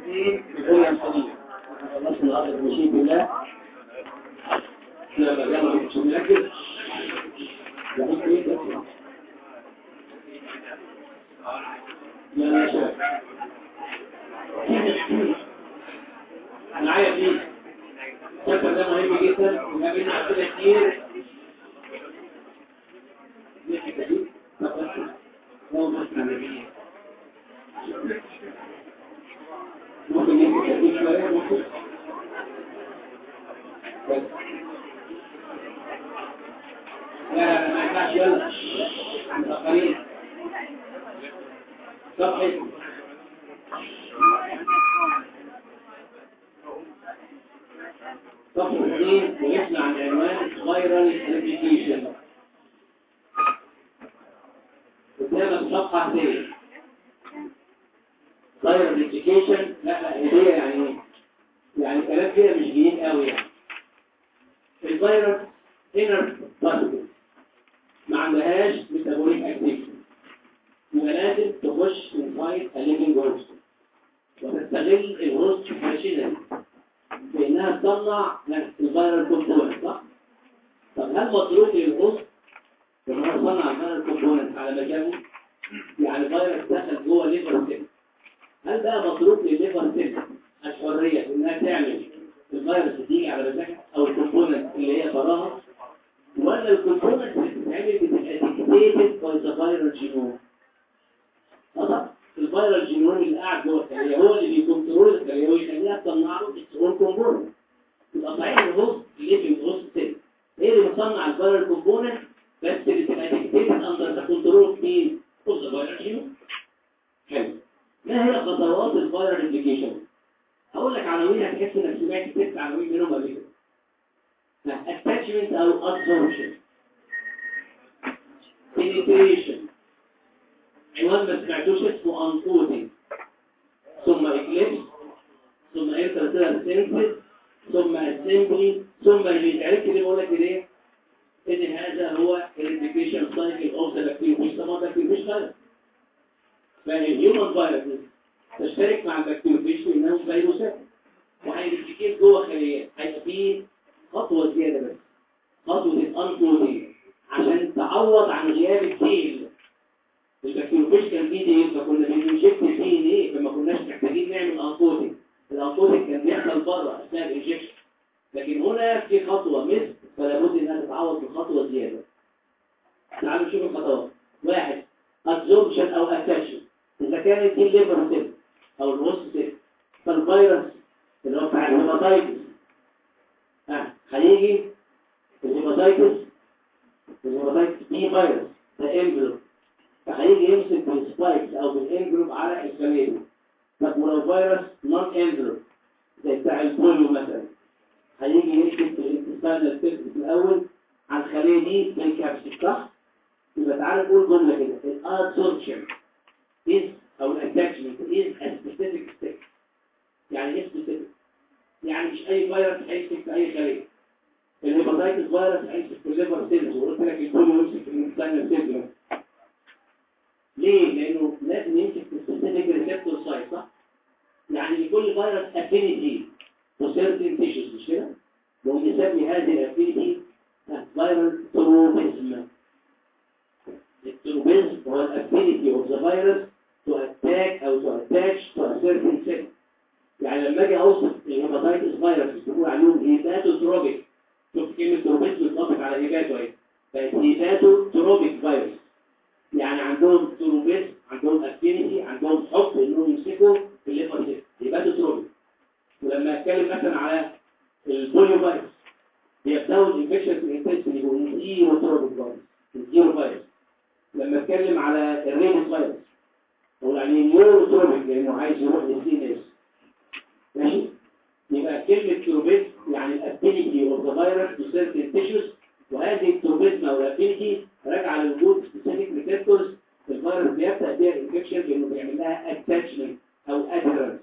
اثنين الرؤية القديمة خلصنا الأرض المشيء بالله يلا يلا مش مركز يعني ايه ده يلا يا شباب معايا دي الشابتر ده مهم جدا وقابلنا أسئلة كتير ممكن يمكن تديك شوية ممكن بس لا لا ما ينفعش يلا متأخرين صفحة صفحة اثنين ويحنا عن عنوان فايرال ريبليكيشن قدام الصفحة اثنين فايرال ريبليكيشن لا لا هدية يعني ايه؟ يعني كلام كده مش جديد قوي يعني الفيروس انر بارتكل ما عندهاش ميتابوليك اكتيفيتي يبقى لازم تخش انسايد الليفنج هوست وتستغل الهوست ماشينري بانها تصنع الفيرال كومبوننت صح؟ طب هل مطلوب للهوست ان هو يصنع الفيرال كومبوننت على مجاله؟ يعني فيروس دخل جوه الليفر سيل هل بقى مطلوب للليفر سيل الحريه انها تعمل الفيروس تيجي على مزاجها او الكومبوننت اللي هي براها ولا الكومبوننت اللي بتتعمل بتبقى ديكتيتد باي ذا فيرال جينوم طبعا الفيرال جينوم اللي قاعد جوه الخليه هو اللي بيكنترول الخليه ويخليها تصنع له اتس اون كومبوننت يبقى صحيح الهوست الليفنج هوست سيل هي اللي بتصنع الفيرال كومبوننت بس اللي بتبقى ديكتيتد اندر ذا كنترول اوف مين؟ اوف ذا فيرال جينوم حلو ما هي خطوات الفيرال ابلكيشن؟ هقول لك عناوين هتحس انك سمعت ست عناوين منهم قبل كده attachment او absorption penetration عنوان ما سمعتوش اسمه unfolding ثم eclipse ثم interstellar senses ثم assembly ثم release عرفت ليه بقول لك ليه؟ ان هذا هو الريبليكيشن سايكل اوف ذا بكتيريا مش طبعا بكتيريا مش فايروس فالهيومن فايروس تشترك مع البكتيريا في انهم فيروسات وهيريبليكيت جوه خليات هيبقى فيه خطوه زياده بس خطوه الانفودينج عشان تعوض عن غياب السيل البكتيريوفيش كان فيه دي فكنا بننجكت دي ان ايه فما كناش محتاجين نعمل انفودينج الانفودينج كان بيحصل بره اثناء الانجكشن لكن هنا في خطوه مثل فلا بد انها تتعوض بخطوه زياده تعالوا نشوف الخطوات واحد ابزوربشن او اتاشن اذا كانت دي الليفر سيل او الوسط سيل فالفيروس اللي هو بتاع الهيباتايتس ها هيجي الهيباتايتس الهيباتايتس بي فيروس ده انفلوب فهيجي يمسك بالسبايكس او بالانفلوب على الخليه طب ولو فيروس نون انفلوب زي بتاع البوليو مثلا هيجي يمسك بالانتستانال سيلز في الاول على الخليه دي بالكبسول صح؟ يبقى تعالى نقول جمله كده الادسوربشن is او الاتاتشمنت is a specific step يعني ايه specific يعني مش اي فيروس هيمسك في اي خليه الهيباتايتس فيروس هيمسك في الليفر سيلز وقلت لك البوليو يمسك في الانتستانال سيلز ليه؟ لانه لازم يمسك في specific receptor site صح؟ يعني لكل فيروس affinity to certain tissues مش كده؟ ونسمي هذه الافينيتي فيرال تروبيزم التروبيزم هو الافينيتي اوف ذا فيروس تو اتاك او تو اتاتش تو ا سيرتن سيل يعني لما اجي اوصف الهيباتايتس فيروس بتقول عليهم هيباتوتروبيك شوف كلمه تروبيزم بتطبق على هيباتو اهي بقت هيباتوتروبيك فيروس يعني عندهم تروبيزم عندهم افينيتي عندهم حب انهم يمسكوا في الليفر سيل هيباتوتروبيك ولما اتكلم مثلا على البوليو فيروس بيبداوا الانفكشن في الانتستين يبقوا زيرو تروبيك فيروس الزيرو فيروس لما اتكلم على الريبوس فيروس بقول عليه نيورو تروبيك لانه عايز يروح للسي ان اس ماشي يبقى كلمه تروبيك يعني الافينيتي اوف ذا فيروس تو سيرتن تيشوز وهذه التروبيزم او الافينيتي راجعه لوجود سبيسيفيك ريسبتورز الفيروس بيبدا بيها الانفكشن لانه بيعمل لها اتاتشمنت او ادهرنس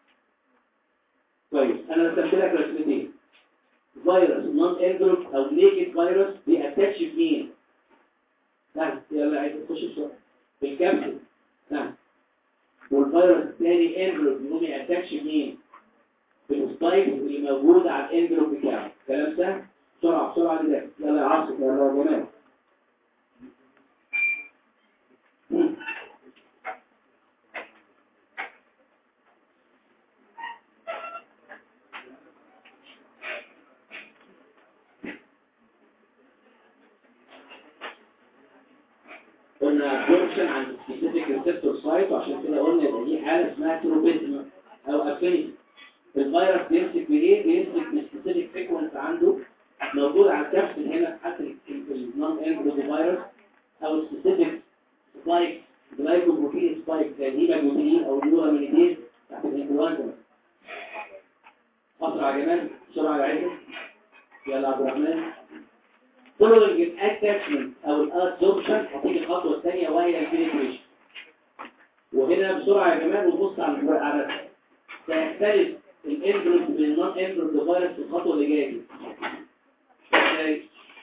كويس انا رسمت لك رسمتين فيروس نون اندروب او نيكد فيروس بيأتاتش بمين نعم يلا عايز تخش بسرعه بالكبسول نعم والفيروس الثاني انفلوب يقوم يأتاكش مين بالسبايك اللي موجود على الانفلوب بتاعه كلام سهل بسرعة بسرعة دي يلا يا عاصم يلا يا جمال قلنا فيرشن عن سبيسيفيك ريسبتور سايت وعشان كده قلنا يبقى دي حاله اسمها تروبيزم او افينيتي الفيروس بيمسك بايه بيمسك بسبيسيفيك سيكونس عنده موجود على الكبسول هنا في حاله النون اندرو فيروس او سبيسيفيك سبايك جلايكوبروتين سبايك زي الهيماجلوبين او اليورامينيتيز تحت الانفلونزا اسرع يا جمال بسرعه يا عيني يلا عبد الرحمن following attachment او الادسوربشن هتيجي الخطوه الثانيه وهي الفينيتريشن وهنا بسرعه يا جماعه ونبص على على تختلف الانفلونس من النون انفلونس فيروس في الخطوه اللي جايه دي ازاي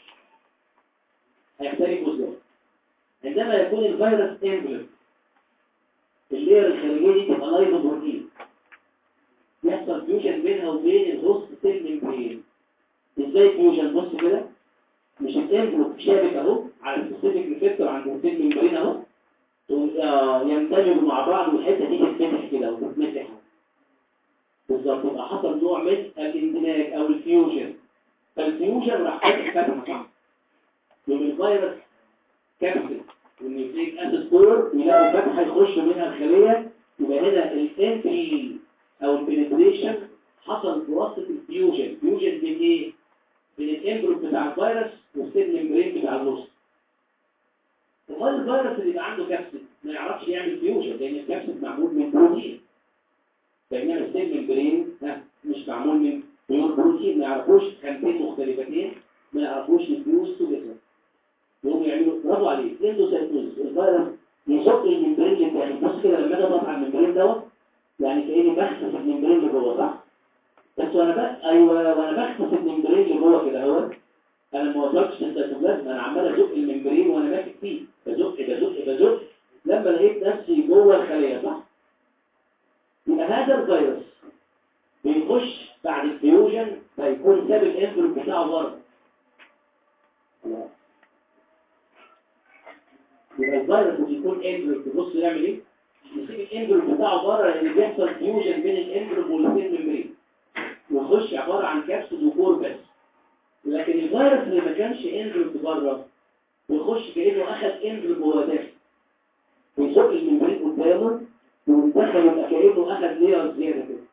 هيختلفوا ازاي عندما يكون الفيروس انفلونس اللير الخارجيه دي تبقى لايف بروتين يحصل فيوجن بينها وبين الهوست سيل ممبرين ازاي فيوجن بص كده مش الانفلوك شابك اهو على السبيسيفيك ريسبتور عند السيل ممبرين اهو يندمجوا مع بعض والحته دي تتفتح كده وتتمسح بالظبط يبقى حصل نوع من الاندماج او الفيوجن فالفيوجن راح فاتح فتحه صح يوم الفيروس كبسل والنيوكليك اسيد كور يلاقوا فتحه يخش منها الخليه يبقى هنا الانتري او البنتريشن حصل بواسطه الفيوجن فيوجن بين ايه؟ بين الامبروب بتاع الفيروس والسيل ممبرين بتاع النص وقال الفيروس اللي يبقى عنده كبسل ما يعرفش يعمل فيوجن لان الكبسل معمول من بروتين بينما السيل ممبرين ها مش معمول من بيور بروتين ما يعرفوش خانتين مختلفتين ما يعرفوش الفيوز توجذر يقوم يعملوا برافو عليك اندوسايتوز الفيروس يزق الممبرين بتاعي بص كده لما اجي اضغط على الممبرين دوت يعني كاني بخسف الممبرين اللي جوه صح بس وانا بقى ايوه وانا بخسف الممبرين اللي جوه كده اهو انا ما وصلتش للسيتوبلازم انا عمال ازق الممبرين وانا ماسك فيه بزق بزق بزق لما لقيت نفسي جوه الخليه صح يبقى هذا الفيروس بيخش بعد الفيوجن فيكون ساب الانفلوب بتاعه بره يبقى الفيروس اللي يكون انفلوب تبص يعمل ايه يسيب الانفلوب بتاعه بره لان بيحصل فيوجن بين الانفلوب والسيل ممبرين ويخش عباره عن كبسول وكور بس لكن الفيروس اللي ما كانش انفلوب بره ويخش كانه اخذ انفلوب وهو داخل ويزق الممبرين قدامه ويدخل يبقى كانه اخذ لير زياده كده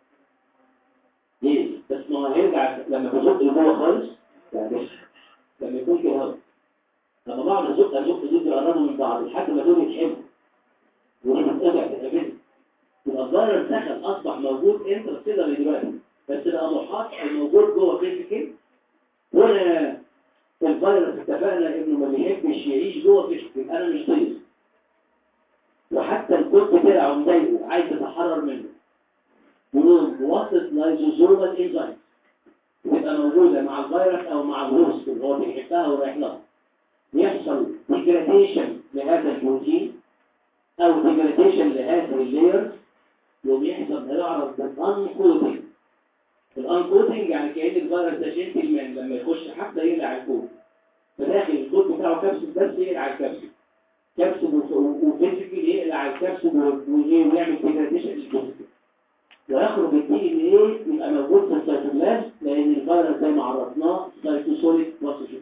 ليه بس ما هو هيرجع لما بزق لجوه خالص يعني لما يكون كده اهو لما بعض ازق ازق دول بيقربوا من بعض لحد ما دول يتحبوا ودي بترجع تتقابل يبقى الفيروس دخل اصبح موجود انتر سيلر دلوقتي بس بقى محاط الموجود جوه فيزيكال هنا الفيروس اتفقنا انه ما بيحبش يعيش جوه فيزيكال انا مش ضيف وحتى الكود بتاعه مضايقه عايز يتحرر منه يقول بواسطه لايزوزومال انزايم تبقى موجوده مع الفيروس او مع الهوست اللي هو بيحبها ورايح لها يحصل ديجراديشن لهذا البروتين او ديجراديشن لهذه اللايرز يوم يحصل هيعرف بالانكودنج الانكودنج يعني كأن الفيروس ده جنتلمان لما يخش حتى يقلع الكود فداخل الكود بتاعه كبسول بس يقلع الكبسول كبسول وفيزيكال يقلع الكبسول ويعمل ديجراديشن للكبسول ويخرج الدي ان ايه يبقى موجود في السيتوبلازم لان الفيروس زي ما عرفناه سايتوسوليك بروسيس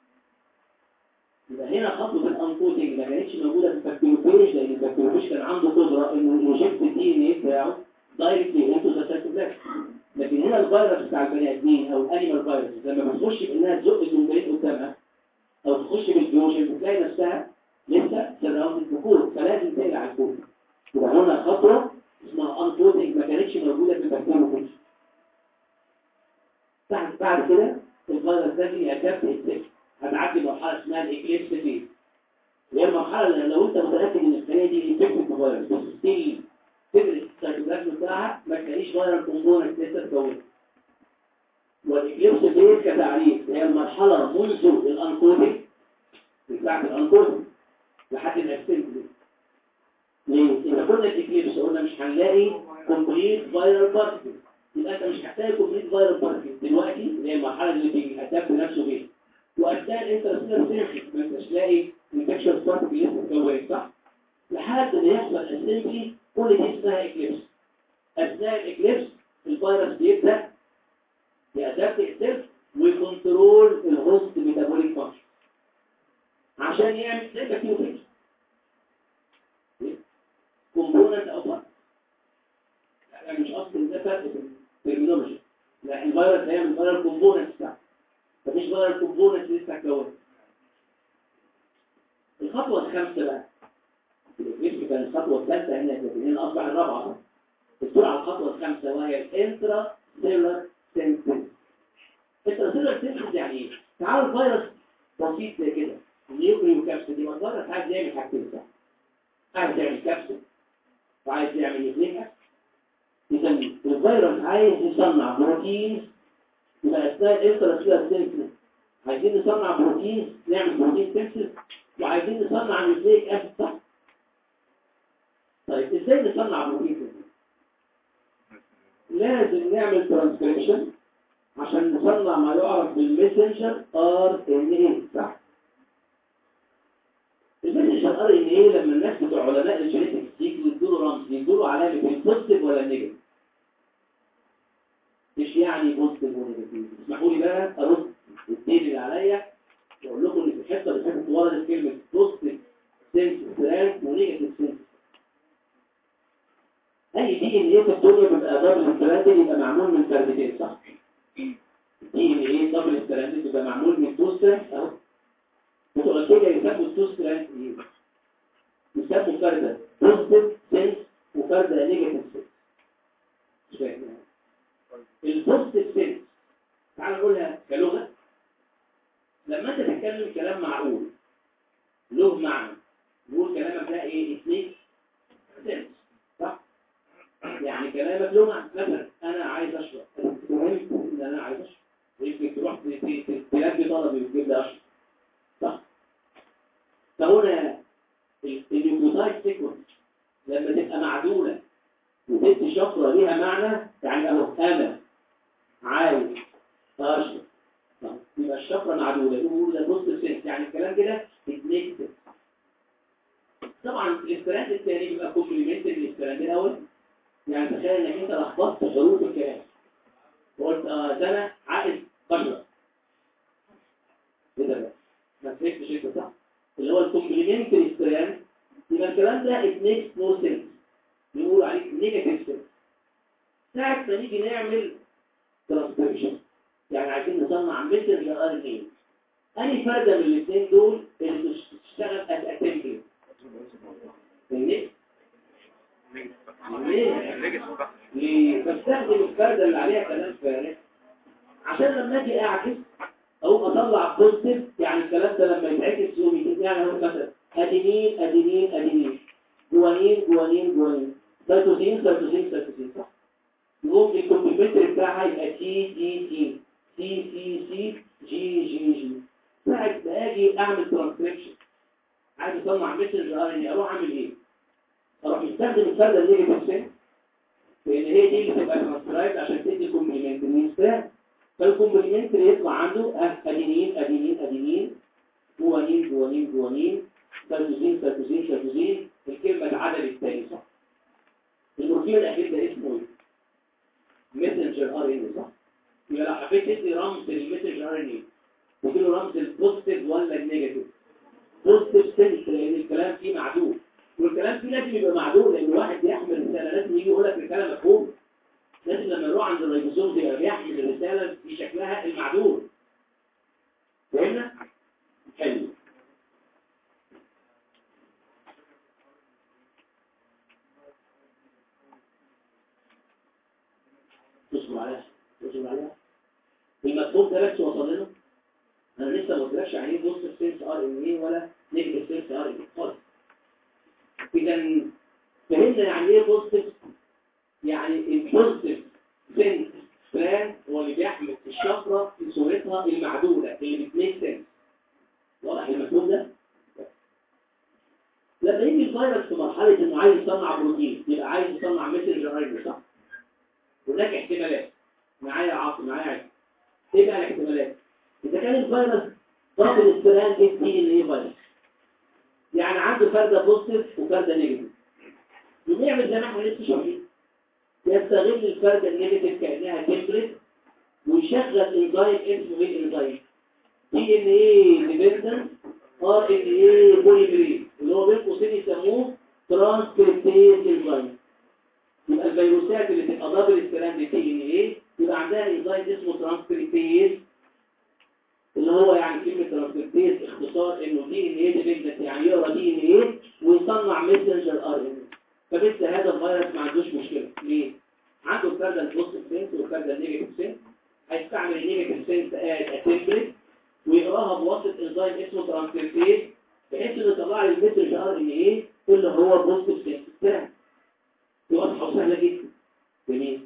يبقى هنا خطوه الانكودنج ما كانتش موجوده في البكتيروفيج لان البكتيروفيج كان عنده قدره انه يجيب الدي ان ايه بتاعه دايركتلي انتو ذا سيتوبلازم لكن هنا الفيروس بتاع البني ادمين او الانيمال فيروس لما بتخش بانها تزق الممبرين قدامها او تخش بالفيوجن بتلاقي نفسها لسه سراوند الكود فلازم تقلع الكود يبقى هنا خطوه اسمها انكودنج ما كانتش موجوده في البكتيروفيج بعد بعد كده الفيروس ده في ادابت اتسك هتعدي مرحله اسمها الاكليبس فيز هي المرحله اللي لو انت متاكد ان الخليه دي انفكتد بفيروس بس ستيل تدرس السيتوبلازم بتاعها ما تلاقيش فيروس كومبوننت لسه اتكونت والاكليبس فيز كتعريف هي المرحله منذ الانكودنج بتاعت الانكودنج لحد الاسنتلي ليه؟ إذا كنا الإكليبس قلنا مش هنلاقي كومبليت فايرال بارتكل يبقى أنت مش هتلاقي كومبليت فايرال بارتكل دلوقتي اللي هي المرحلة اللي بيهتم بنفسه بيها وأثناء الانترستيلر سيرفيس ما أنتش لاقي انفكشن بارتكل لسه اتكونت صح؟ لحد ما يحصل اسمبلي كل دي اسمها إكليبس أثناء الإكليبس الفيروس بيبدأ يأدبت السيلف ويكنترول الهوست ميتابوليك فانكشن عشان يعمل زي بكتيريا كومبوننت او فرق يعني مش اصل ده فرق في الترمينولوجي لا الفيروس هيعمل فيروس كومبوننت بتاعه مفيش فيروس كومبوننت لسه اتكونت الخطوه الخامسه بقى الاسم كان الخطوه الثالثه هنا لكن هنا اصبح الرابعه الدور على الخطوه الخامسه وهي الانترا سيلر سينثيز انترا سيلر سينثيز يعني ايه؟ تعالوا الفيروس بسيط زي كده النيوكليو كابسول دي الفيروس عايز يعمل حاجتين صح عايز يعمل كبسة وعايز يعمل نيوكليك إذا الفيروس عايز يصنع بروتين يبقى أثناء الانتراسيلر سينثيز عايزين نصنع بروتين نعمل بروتين سينثيز وعايزين نصنع نيوكليك أسيد صح؟ طيب إزاي نصنع بروتين سينثيز؟ لازم نعمل ترانسكريبشن عشان نصنع ما يعرف بالمسنجر ار ان اي صح؟ المسنجر ار ان ايه لما الناس بتوع علماء الجينيتكس يجوا يدوا رمز يدوا علامه البوزيتيف ولا النيجاتيف مش يعني بوزيتيف ونيجاتيف اسمحوا لي بقى ارد الدين اللي عليا واقول لكم ان في الحته اللي فاتت وردت كلمه بوزيتيف سنس ستراند ونيجاتيف سنس اي دي ان ايه في الدنيا بيبقى دبل ستراند يبقى معمول من فردتين صح دي ان ايه دبل ستراند بيبقى معمول من تو ستراند اهو بتوع الكيمياء يسموا التو ستراند ايه يسموا فردة بوزيتيف سنس وفردة نيجاتيف سنس مش فاهم البوزيتيف سنس تعال نقولها كلغة لما انت تتكلم كلام معقول له معنى نقول كلامك ده ايه اثنين سنس صح يعني كلامك له معنى مثلا انا عايز اشرب مهم ان انا عايز اشرب يمكن تروح تلبي طلبي وتجيب لي اشرب صح فهنا النيوكليوتايد سيكونس لما تبقى معدولة وتدي شفرة ليها معنى يعني اهو انا عايز اشرب يبقى الشفرة معدولة يقول ده نص سنس يعني الكلام كده اتنكتب طبعا الاستراند الثاني بيبقى كومبليمنت للاستراند الاول يعني تخيل انك انت لخبطت حروف الكلام وقلت اه ده انا عايز بشرب ايه ده بقى ما فهمتش انت صح اللي هو الكومبليمنتري ستراند يبقى الكلام ده it makes no sense بيقولوا عليه نيجاتيف سنس ساعة ما نيجي نعمل ترانسكريبشن يعني عايزين نصنع ميسنجر ار ان اي انهي فردة من الاثنين دول اللي بتشتغل از اتنجل النكس ليه؟ بستخدم الفردة اللي عليها كلام فارغ عشان لما اجي اعكس او اطلع بوزيتيف يعني الكلام ده لما يتعكس يوم يجي يعني اهو مثلا ادينين ادينين ادينين جوانين جوانين جوانين سيتوسين سيتوسين سيتوسين صح يقوم الكمبيوتر بتاعها يبقى تي تي تي سي سي سي جي جي جي ساعة ما اجي اعمل ترانسكريبشن عايز اصنع مسج ار ان اروح اعمل ايه؟ اروح استخدم الفرده النيجاتيف سين لان هي دي اللي تبقى ترانسكرايب عشان تدي كومبليمنتري ستان فالكومبليمنتري يطلع عنده ادينين ادينين ادينين جوانين جوانين جوانين سيتوزين سيتوزين سيتوزين الكلمة اتعدلت تاني صح البروتين الأخير ده اسمه ايه؟ ميسنجر ار ان صح؟ يبقى لو حبيت تدي رمز للميسنجر ار ان ايه؟ تديله رمز البوزيتيف ولا النيجاتيف؟ بوزيتيف سنس لأن الكلام فيه معدول والكلام فيه لازم يبقى معدول لأن الواحد بيحمل رسالة لازم يجي يقول لك رسالة مفهومة لازم لما نروح عند الريبوزوم يبقى بيحمل الرسالة في شكلها المعدول فهمنا؟ حلو تصبر عليها تصبر عليها المفهوم ده بس وصل لنا انا لسه ما قلتلكش يعني ايه بوست سيلز ار ان اي ولا نيجاتيف سيلز ار ان اي خالص اذا فهمنا يعني ايه بوزيتيف يعني البوزيتيف سنس ستراند هو اللي بيحمل الشفره في صورتها المعدوله اللي بتميك سنس واضح المفهوم ده لما يجي الفيروس في مرحله انه عايز يصنع بروتين يبقى عايز يصنع ميسنجر ار صح هناك احتمالات معايا عاصم معايا عايز ايه بقى الاحتمالات اذا كان الفيروس ضامن الستراند دي ان ايه فيروس يعني عنده فرده بوزيتيف وفرده نيجاتيف يقوم يعمل زي ما احنا لسه شايفين يستغل الفرده النيجاتيف كانها تمبلت ويشغل انزيم اسمه ايه الانزيم دي ان ايه ديبندنت ار ان ايه بوليمريز اللي هو بين قوسين يسموه ترانسكريبتيز انزيم يبقى الفيروسات اللي تبقى دبل ستراند دي ان ايه يبقى عندها انزيم اسمه ترانسكريبتيز اللي هو يعني كلمه ترانسكريبتيز اختصار انه دي ان ايه ديبندنت يعني يقرا دي ان ايه ويصنع ميسنجر ار ان فبالتالي هذا الفيروس ما عندوش مشكله ليه؟ عنده الفرده البوزيتيف سنس والفرده النيجاتيف سنس هيستعمل النيجاتيف سنس از اتمبلت ويقراها بواسطه انزيم اسمه ترانسكريبتيز بحيث انه يطلع لي المسج ار ان ايه اللي هو بوزيتيف سنس بتاعه دي واضحه وسهله جدا جميل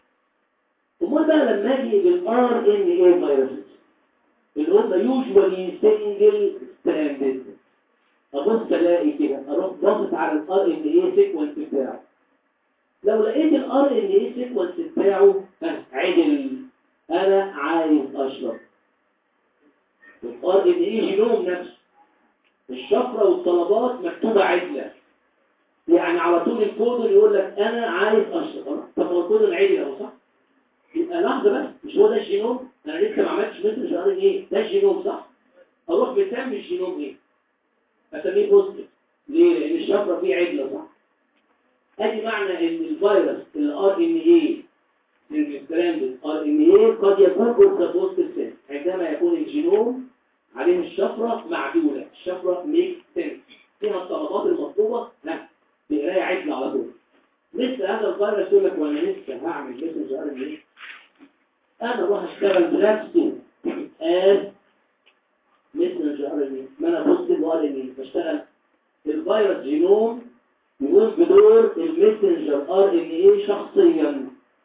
امال بقى لما اجي بالار ان ايه فيروسز اللي هم يوجوالي سنجل ستراندد ابص الاقي كده اروح باصص على الار ان ايه سيكونس بتاعه لو لقيت الار ان ايه سيكونس بتاعه عدل انا عايز اشرب الار ان ايه جينوم نفسه الشفره والطلبات مكتوبه عدله يعني على طول الكودون يقول لك انا عايز اشرب طب هو الكودون عدل اهو صح يبقى لحظه بس مش هو ده الجينوم انا لسه ما عملتش مثل ار ان ايه ده الجينوم صح اروح بسمي الجينوم ايه اسميه بوزيتيف ليه لان الشفره فيه عدله صح ادي معنى ان الفيروس الار ان ايه الستراندد ار ان ايه قد يكون اوف بوزيتيف سيل عندما يكون الجينوم عليه الشفره معدوله الشفره ميك سنس فيها الطلبات المطلوبه لا بقرايه عدله على طول لسه هذا الفيروس يقول لك وانا لسه هعمل ميسنج ار ان ايه انا اروح اشتغل بنفسي از ميسنج ار ان ايه ما انا بوزيتيف ار ان ايه بشتغل الفيروس جينوم يقوم بدور الميسنجر ار ان ايه شخصيا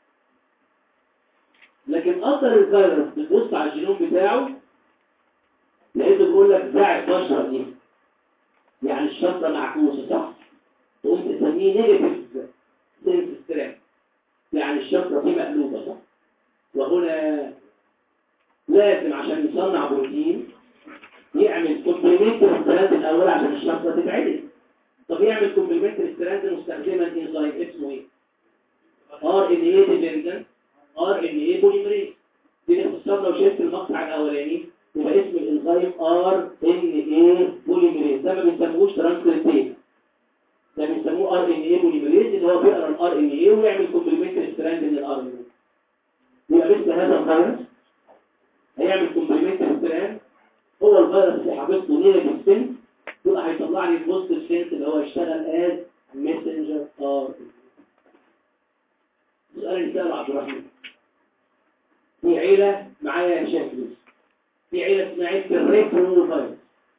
لكن اثر الفيروس بتبص على الجينوم بتاعه لقيته بيقول لك بتاع البشره دي يعني الشفره معكوسه صح تقوم تسميه نيجاتيف سيلف ستريس يعني الشفره دي مقلوبه صح وهنا لازم عشان يصنع بروتين يعمل كومبليمنتري ستراند الاول عشان الشفره تتعدل طب يعمل كومبليمنتري ستراند مستخدما انزيم اسمه ايه ار ان ايه ديبندنت ار ان ايه بوليمريز دي باختصار لو شفت المقطع الاولاني يبقى اسم الانزيم ار ان ايه بوليمريز ده ما بنسموهوش ترانسكريبتيز ده بنسموه ار ان ايه بوليمريز اللي هو بيقرا الار ان ايه ويعمل كومبليمنتري ستراند من الار ان ايه يبقى مثل هذا الفيروس هيعمل كومبليمنتري ستراند هو الفيروس اللي حافظته نيجاتيف سنس يبقى هيطلع لي البوزيتيف سنس اللي هو يشتغل از ميسنجر ار السؤال اللي سأله عبد الرحمن في عيلة معايا شكل في عيلة اسمها عيلة الريترو فايروس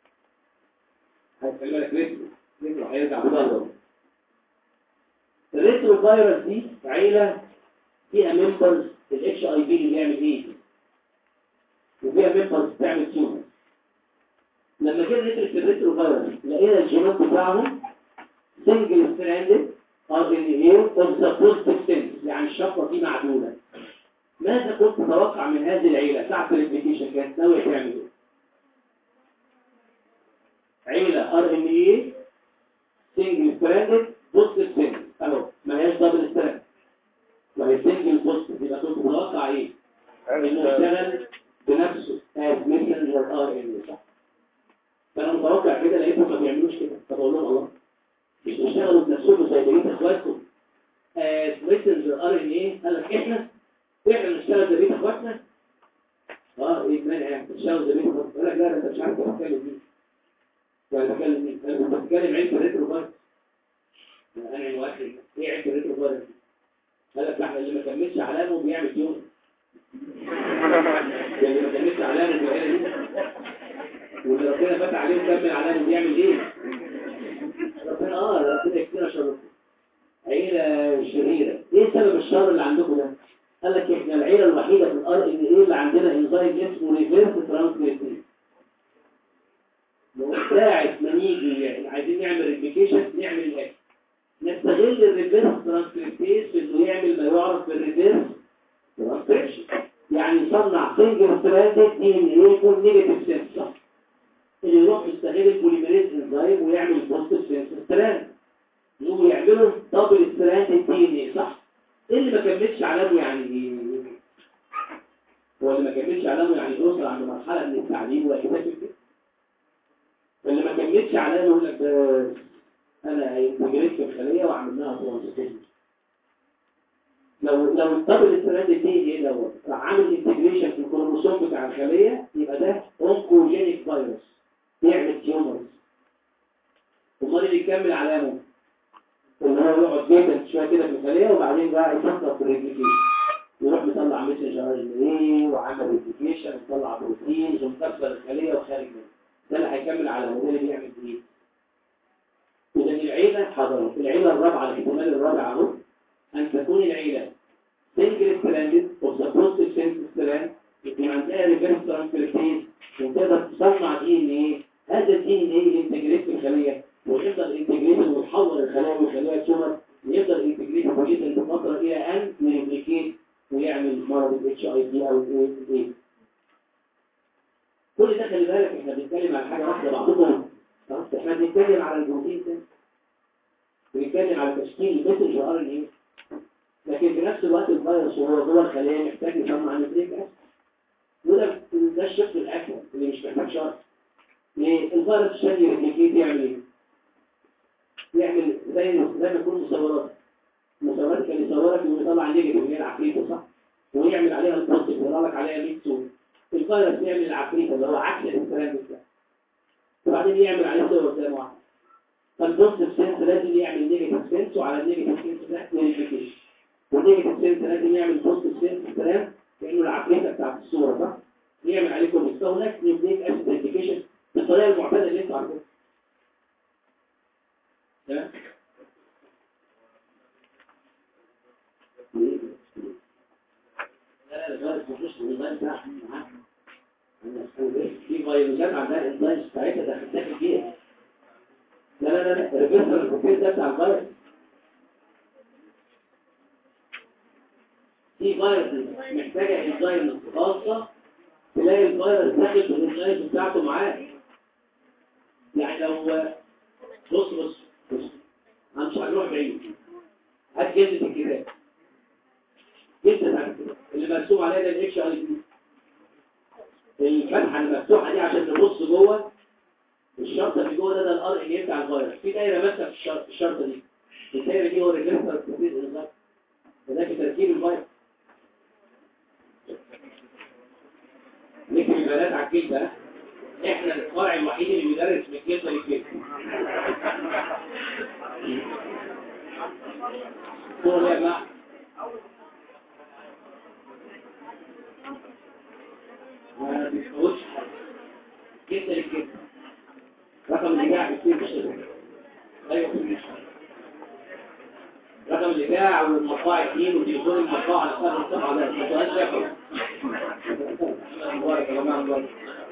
خلي بالك ريترو ريترو هيرجع بضربه الريترو فايروس دي عيلة فيها ممبرز الاتش اي بي اللي بيعمل ايه وفيها ممبرز بتعمل تيومر لما جينا ندرس الريترو فايروس لقينا الجينات بتاعهم سنجل ستراندد ار ان ايه اوف ذا بوزيتيف سنس يعني الشفره دي معدوله ماذا كنت تتوقع من هذه العيله ساعه الابلكيشن كانت ناويه تعمل ايه عيله ار ان ايه سنجل ستراندد بوزيتيف سنس اهو ما هياش دبل ستراند وهي سنجل بوزيتيف يبقى كنت متوقع ايه انه يشتغل بنفسه از ميسنجر ار ان صح فانا متوقع كده لقيتهم ما بيعملوش كده طب اقول لهم الله مش بيشتغلوا بنفسهم زي بقيه اخواتكم ميسنجر ار ان ايه قال لك احنا احنا نشتغل زي بقيه اخواتنا اه ايه مانع يعني نشتغل زي بقيه اخواتنا قال لك لا انت مش عارف بتتكلم مين ولا بتكلم مين انا كنت بتكلم عيب الريترو فايروس انا الواحد ايه عيب الريترو فايروس قال لك احنا اللي ما كملش علامه بيعمل يوم اللي ما كملش علامه في العيله دي واللي ربنا فتح عليه وكمل علامه بيعمل ايه ربنا اه ربنا يكفينا شركم عيلة شريرة ايه سبب الشر اللي عندكم ده قال لك احنا العيلة الوحيدة في الار ان ايه اللي عندنا انزايم اسمه ريفيرس ترانسكريبتيز ساعة ما نيجي يعني عايزين نعمل ريبليكيشن نعمل الاكل نستغل الريفيرس ترانسكريبتيز في انه يعمل ما يعرف بالريفيرس ترانسكريبشن يعني يصنع سنجل ستراندد دي ان ايه يكون نيجاتيف سنس اللي يروح يستغل البوليميريز انزيم ويعمل بوزيتيف سنس ستراند يقوموا يعملوا دبل ستراند دي ان ايه صح ايه اللي ما كملش علامه يعني ايه هو اللي ما كملش علامه يعني يوصل عند مرحله من التعليم ويكتشف كده اللي ما كملش علامه يقول لك ده انا انتجريت في الخليه واعمل لها ترانسكريبشن لو لو الدبل ستراند دي ايه دوت راح عامل انتجريشن في الكروموسوم بتاع الخليه يبقى ده اونكوجينيك فيروس يعمل تيومرز امال اللي يكمل علامه اللي هو يقعد جدا شويه كده في الخليه وبعدين بقى يفكر في الريبليكيشن يروح مطلع ميسنجر ار ان ايه وعمل ريبليكيشن وطلع بروتينز ومكسر الخليه وخارج منها ده اللي هيكمل علامه ده اللي بيعمل ايه اذا العيله حضروا العيله الرابعه الاحتمال الرابع اهو ان تكون العيله سنجل ستراندد اوف ذا بروستيف سنس ستراند يكون عندها ريفيرس ترانسكريبتيز وتقدر تصنع دي ان ايه هذا الدي ان ايه انتجريت في الخليه ويفضل انتجريت ويحول الخلايا من خلايا تيومر ويفضل انتجريت ويفضل فتره الى ان يريبليكيت ويعمل مرض الاتش اي في او الايه كل ده خلي بالك احنا بنتكلم على حاجه واحده بعضهم خلاص احنا بنتكلم على البروتين ده بنتكلم على تشكيل المسج ار ان ايه لكن في نفس الوقت الفيروس وهو جوه الخليه محتاج يصنع نيوكليك اسيد وده ده الشق الاكبر اللي مش محتاج شرط ليه الفيروس عشان يريبليكيت يعمل ايه يعمل زي زي ما يكون مصورات المصورات كان يصورك ويطلع نيجاتيف اللي هي العفريته صح ويعمل عليها البوزيتيف ويطلع لك عليها ميكسون الفيروس يعمل العفريته اللي هو عكس الكلام ده وبعدين يعمل عليه صور زي ما واحد فالبوزيتيف سنس لازم يعمل نيجاتيف سنس وعلى النيجاتيف سنس ده فيريفيكيشن والنيجاتيف سنس لازم يعمل بوزيتيف سنس كلام كانه العفريته بتاعت الصوره صح يعمل عليه كوميكس فهناك نيوكليك اسيد فيريفيكيشن بالطريقه المعتاده اللي انتوا عارفينها تمام لا لا لا مفيش الانزيم بتاعها في فيروسات عندها الانزيم بتاعتها داخل داخل فيها لا لا لا الريفرسال الكوكيل ده بتاع الفيروس في فيروس محتاجه انزيم خاصه تلاقي الفيروس داخل بالانزيم بتاعته معاه يعني لو بص بص بص انا مش هنروح بعيد هات جلدة الكتاب جلدة اللي مرسوم عليها ده الاتش اي بي الفتحة المفتوحة دي عشان نبص جوه الشرطة اللي جوه ده ده الار ان بتاع الفيروس في دايرة ماسكة في الشرطة دي الدايرة دي هو ريجستر كوبيز انذار وده في تركيب الفيروس نكتب البيانات على الجلدة احنا الفرع الوحيد اللي بيدرس من الجلدة للجلدة هو يا جماعه ما بيفوتش جدا للجدا رقم الإيداع بكتير مش أيوة رقم الإيداع والمطاع اثنين وتليفون المطاع على سبب الطبعة ده ما تقولش ياكل مبارك يا جماعة مبارك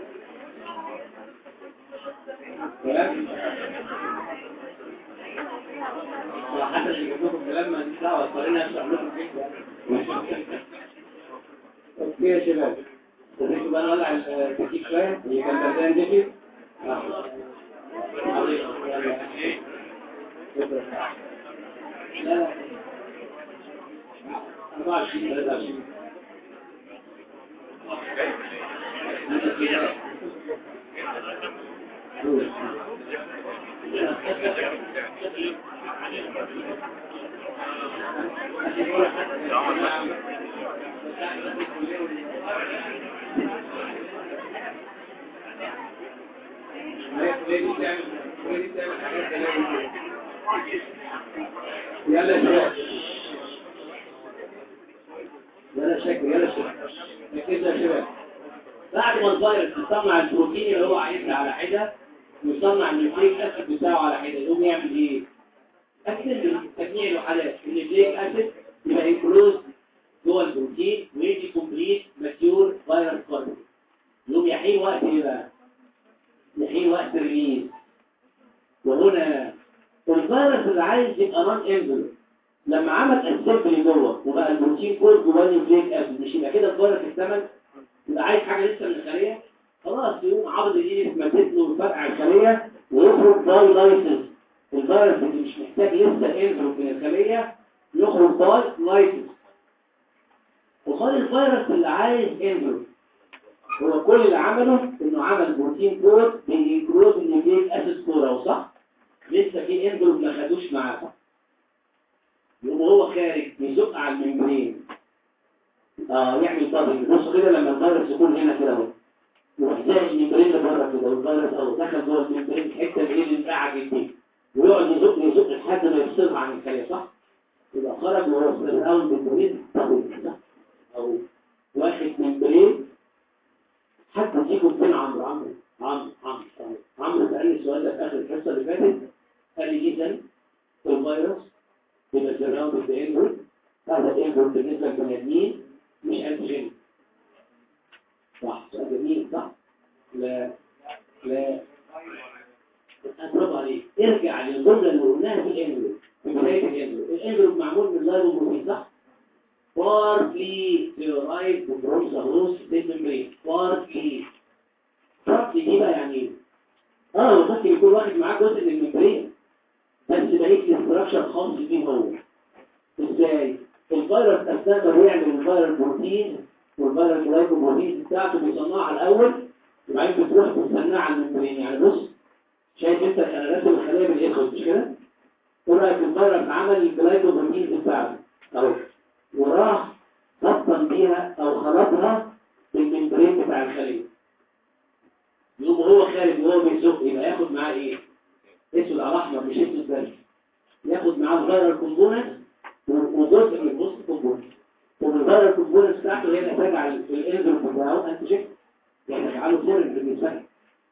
كلام حتى اللي جاب لكم كلام ما نساء وصلنا اشرح لكم فكرة اوكي يا شباب تدريكم بقى نولع التكييف شوية هي كان بردان ديكي لا لا 24 23 يلا شباب يلا شكل يلا شكل ركزوا يا شباب بعد ما الفيروس يصنع البروتين اللي هو عايزها على حده ويصنع النيوكليك اسيد بتاعه على حده يقوم يعمل ايه؟ اكيد تجميع الوحدات النيوكليك اسيد يبقى انكلوز جوه البروتين ويجي كومبليت ماتيور فيروس كاربون يقوم يحين وقت ايه بقى؟ حين وقت الريليز وهنا الفيروس اللي عايز يبقى نون انفلو لما عمل اسمبلي جوه وبقى البروتين كود جواه نيوكليك اسيد مش يبقى كده الفيروس اكتمل يبقى عايز حاجه لسه من الخليه خلاص يقوم عبد الايد مدت له فرقع الخليه ويخرج باي لايسنس الفيروس اللي مش محتاج لسه انفلو من الخليه يخرج باي لايسنس وخد الفيروس اللي عايز انفلو هو كل اللي عمله انه عمل بروتين كود بيكروز النيوكليك اسيد كود صح لسه في انفلو ما خدوش معاه صح يبقى هو خارج يزق على الممبرين اه يعمل طبق بص كده لما الفيروس يكون هنا كده اهو يروح زي الممبرين اللي بره كده والفيروس اهو دخل جوه الممبرين الحته اللي اللي انقعد دي ويقعد يزق يزق لحد ما يفصلها عن الخليه صح؟ يبقى خرج وهو في الراوند الممبرين طبق صح؟ او واخد ممبرين حتى تيجوا فين عمرو عمرو عمرو عمرو عمرو سألني السؤال ده في اخر الحصه اللي فاتت قال لي جدا الفيروس يبقى سراوند الانفورد هذا الانفورد بالنسبه للبني ادمين مش انتيجين صح سؤال جميل صح لا لا برافو عليك ارجع للجمله اللي قلناها في الانفورد في بدايه الانفورد الانفورد معمول من لايبوبروتين صح partly derived from the host cell membrane partly partly دي بقى يعني ايه؟ اه ممكن يكون واخد معاه جزء من الممبرين بس بقيت الاستراكشر خاص بيه هو ازاي الفيروس اثناء ما بيعمل الفيروس بروتين والفيروس جلايكوبروتين بتاعته بيصنعها الاول وبعدين بتروح تصنعها على الممبرين يعني بص شايف انت انا راسم الخليه بالاسود مش كده ايه رايك الفيروس عمل الجلايكوبروتين بتاعته اهو وراح بطن بيها او خلطها بالممبرين بتاع الخليه يقوم هو خارج وهو بيزق يبقى ياخد معاه ايه اسود على احمر مش اسود بس ياخد معاه الفيرال كومبوننت وجزء من البوست كومبوننت والفيرال كومبوننت بتاعته هي تجعل الانزيم بتاعه انتيجين يعني تجعله فورن بالنسبه لك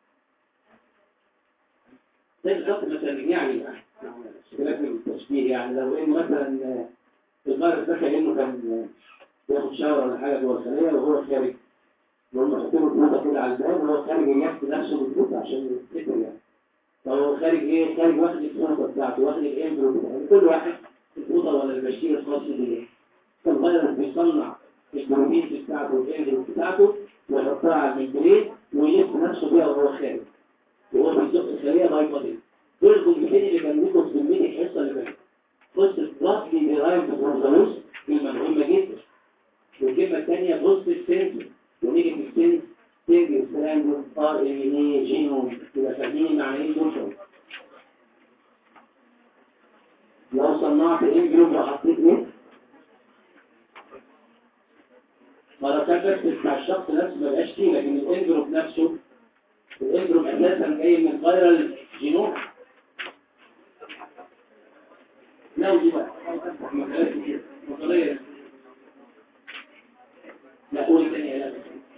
ده بالظبط مثلا يعني اختلاف التشبيه يعني لو ان مثلا الفيروس ده كانه كان بياخد شاور ولا حاجه جوه الخليه وهو خارج وهم حاطين الفوطه كده على الباب وهو خارج يحكي نفسه بالفوطه عشان يفتكر يعني فهو خارج ايه خارج واخد الفوطه بتاعته واخد الامبرو بتاعته كل واحد الفوطه ولا البشير الخاص بيه فالفيروس بيصنع البروتين بتاعته والامبرو بتاعته ويحطها على الممبرين ويلف نفسه بيها وهو خارج وهو بيزق الخليه باي بادي دول الجملتين اللي كانوا لكم في الميني الحصه اللي فاتت بص بلاسلي ديرايف بروزالوس كلمه مهمه جدا والكلمه الثانيه بص السنس ونيجاتيف سنس تيجي ستراند ار ام ان اي جينوم يبقى فاهمين معنى ايه دول لو صنعت امبريوم وحطيت ايه مركبك بتاع الشخص نفسه ما بقاش فيه لكن الامبريوم نفسه الامبريوم اساسا جاي من فيرال جينوم لو دي بقى مقالية لا قولي تاني لا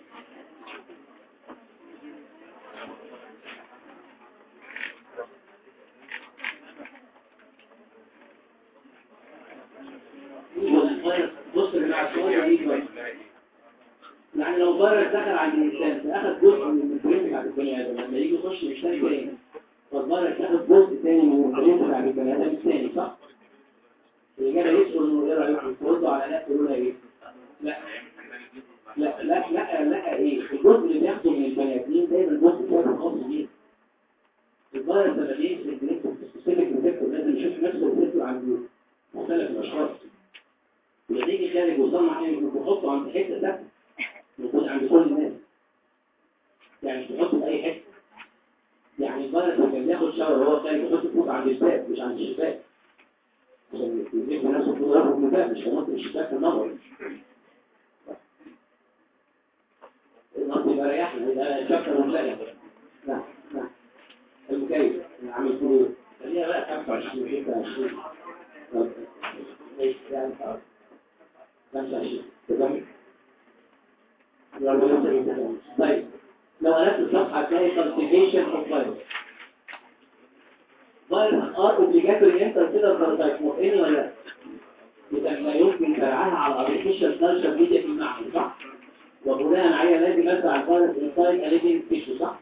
بص اللي مع الصورة دي بقى يعني لو فيروس دخل عند الانسان فاخد جزء من الممبرين بتاع البني ادم لما يجي يخش انسان تاني فالفيروس ياخد جزء تاني من الممبرين بتاع البني ادم الثاني صح؟ الإجابة يسأل إنه إيه رأيكم تردوا على لا تقولوا لها إيه؟ لا لا لا لا لا إيه؟ الجزء اللي بياخده من البني آدمين دايما الجزء بتاعه خاص بيه. الفيروس لما بيجي في سبيسيفيك ريسبتور لازم يشوف نفسه ريسبتور عند مختلف الأشخاص. ولما يجي خارج ويصنع إيه؟ بيحطه عند حتة ثابتة. موجود عند كل الناس. يعني مش بيحطه في أي حتة. يعني الفيروس لما بياخد شاور وهو خارج بيحط فوق عند الباب مش عند الشباك. عشان يجيب نفسه في ضرب المباب مش هنط الشباك في النظر النط يبقى ريحنا يبقى شكر وملاية لا لا المكيف انا عامل كله خليها بقى 25 26 ايش يعني 25 تمام طيب لو قلبت الصفحه هتلاقي cultivation of virus فيروس ار اوبليجاتوري انت كده بارازايت موافقني ولا لا؟ يبقى لا يمكن زرعها على الارتفيشال كالتشر ميديا في المعمل صح؟ وبناء عليها لازم ازرع الفيروس انسايد اليفين تيشو صح؟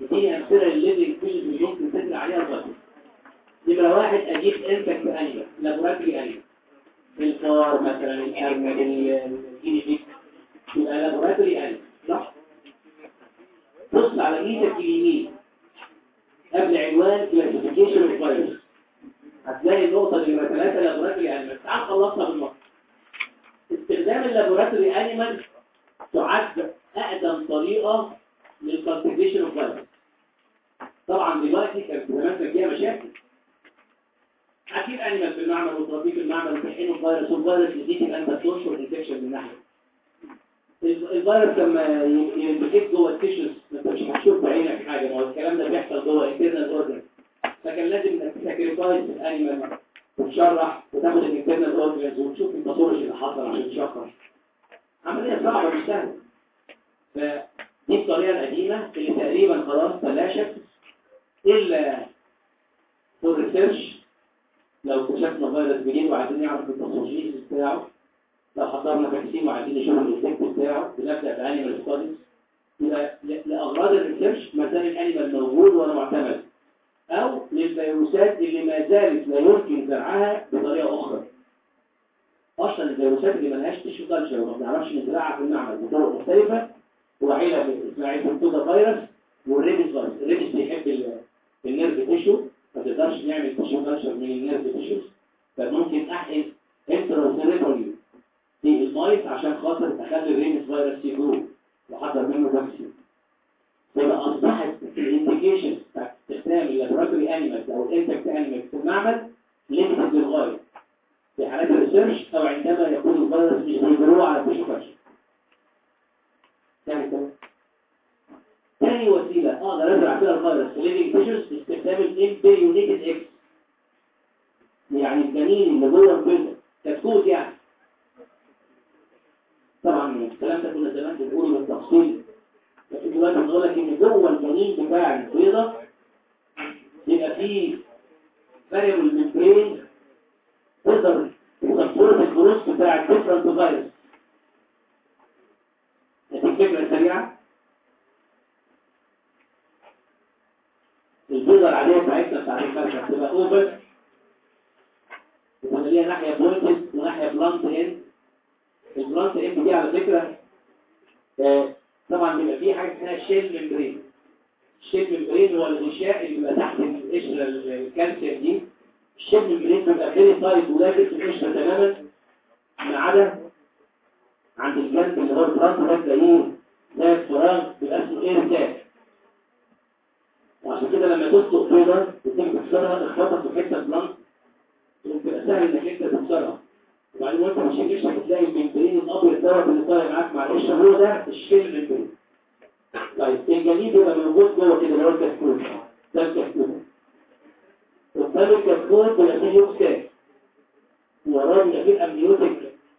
اديني امثله للليفنج فيشز اللي ممكن تطلع عليها الفيروس نمره واحد اجيب انفكت انيمال لابوراتوري انيمال الفار مثلا الارنب الجيني بيك يبقى لابوراتوري انيمال صح بص على ميزه اليمين قبل عنوان كلاسيفيكيشن اوف فيروس هتلاقي النقطه اللي نمره 3 لابوراتوري انيمال تعال خلصنا بالمره استخدام اللابوراتوري انيمال تعد اقدم طريقه للكالتيفيشن اوف فيروس طبعا دلوقتي كانت زمان كان فيها مشاكل اكيد انيمال في المعمل وتربيه في المعمل وتحقنه الفيروس والفيروس يزيد يبقى انت بتنشر انفكشن من ناحيه الفيروس لما ينبكيك جوه التيشوز ما انت مش هتشوف بعينك حاجه ما هو الكلام ده بيحصل جوه انترنال اورجن فكان لازم انك تساكريفايس الانيمال وتشرح وتاخد الانترنال اورجنز وتشوف الباثولوجي اللي حصل عشان تشخص عمليه صعبه مش سهله فدي الطريقه القديمه اللي تقريبا خلاص تلاشت الا في الريسيرش لو اكتشفنا فيروس جديد وعايزين نعرف الباثولوجيز بتاعه لو حضرنا فاكسين وعايزين نشوف الايفكت بتاعه بنبدا بانيمال ستاديز لاغراض الريسيرش ما زال الانيمال موجود ولا معتمد او للفيروسات اللي ما زالت لا يمكن زرعها بطريقه اخرى اصلا الفيروسات اللي ملهاش تيشو كلتشر وما بنعرفش نزرعها في المعمل بطرق مختلفه وعيله اسمها الفنتوزا فيروس والريبس فيروس الريبس بيحب النيرف تيشو ما تقدرش نعمل تيشو كلتشر من النيرف تيشوز فممكن احقن انتراسيريبرالي في المايس عشان خاطر اخلي الريبس فيروس يجرو واحضر منه فاكسين يبقى اصبحت الانديكيشن بتاعت استخدام اللابوراتوري انيمالز او الانفكت انيمالز في المعمل ليميتد للغايه في حالات الريسيرش او عندما يكون الفيروس مش بيجروه على تيشو كلتشر يعني كده تاني وسيلة اقدر ازرع فيها الفيروس في ليفنج تيشوز باستخدام الامبريونيتد اكس يعني الجنين اللي جوه البيضة كتكوت يعني طبعا الكلام ده كنا زمان بنقوله بالتفصيل لكن دلوقتي بنقول لك ان جوه الجنين بتاع البيضة يبقى فيه فاريبل ممبرين تقدر تسبورت الجروس بتاع الديفرنت فيروس دي الفكرة السريعة البيضة العادية بتاعتنا بتاعت الفرشة بتبقى اوبن وبيبقى ليها ناحية بوينتد وناحية بلانت اند البلانت اند دي على فكرة آه طبعا بيبقى فيه حاجة اسمها شيل ممبرين الشيل ممبرين هو الغشاء اللي بيبقى تحت القشرة الكالسيوم دي الشيل ممبرين بيبقى فيري تايت ولابس القشرة تماما ما عدا عند الجنب اللي هو الفرنس ده تلاقيه زي الفراغ بيبقى اسمه ايه رساك وعشان كده لما تسلق بيضة وتيجي تكسرها تخبطها في حته بلانت بتبقى سهل انك انت تكسرها وبعدين وانت ماشي القشره بتلاقي الممبرين الابيض دوت اللي طالع معاك مع القشره هو ده الشيل ممبرين طيب الجنين بيبقى موجود جوه كده اللي هو الكتكوت ده الكتكوت قدام الكتكوت بيبقى فيه يوكساك وراه بيبقى فيه امنيوتيك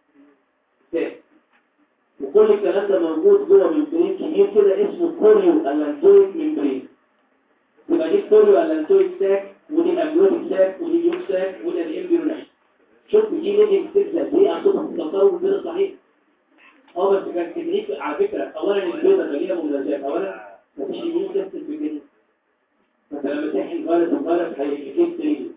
ساك وكل الكلام ده موجود جوه ممبرين كبير كده اسمه كوريو الانتويك ممبرين يبقى دي كوريو الانتويك ساك ودي الامنيوتيك ساك ودي اليوك ساك ودي الامبريوناش شوف دي ليدنج ستيبس قد ايه اصلا بتتصوروا بالبيضه صحيح اه بس كان تكنيك على فكره اولا البيضه كان ليها مميزات اولا مفيش يمين سيستم في الجنين فانت لما تحقن فيروس الفيروس هيجيب تريد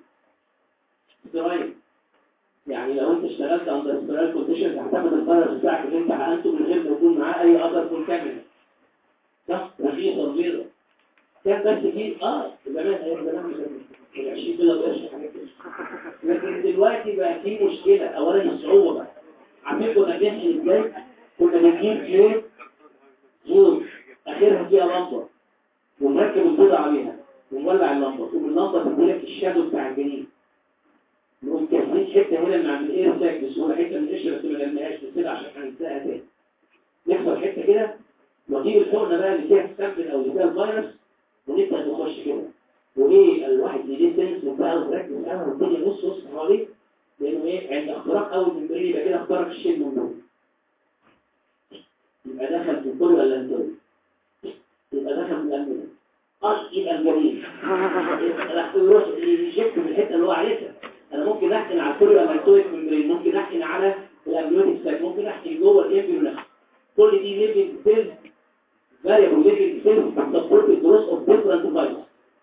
سترايك يعني لو انت اشتغلت اندر سترايك كونديشنز هتاخد الفيروس بتاعك اللي انت حقنته من غير ما يكون معاه اي اثر كونتامينت صح رخيصه بيضه كان بس في اه زمان ايام زمان مش 20 بيضه بقرش حاجات كده لكن دلوقتي بقى في مشكله اولا الصعوبه بقى عارفين كنا بنحكي ازاي كنا بنجيب زيت زوج اخرها فيها لمبه ونركب البيضه عليها ونولع اللمبه واللمبه تديلك الشادو بتاع الجنين نقوم كاسرين حته هنا من عند الاير ساك بسهوله حته من القشره بس ما نرميهاش نسيبها عشان هننساها تاني نكسر حته كده واجيب الحقنه بقى اللي فيها السامبل او اللي فيها الفيروس ونبدا نخش كده وايه الواحد يديه سنس وبقى وتركز قوي والدنيا نص نص حواليه لانه ايه عند اختراق اول ممبرين يبقى كده اخترق الشيء من دول يبقى دخل في الكل ولا الدول يبقى دخل في الامن اه يبقى الجريم راح يروح يشك في الحته اللي هو عايزها انا ممكن احقن على الكل ولا التويك ممبرين ممكن احقن على الامنيوتيك ساك ممكن احقن جوه الامبريو نفسه كل دي ليفنج سيلز variable living cells support the growth of different viruses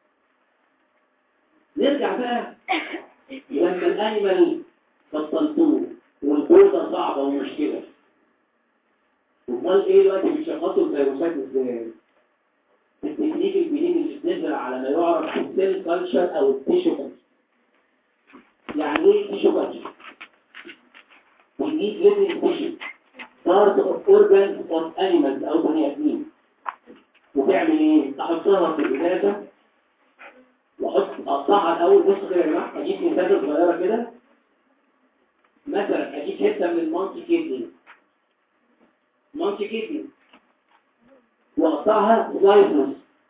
نرجع بقى لما الانيمال بطلتوه والجودة صعبة ومشكلة امال ايه دلوقتي بيشخصوا الفيروسات ازاي التكنيك الجديد اللي بنزرع على ما يعرف السيل كلتشر او التيشو كلتشر يعني ايه تيشو كلتشر we need living tissue part of organs of animals او بني ادمين وتعمل ايه تحطها في الازازه واحط اقطعها الاول بص كده يا جماعه اجيب ازازه صغيره كده مثلا اجيب حته من المونكي كيدني مونكي كيدني واقطعها سلايسز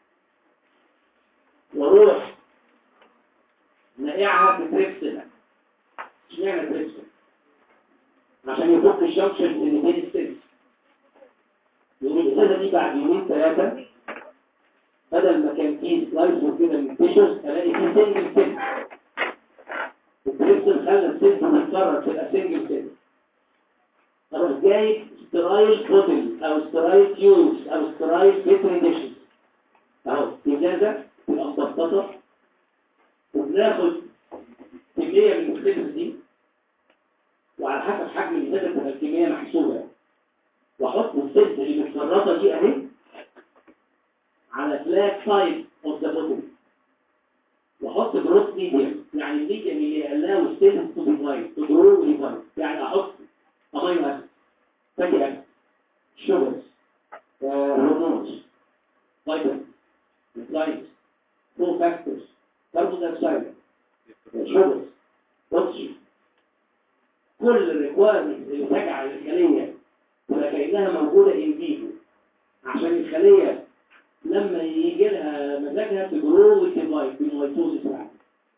واروح نقعها في تريبسل اشمعنى تريبسل عشان يفك الشنكشن اللي بين السيلز يوم الازازه دي بعد يومين ثلاثه بدل ما كان فيه سلايس كده من تيشرز الاقي فيه سنجل سيل التريبسل خلى السيلز تتكرر تبقى سنجل سيل اروح جايب سترايل بوتل او سترايل تيوبس او سترايل بيتري ديشز اهو ازازه تبقى مبسطه وبناخد كميه من السيلز دي وعلى حسب حجم الازازه تبقى الكميه محسوبه واحط السيلز اللي متفرطه دي اهي على فلاك سايد اوف ذا بوتل واحط جروث ميديم يعني الميديم اللي allow cells to divide to grow and divide يعني احط امينو اسيد فاتي اسيد شوجرز هرمونز فيتامين نيوتراينز كو فاكتورز كربون دايوكسيد شوجرز اوكسجين كل الريكويرمنت اللي تجعل الخليه تبقى كانها موجوده ان فيفو عشان الخليه لما يجي لها مزاجها تجرو وتديفايد بالميتوزيس يعني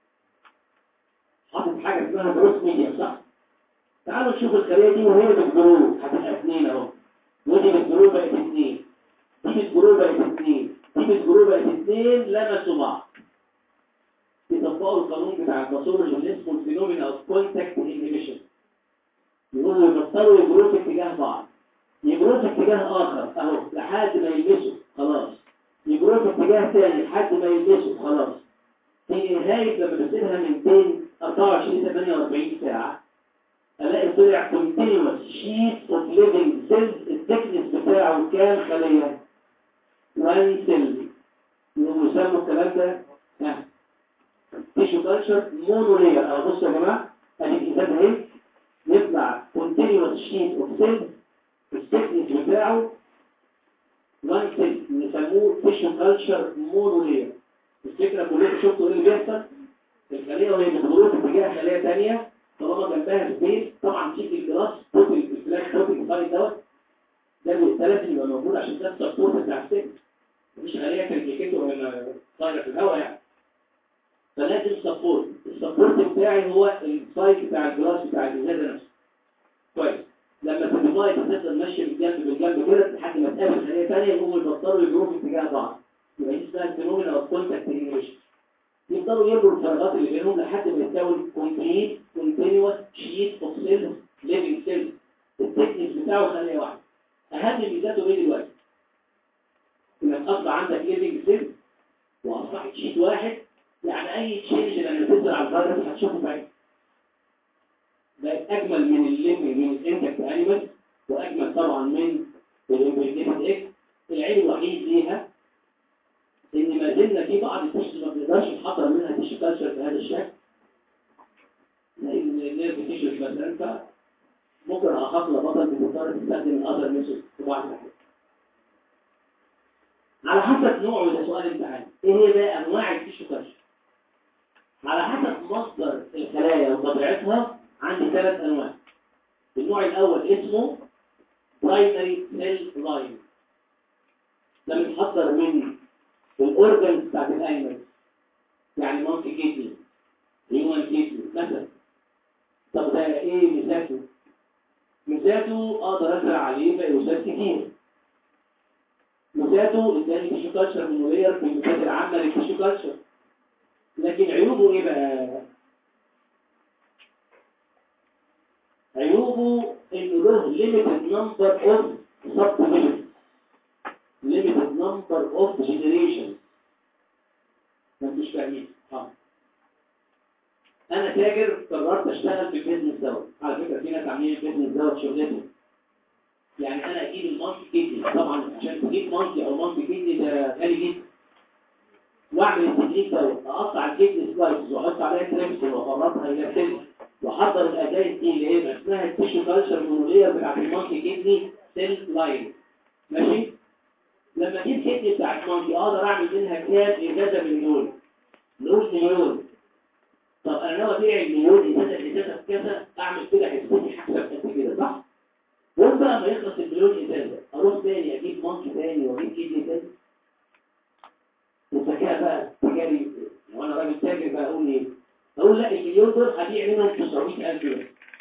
حاطط حاجه اسمها جروث ميديم صح تعالوا نشوف الخليه دي وهي بتجرو هتبقى اثنين اهو ودي بتجرو بقت اثنين دي بتجرو بقت اثنين دي بتجرو بقت اثنين لمسوا بعض يطبقوا القانون بتاع الباثولوجي اللي اسمه الفينومينا اوف كونتاكت انهبيشن يقولوا يبطلوا يجروا في اتجاه بعض يجروا في اتجاه اخر اهو لحد ما يلمسوا خلاص يجروا في اتجاه ثاني لحد ما يلمسوا خلاص في نهايه لما بسيبها من بين 24 48 ساعه الاقي طلع continuous sheet of living cells التكنس بتاعه كام خليه 1 سيل يسموا الكلام ده ها تيشو كلتشر مونولير اهو بصوا يا جماعه ادي الكتاب اهي يطلع continuous sheet of cells التكنس بتاعه 1 سيل نسموه تيشو كلتشر مونولير الفكره كلكم شفتوا ايه اللي بيحصل الخليه وهي بتدور في اتجاه خليه ثانيه طالما جنبها سبيس طبعا في الجلاس بوتل الفلاش بوتل الفايل دوت ده لازم يبقى موجود عشان ده السبورت بتاع السيل مفيش خليه كلكته ولا طايره في الهواء يعني فلازم سبورت السبورت بتاعي هو السايت بتاع الجلاس بتاع الازازه نفسه كويس لما تديفايد تفضل ماشيه بالجنب بالجنب كده لحد ما تقابل خليه ثانيه يقوموا يبطلوا يجروا في اتجاه بعض يبقى دي اسمها الفينومينا اوف كونتاكت انيميشن يفضلوا يمروا الفراغات اللي بينهم لحد ما يتكون كومبليت كونتينوس شيت اوف سيلز ليفنج سيلز التكنيك بتاعه خليه واحده اهم ميزاته ايه دلوقتي انك اصبح عندك ليفنج سيلز واصبحت شيت واحد يعني اي تشينج لما تزرع الفيروس هتشوفه بعيد بقت اجمل من الليفنج من الانتكت انيمال واجمل طبعا من الامبريكيتد اكس العيب الوحيد ليها ان ما زلنا في بعض التشخيص ما بنقدرش نحضر منها تيشو كالتشر بهذا الشكل زي النيرف تيشوز مثلا فممكن اخاف لبطل بتضطر تستخدم الاذر ميثود في بعض الحاجات على حسب نوعه ده سؤال امتحان ايه هي بقى انواع التيشو كالتشر على حسب مصدر الخلايا وطبيعتها عندي ثلاث انواع النوع الاول اسمه برايمري سيل لاين ده بيتحضر من الاورجنز بتاعت الانيمال يعني مونكي كيدني هيومن كيدني مثلا طب ده ايه ميزاته ميزاته اقدر ازرع عليه فيروسات كتير ميزاته اداني تيشو كالتشر مونولير في الميزات العامه للتيشو كالتشر لكن عيوبه ايه بقى عيوبه انه له limited number of subdivisions limited number of generations ما انتوش فاهمين اه انا تاجر قررت اشتغل في البيزنس دوت على فكره في ناس عاملين البيزنس دوت شغلتهم يعني انا اجيب المانكي كيدني طبعا عشان تجيب مانكي او مانكي كيدني ده غالي جدا واعمل التكنيك دوت اقطع الكيدني سلايسز واحط عليها تريبسين وافرطها الى سيل واحضر الاداه دي اللي هي اسمها التيشو كالتشر مونولير بتاعت المانكي كيدني سيل لاين ماشي لما اجيب كيدني بتاعت مانكي اقدر اعمل منها كام ازازه من دول نقول مليون طب انا ناوي ابيع المليون ازازه ازازه بكذا اعمل كده حسبتي حسب قد كده صح وانت لما يخلص المليون ازازه اروح تاني اجيب مانكي تاني واجيب كيدني تاني الذكاء بقى تجاري وانا راجل تاجر بقى اقول ايه اقول لا المليون دول هبيع منهم 900000 بس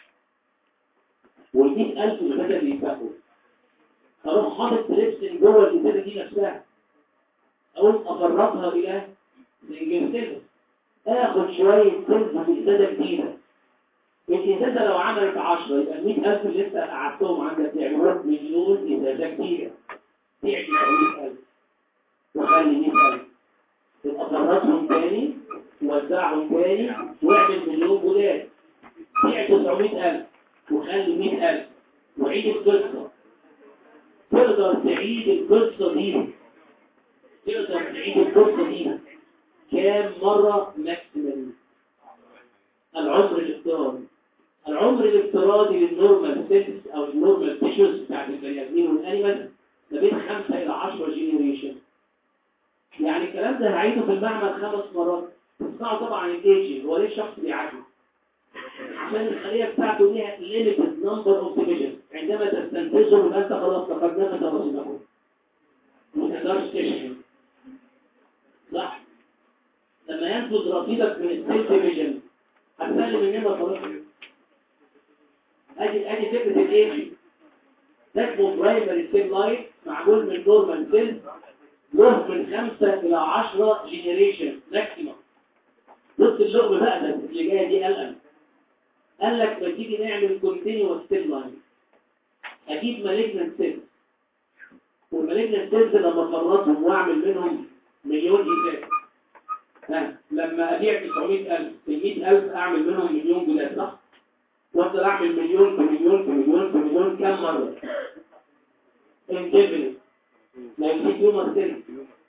وال 100000 اللي بدل بيتبقوا اروح حاطط تريبسين جوه الازازه دي نفسها اقوم افرطها الى سنجل اخد شويه سلف في ازازه جديده الازازه لو عملت 10 يبقى ال 100000 اللي انت قعدتهم عندك يعملوا مليون ازازه جديده بيع 900000 وخلي 100000 يبقى فرطهم تاني ووزعهم تاني واعمل مليون جداد بيع 900000 وخلي 100000 وعيد القصه تقدر تعيد القصه دي تقدر تعيد القصه دي كام مره ماكسيمم العمر الافتراضي العمر الافتراضي للنورمال سيلز او النورمال تيشوز بتاعت البني ادمين والانيمال ما بين 5 الى 10 جينيريشن يعني الكلام ده هعيده في المعمل خمس مرات تسمعوا طبعا الايجنج هو ليه الشخص بيعدي عشان الخليه بتاعته ليها limited number of divisions عندما تستنتجه يبقى انت خلاص فقدناك تفاصيله ما تقدرش تشحن صح لما ينفذ رصيدك من السيل ديفيجن هتسلم النمره خلاص ادي ادي فكره الايجنج ده اسمه برايمري سيل لايف معمول من نورمال سيل له من 5 الى 10 جينيريشن ماكسيمم بص الشغل بقى ده اللي جايه دي قلقا قال لك ما تيجي نعمل كونتينيوس سيل لاين اجيب مالجنت سيل والمالجنت سيلز لما فرطهم واعمل منهم مليون ازازه ها لما ابيع 900000 ال 100000 اعمل منهم مليون جنيه صح وافضل اعمل مليون في مليون في مليون في مليون كم مره انتبه ما يجيب يوم السنة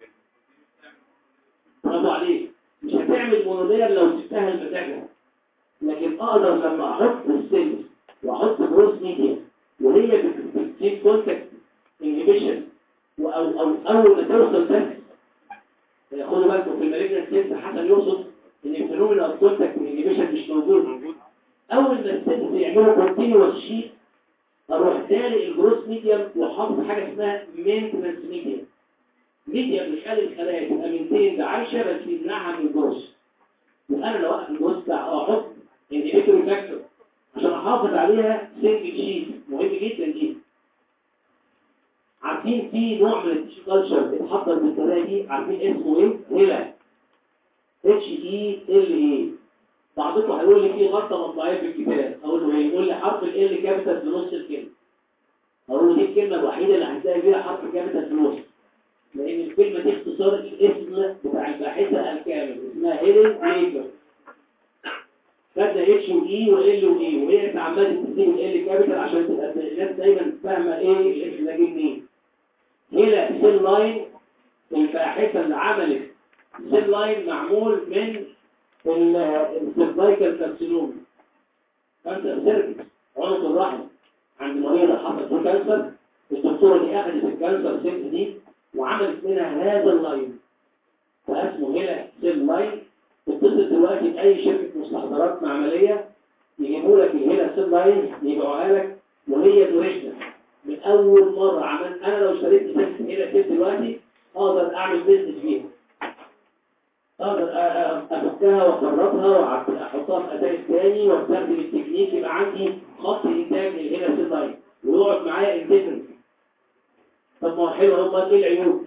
برافو عليك مش هتعمل مونولير لو سبتها المزاجة لكن اقدر لما احط السيلز واحط بروس ميديا وهي بتجيب كونتاكت انهبيشن او او اول ما توصل بس خدوا بالكم في المالجنت سيلز حسن يقصد ان الفينومينا اوف كونتاكت انهبيشن مش موجود اول ما السيلز يعملوا كونتينوس شيت اروح تالي الجروس ميديم وحافظ حاجه اسمها مينتنس ميديم ميديم بيخلي الخلايا تبقى مينتين عايشه بس يمنعها من الجروس وانا لو وقف الجروس بتاع احط انهبيتوري فاكتور عشان احافظ عليها سنجل شيت مهم جدا دي عارفين في نوع من التيشو كلتشر بيتحضر بالطريقه دي عارفين اسمه ايه؟ هيلا اتش اي ال اي بعضكم هيقول لي في غلطه مطبعيه في الكتاب اقول له ايه يقول لي حرف ال كابيتال في نص الكلمه اقول له دي الكلمه الوحيده اللي هتلاقي فيها حرف كابيتال في النص لان الكلمه دي اختصار الاسم بتاع الباحثه الكامل اسمها هيلين ميجر خدنا اتش واي وال واي وهي عماله تسيب ال كابيتال عشان تبقى الناس دايما فاهمه ايه الاسم ده جه منين هنا سيل لاين الباحثه اللي عملت سيل لاين معمول من السيرفايكال كارسينوم كانسر سيرفكس عنق الرحم عند مريضة حصل في كانسر الدكتورة دي أخذت الكانسر سيلز دي وعملت منها هذا اللاين فاسمه هنا سيل لاين اتصل دلوقتي بأي شركة مستحضرات معملية يجيبوا لك الهنا سيل لاين يبيعوها لك وهي دوريشنال من أول مرة عمل أنا لو اشتريت سيلز هنا سيل دلوقتي أقدر أعمل بيزنس فيها اقدر افكها واخرطها واحطها في اداء تاني واستخدم التكنيك يبقى عندي خط انتاج للهنا سيل لاين ويقعد معايا انديفرنت طب ما هو حلو امال ايه العيوب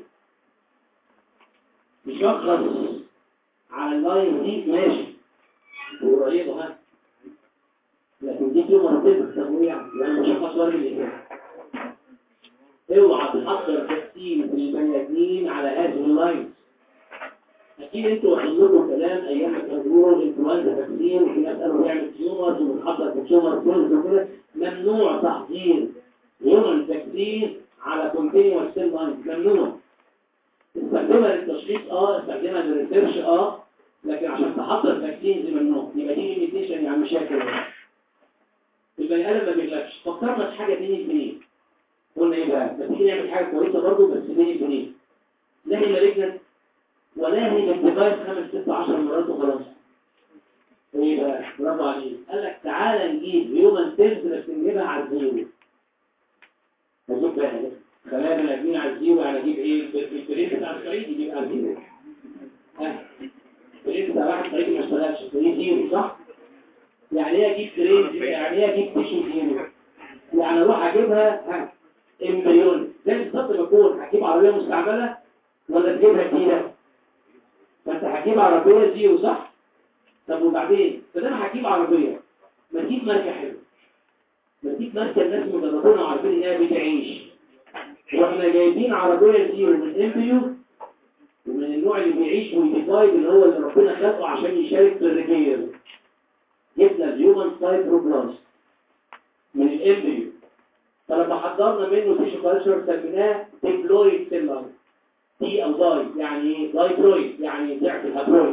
مش اخلص على اللاين دي ماشي قريبه ها لكن دي كلمه مرتبه طب ايه يعني يعني مش اخلص ولا الاجابه اوعى تحضر تكتيم للبني ادمين على هذه اللاين اكيد انتوا واخدين لكم كلام ايام ما كانوا الانفلونزا فاكسين وفي ناس قالوا بيعمل تيومرز وبنحضر في تيومر سيلز وكده ممنوع تحضير هيومن فاكسين على كونتينوس سيل لاين ممنوع استخدمها للتشخيص اه استخدمها للريسيرش اه لكن عشان تحضر فاكسين ممنوع يبقى دي ليميتيشن يعني مشاكل البني ادم ما بيغلبش فكرنا في حاجه بين البنين قلنا ايه بقى ما تيجي نعمل حاجه كويسه برضه بس بين البنين لا هي مالجنت ولا هي بالديفايس خمس ست عشر مرات وخلاص ايه بقى برافو عليك قال لك تعالى نجيب هيومن سيلز بس نجيبها على الزيرو هجيب بقى خلايا بني ادمين على الزيرو يعني اجيب ايه البريد بتاع الصعيد يجيب على الزيرو ها البريد بتاع واحد صعيدي ما اشتغلش بريد زيرو صح يعني ايه اجيب بريد يعني ايه اجيب تيشو زيرو يعني اروح اجيبها ها امبريون زي بالظبط بكون هجيب عربيه مستعمله ولا تجيبها جديده فانت هتجيب عربيه زيرو صح طب وبعدين فده هتجيب عربيه ما تجيب ماركه حلوه ما تجيب ماركه الناس مجربينها وعارفين انها بتعيش واحنا جايبين عربيه زيرو من امبريو ومن النوع اللي بيعيش ويديفايد اللي هو اللي ربنا خلقه عشان يشارك في الريبير جبنا الهيومن سايبروبلاست من الامبريو فلما حضرنا منه تيشو كالتشر سميناه ديبلويد سيلر دي او داي يعني دايبرويد يعني ضعف الهابرويد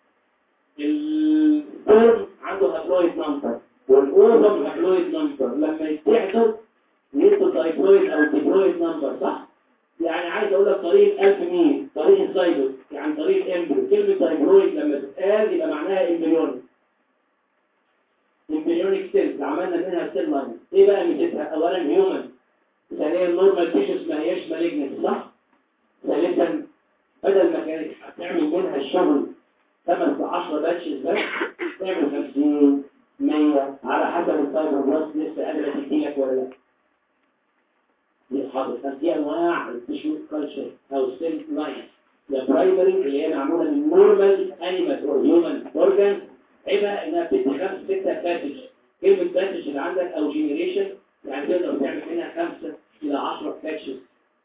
السبرم عنده هابرويد نمبر والاوفم هابرويد نمبر لما يتحدوا يدوا دايبرويد او ديبلويد نمبر صح؟ يعني عايز اقول لك طريق الالف ميل طريق الزايدو يعني طريق الامبريو كلمه دايبرويد لما تتقال يبقى معناها امبريون امبريونيك سيلز عملنا منها سيل لاين ايه بقى ميزتها اولا هيومن ثانيا نورمال تيشوز ما هياش مالجنت صح ثالثا بدل ما كانت هتعمل منها الشغل 5 ل 10 باتشز بس تعمل 50 100 على حسب الفايبر بلاس لسه قادره تديلك ولا لا دي حاضر بس دي انواع التيشو كلتشر او سيل لاين يا برايمري اللي هي معموله من نورمال انيمال او هيومن اورجان عيبها انها بتدي خمس ستة باسج كلمة باسج اللي عندك او جينيريشن يعني تقدر تعمل منها خمسة الى عشرة باتشز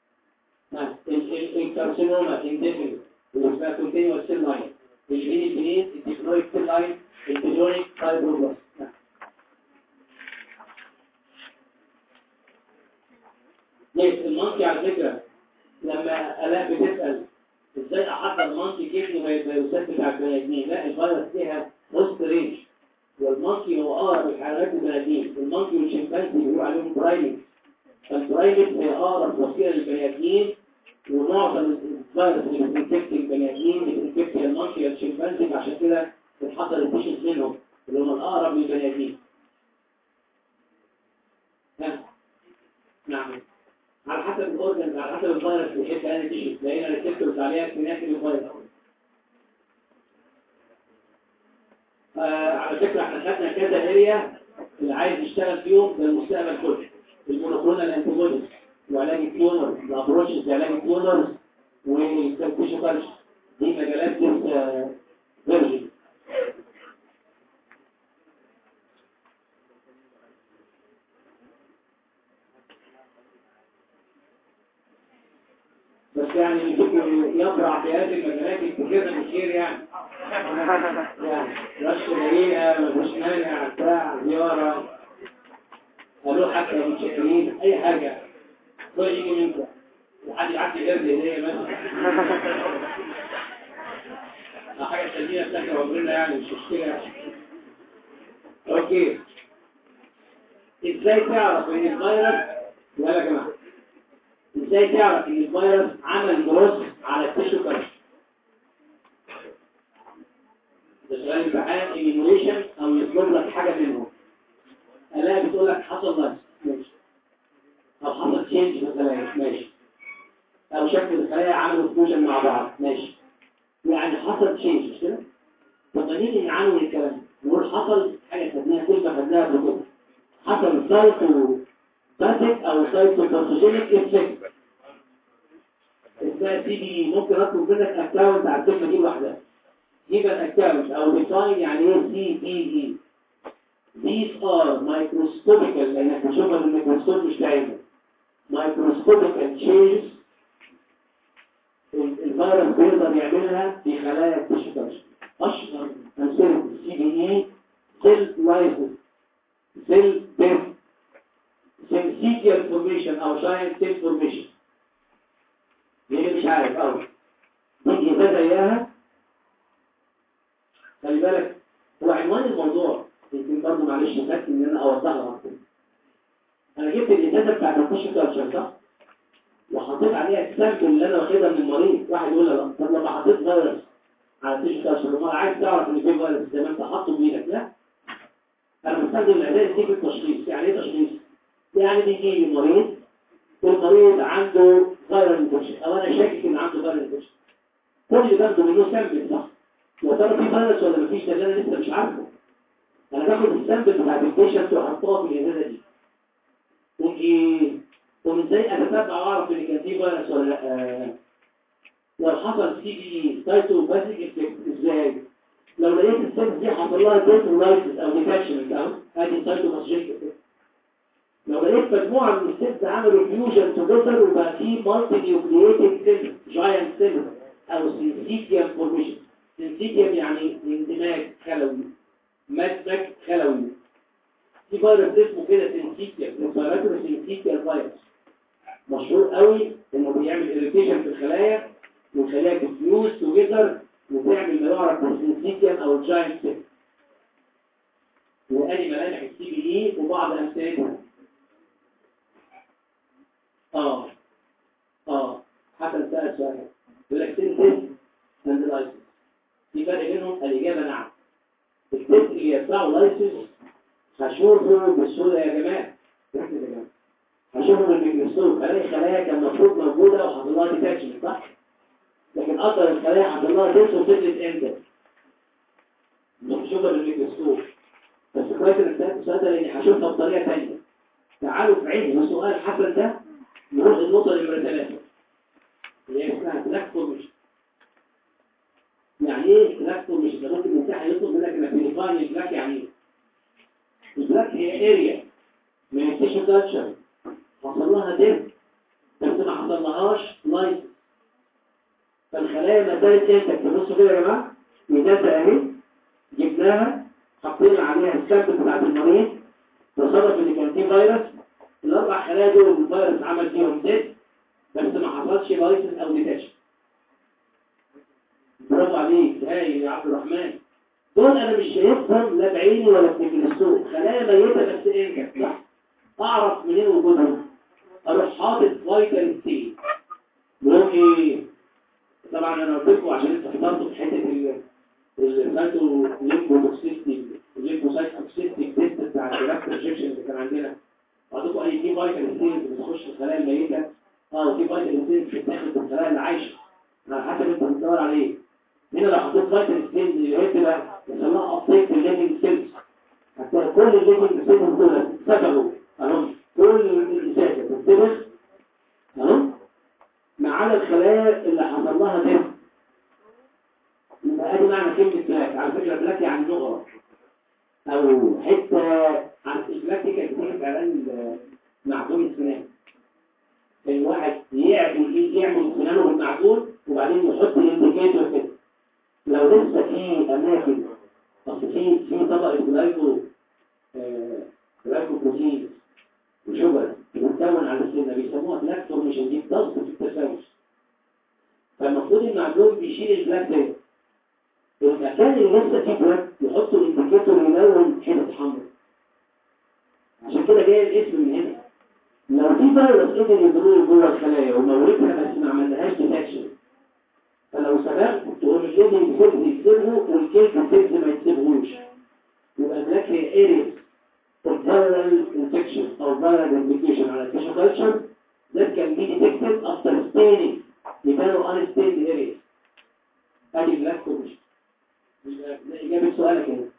الكارسينوما انديفيد اللي اسمها كونتينوس سيل لاين الجين الجنين الديبلويد سيل لاين البيلونيك فايبروبلاست ليه المنطي على فكرة لما الاء بتسأل ازاي احضر مانكي كيفني ما يثبت على البني ادمين لا الفيروس فيها وسط رينج والمانكي هو اقرب الحيوانات البني ادمين المانكي والشمبانزي بيقولوا عليهم برايمت فالبرايمت هي اقرب وسيله للبني ادمين ومعظم الفيروس اللي بتنفكت البني ادمين بتنفكت المانكي والشمبانزي عشان كده بتحضر التيشنز منهم اللي هم الاقرب للبني ادمين نعم على حسب الاورجنز على حسب الفيروس بيحب انهي تيشو لقينا ريسبتورز عليها كميات من الفيروس آه على فكره احنا خدنا كذا اريا اللي عايز يشتغل فيهم للمستقبل كله المونوكلونال انتيبوديز وعلاج التيومر الابروشز لعلاج التيومرز والتيشو كالتشر دي مجالات لسه فيرجن بس يعني اللي يقرع في هذه المجالات الكثيرة من خير يعني يعني رش دقيقة مفيش مانع بتاع زيارة قالوا حتى متشكرين أي حاجة كل يجي منكم وحد يعدي جرد هدية مثلا حاجة تسلينا بتاكل عمرنا يعني مش مشكلة أوكي إزاي تعرف إن الفيروس لا يا جماعة ازاي تعرف ان الفيروس عمل جروس على التيشو كارش ده سؤال امتحان ايميوليشن او يطلب لك حاجه منهم الاقي بتقول لك حصل فيروس ماشي او حصل تشينج في الخلايا ماشي او شكل الخلايا عملوا فيوجن مع بعض ماشي يعني حصل تشينج مش كده طب نيجي نعنون الكلام نقول حصل حاجه خدناها كلمه خدناها قبل كده حصل سايتو باسك او سايتوباثوجينيك افكت اسمها سي بي ممكن اطلب منك اكونت على الكلمه دي لوحدها جيب الاكونت او ديفاين يعني ايه سي بي اي These are microscopical لانك بتشوفها بالميكروسكوب مش بعينك microscopic مايكروسكوبيكال تشينجز الفيروس بيقدر يعملها في خلايا التشو كلتشر اشهر امثله السي بي اي سيل لايسيس سيل ديث سينسيتيال فورميشن او جاينت سيل فورميشن اللي مش عارف قوي تيجي ده زيها خلي بالك هو عنوان الموضوع يمكن برضه معلش فاكر ان انا اوضحها اكتر انا جبت الازازه بتاعت التشو كلتشر صح وحطيت عليها السامبل اللي انا واخدها من المريض واحد يقول لي لا طب لما حطيت فيروس على التيشو كلتشر امال عايز تعرف ان في فيروس زي ما انت حاطه بايدك لا انا بستخدم الاداه دي في التشخيص يعني ايه تشخيص يعني بيجي لي مريض والمريض عنده فيرال انفكشن او انا شاكك ان عنده فيرال انفكشن كل اللي باخده منه سامبل صح يا ترى في فيروس ولا مفيش ده اللي انا لسه مش عارفه انا باخد السامبل بتاع البيشنت واحطها في الازازه دي واجي ومن ازاي اتتبع واعرف ان كان في فيروس ولا لا لو حصل سي بي سايتو باسيك افكت ازاي لو لقيت السيل دي حصل لها ديترولايسيس او ديتاتشمنت اهو ادي سايتو باسيك افكت لو لقيت مجموعه من السيلز عملوا فيوجن توجذر وبقى في مالتي نيوكلييتد سيل جاينت سيل او سينسيتيوم فورميشن سينسيتيوم يعني اندماج خلوي مدمج خلوي في فيروس اسمه كده سينسيتيوم ريسبيراتوري سينسيتيوم فيروس مشهور قوي انه بيعمل اريتيشن في الخلايا والخلايا تفيوز توجذر وتعمل ما يعرف بالسينسيتيوم او الجاينت سيل وادي ملامح السي بي اي وبعض امثالها اه اه حسن سأل سؤال يقول لك سينسيس اند لايسيس في فرق بينهم الاجابه نعم التست اللي يدفعوا لايسيس هشوفه بالصوره يا جماعه ركز يا جماعه هشوفه بالميكروسكوب الاقي خلايا كان المفروض موجوده وحصل لها ديتاتشمنت صح لكن اقدر الخلايا حصل لها ديس وتفلت امتى مش هشوفها بالميكروسكوب بس كويس انك سالت السؤال ده لاني هشوفها بطريقه ثانيه تعالوا في عين سؤال حسن ده نروح النقطه نمره ثلاثه اللي هي اسمها بلاك فورميشن يعني ايه بلاك فورميشن ده ممكن الامتحان يطلب منك انك تديفاين البلاك يعني ايه البلاك هي اريا من التيشو كلتشر حصل لها دم بس ما حصل لهاش لايت فالخلايا ما زالت انتك تبصوا كده يا جماعه ميزات اهي جبناها حطينا عليها السامبل بتاعت المريض تصرف ان كان فيه فيروس الاربع خلايا دول الفيروس عمل فيهم ديت بس ما حصلش لايسنس او ديتاتش برافو عليك هاي يا عبد الرحمن دول انا مش شايفهم لا بعيني ولا بميكروسكوب خلايا ميته بس انجز صح اعرف منين وجودهم اروح حاطط فايتال سي بقول ايه طبعا انا قلت لكم عشان انتوا حضرتوا في حته الفاتو ليمبو توكسيستي الليمبو سايت توكسيستي تيست بتاع الدراكت ريجكشن اللي كان عندنا بعضكم اي في فايتال سي بتخش الخلايا الميته اه في فايتال سي بتاخد في الخلايا اللي عايشه على حسب انت بتدور عليه هنا لو حطيت فايتال سي اللي هي تبقى يسموها ابديت الليفنج سيلز هتلاقي كل الليفنج سيلز دول سبقوا اهم كل الإزازة بتتبخ اهو ما عدا الخلايا اللي حصل لها دم يبقى ادي معنى كلمة بلاك على فكرة بلاك يعني نغرة او حتة عن البلاك دي كانت بتيجي في اعلان معجون السنان الواحد يعمل يعمل سنانه بالمعجون وبعدين يحط الانديكيتور كده لو لسه في اماكن اصل في في طبقة جلايكو جلايكو بروتين وشجر بتتكون على السنة بيسموها بلاك فورميشن دي بتضغط في التساوس فالمفروض المعجون بيشيل البلاك ده المكان اللي لسه فيه بلاك يحطوا الانديكيتور يلون حتت حمراء عشان كده جاي الاسم من هنا لو في فيروس قدر يضرب جوه الخلايا ومورثها بس ما عملناهاش ديتكشن فلو سبقت تقوم الليفنج سيلز يكسبه والكيك سيلز ما يكسبهوش يبقى بلاك هي اريس viral infection or viral replication على tissue culture that can be detected after staining يبانوا unstained areas ادي black commission إجابة سؤالك هنا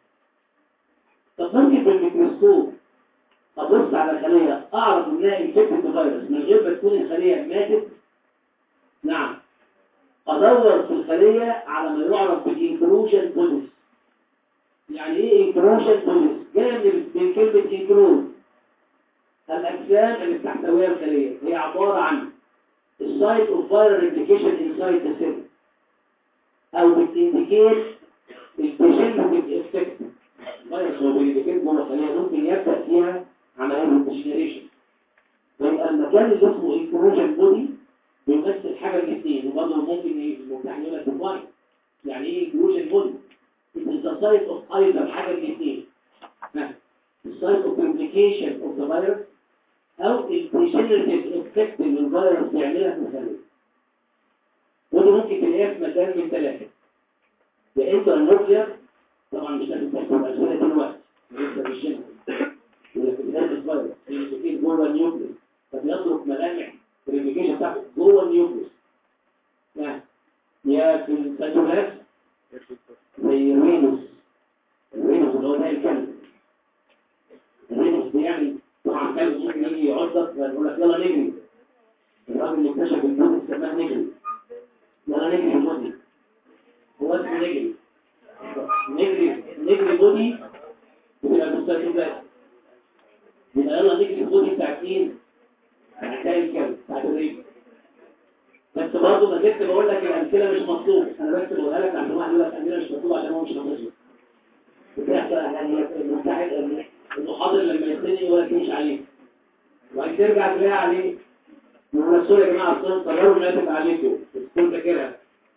طب ممكن بالميكروسكوب أبص على خلية أعرف إنها infected بفيروس من غير ما تكون الخلية ماتت نعم أدور في الخلية على ما يعرف بالإنكروجن بوليس يعني إيه إنكروجن بوليس جاية من كلمة إنكروز الأجسام اللي بتحتويها الخلية هي عبارة عن السايت اوف فايرال ريبليكيشن انسايد ذا سيل او بتindicate الديجنريتيف افكت فايروس هو بيديكيت جوه الخلية ممكن يبدأ فيها عملية الديجنريشن ويبقى المكان اللي اسمه انكروجن بودي بيمثل حاجة من اثنين وبرضه ممكن الممتحن يقول لك ديفاين يعني ايه انكروجن بودي؟ It is the site of either حاجة من اثنين السايت اوف ريبليكيشن اوف ذا فيروس او الديجنريتيف افكت اللي الفيروس بيعملها في الخليه ودي ممكن تلاقيها في مكان من ثلاثه يا انتر نوكلير طبعا مش لازم تحكم الاسئله دلوقتي لسه في الجنة ولا في بدايه الفيروس اللي جوه النيوكليس فبيترك ملامح الريبليكيشن بتاعته جوه النيوكليس يعني يا في السيتوبلازم زي الرينوس الرينوس اللي هو ده الكلب الرينوس بيعمل طبعا كان ممكن يجي يعضك فيقول لك يلا نجري الراجل اللي اكتشف البودي سماه نجري يلا نجري البودي هو اسمه نجري نجري نجري بودي بتبقى مستشفى يبقى يلا نجري البودي بتاعت مين؟ بتاعت الكلب بتاعت الريب بس برضه ما زلت بقول لك الامثله مش مطلوبه انا بس بقولها لك عشان واحد يقول لك امثله مش مطلوبه عشان هو مش حافظها بتحصل يعني المستحيل المحاضر لما يستني يقول لك مش عليه وبعد ترجع تلاقيها عليه يقول لك سوري يا جماعه اصلا قرروا انها تبقى عليكم بس كنت فاكرها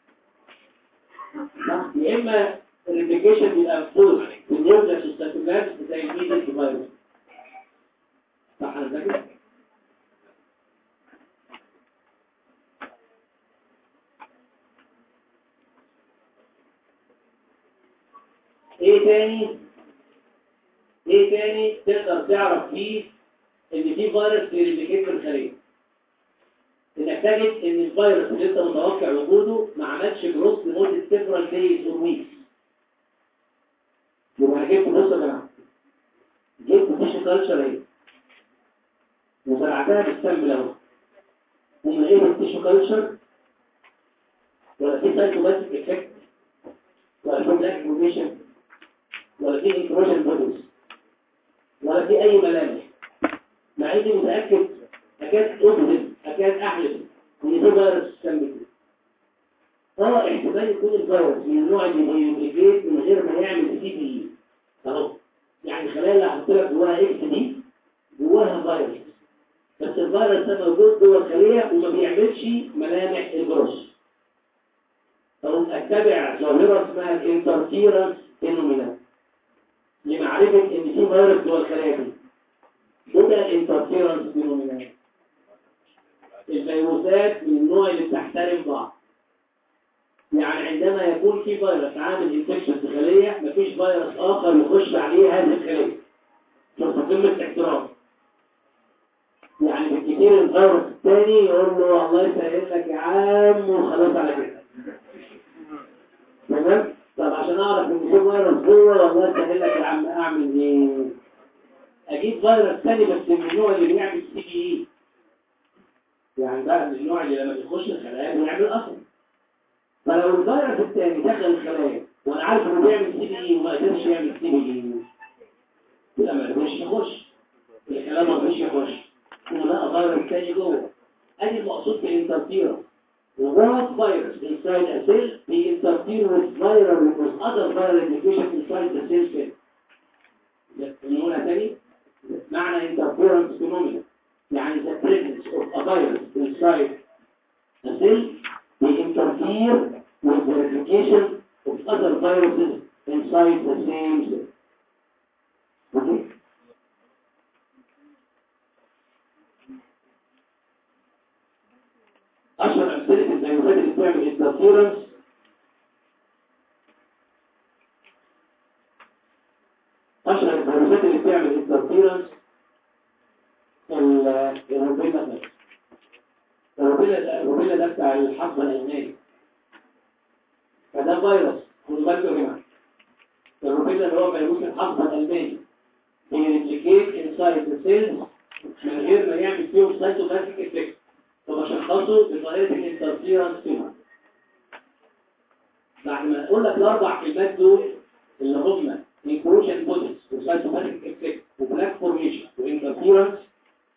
صح يا اما الريبليكيشن بيبقى فوز في النيوكليس والسيتوبلازم زي الميدل فيروس صح انا فاكر ايه تاني ايه تاني تقدر تعرف فيه ان في فيروس بيريبليكيت في الخليه انك تجد ان الفيروس اللي انت متوقع وجوده ما عملش جروث لمده سيفرال دايز اور ويكس يبقى انا جبت بص يا جماعه جبت تيشو كلتشر اهي وزرعتها بالسامبل اهو ومن غير التيشو كلتشر ولا في سايتوماتيك افكت ولا في بلاك فورميشن ولا في انكروجن بودز ولا في اي ملامح مع اني متاكد اكاد اجزم اكاد احلف ان في فيروس سمي اه احتمال يكون الفيروس من النوع اللي بيريبليكيت من غير ما يعمل سي بي اي اهو يعني الخلايا اللي هحط لك جواها اكس دي جواها فيروس بس الفيروس ده موجود جوه الخليه وما بيعملش ملامح الجروس او اتبع ظاهره اسمها الانترفيرنس فينومينا لمعرفه ان في فيروس جوه الخلايا دي وده الانترفيرنس فينومينا الفيروسات من النوع اللي بتحترم بعض يعني عندما يكون في فيروس عامل انفكشن في خليه مفيش فيروس اخر يخش عليه هذه الخليه شوف قمه احترام يعني بالكثير الفيروس الثاني يقول له الله يسهل لك يا عم وخلاص على كده تمام طب عشان اعرف ان في فيروس جوه والله يسهل لك يا عم اعمل ايه اجيب فيروس ثاني بس من النوع اللي بيعمل سي بي اي يعني بقى من النوع اللي لما بيخش الخلايا بيعمل اصلا فلو الفيروس الثاني دخل الخلايا وانا عارف انه بيعمل سي بي اي وما قدرش يعمل سي بي اي يبقى ما قدرش يخش الكلام ما قدرش يخش لا فيروس ثاني جوه ادي المقصود بالانترفيرنس What virus inside a cell may interfere with viral with other viral replication inside the cell cell. نقولها تاني معنى interference phenomena يعني the presence of a virus inside a cell may interfere with the replication of other viruses inside the same cell. Okay? أشهر أمثلة الفيروسات اللي بتعمل انترفيرنس أشهر الفيروسات اللي بتعمل انترفيرنس الروبيلا ده الروبيلا ده الروبيلا ده بتاع الحصبة الألماني فده فيروس خدوا بالكم يا جماعة الروبيلا اللي هو فيروس الحصبة الألماني بيريبليكيت انسايد ذا سيلز من غير ما يعمل فيهم سايتوباتيك افكت فبشخصه بطريقه الانترفيرنس فيما بعد ما اقول لك الاربع كلمات دول اللي هم انكروشن بوديز وسايتوماتيك افكت وبلاك فورميشن وانترفيرنس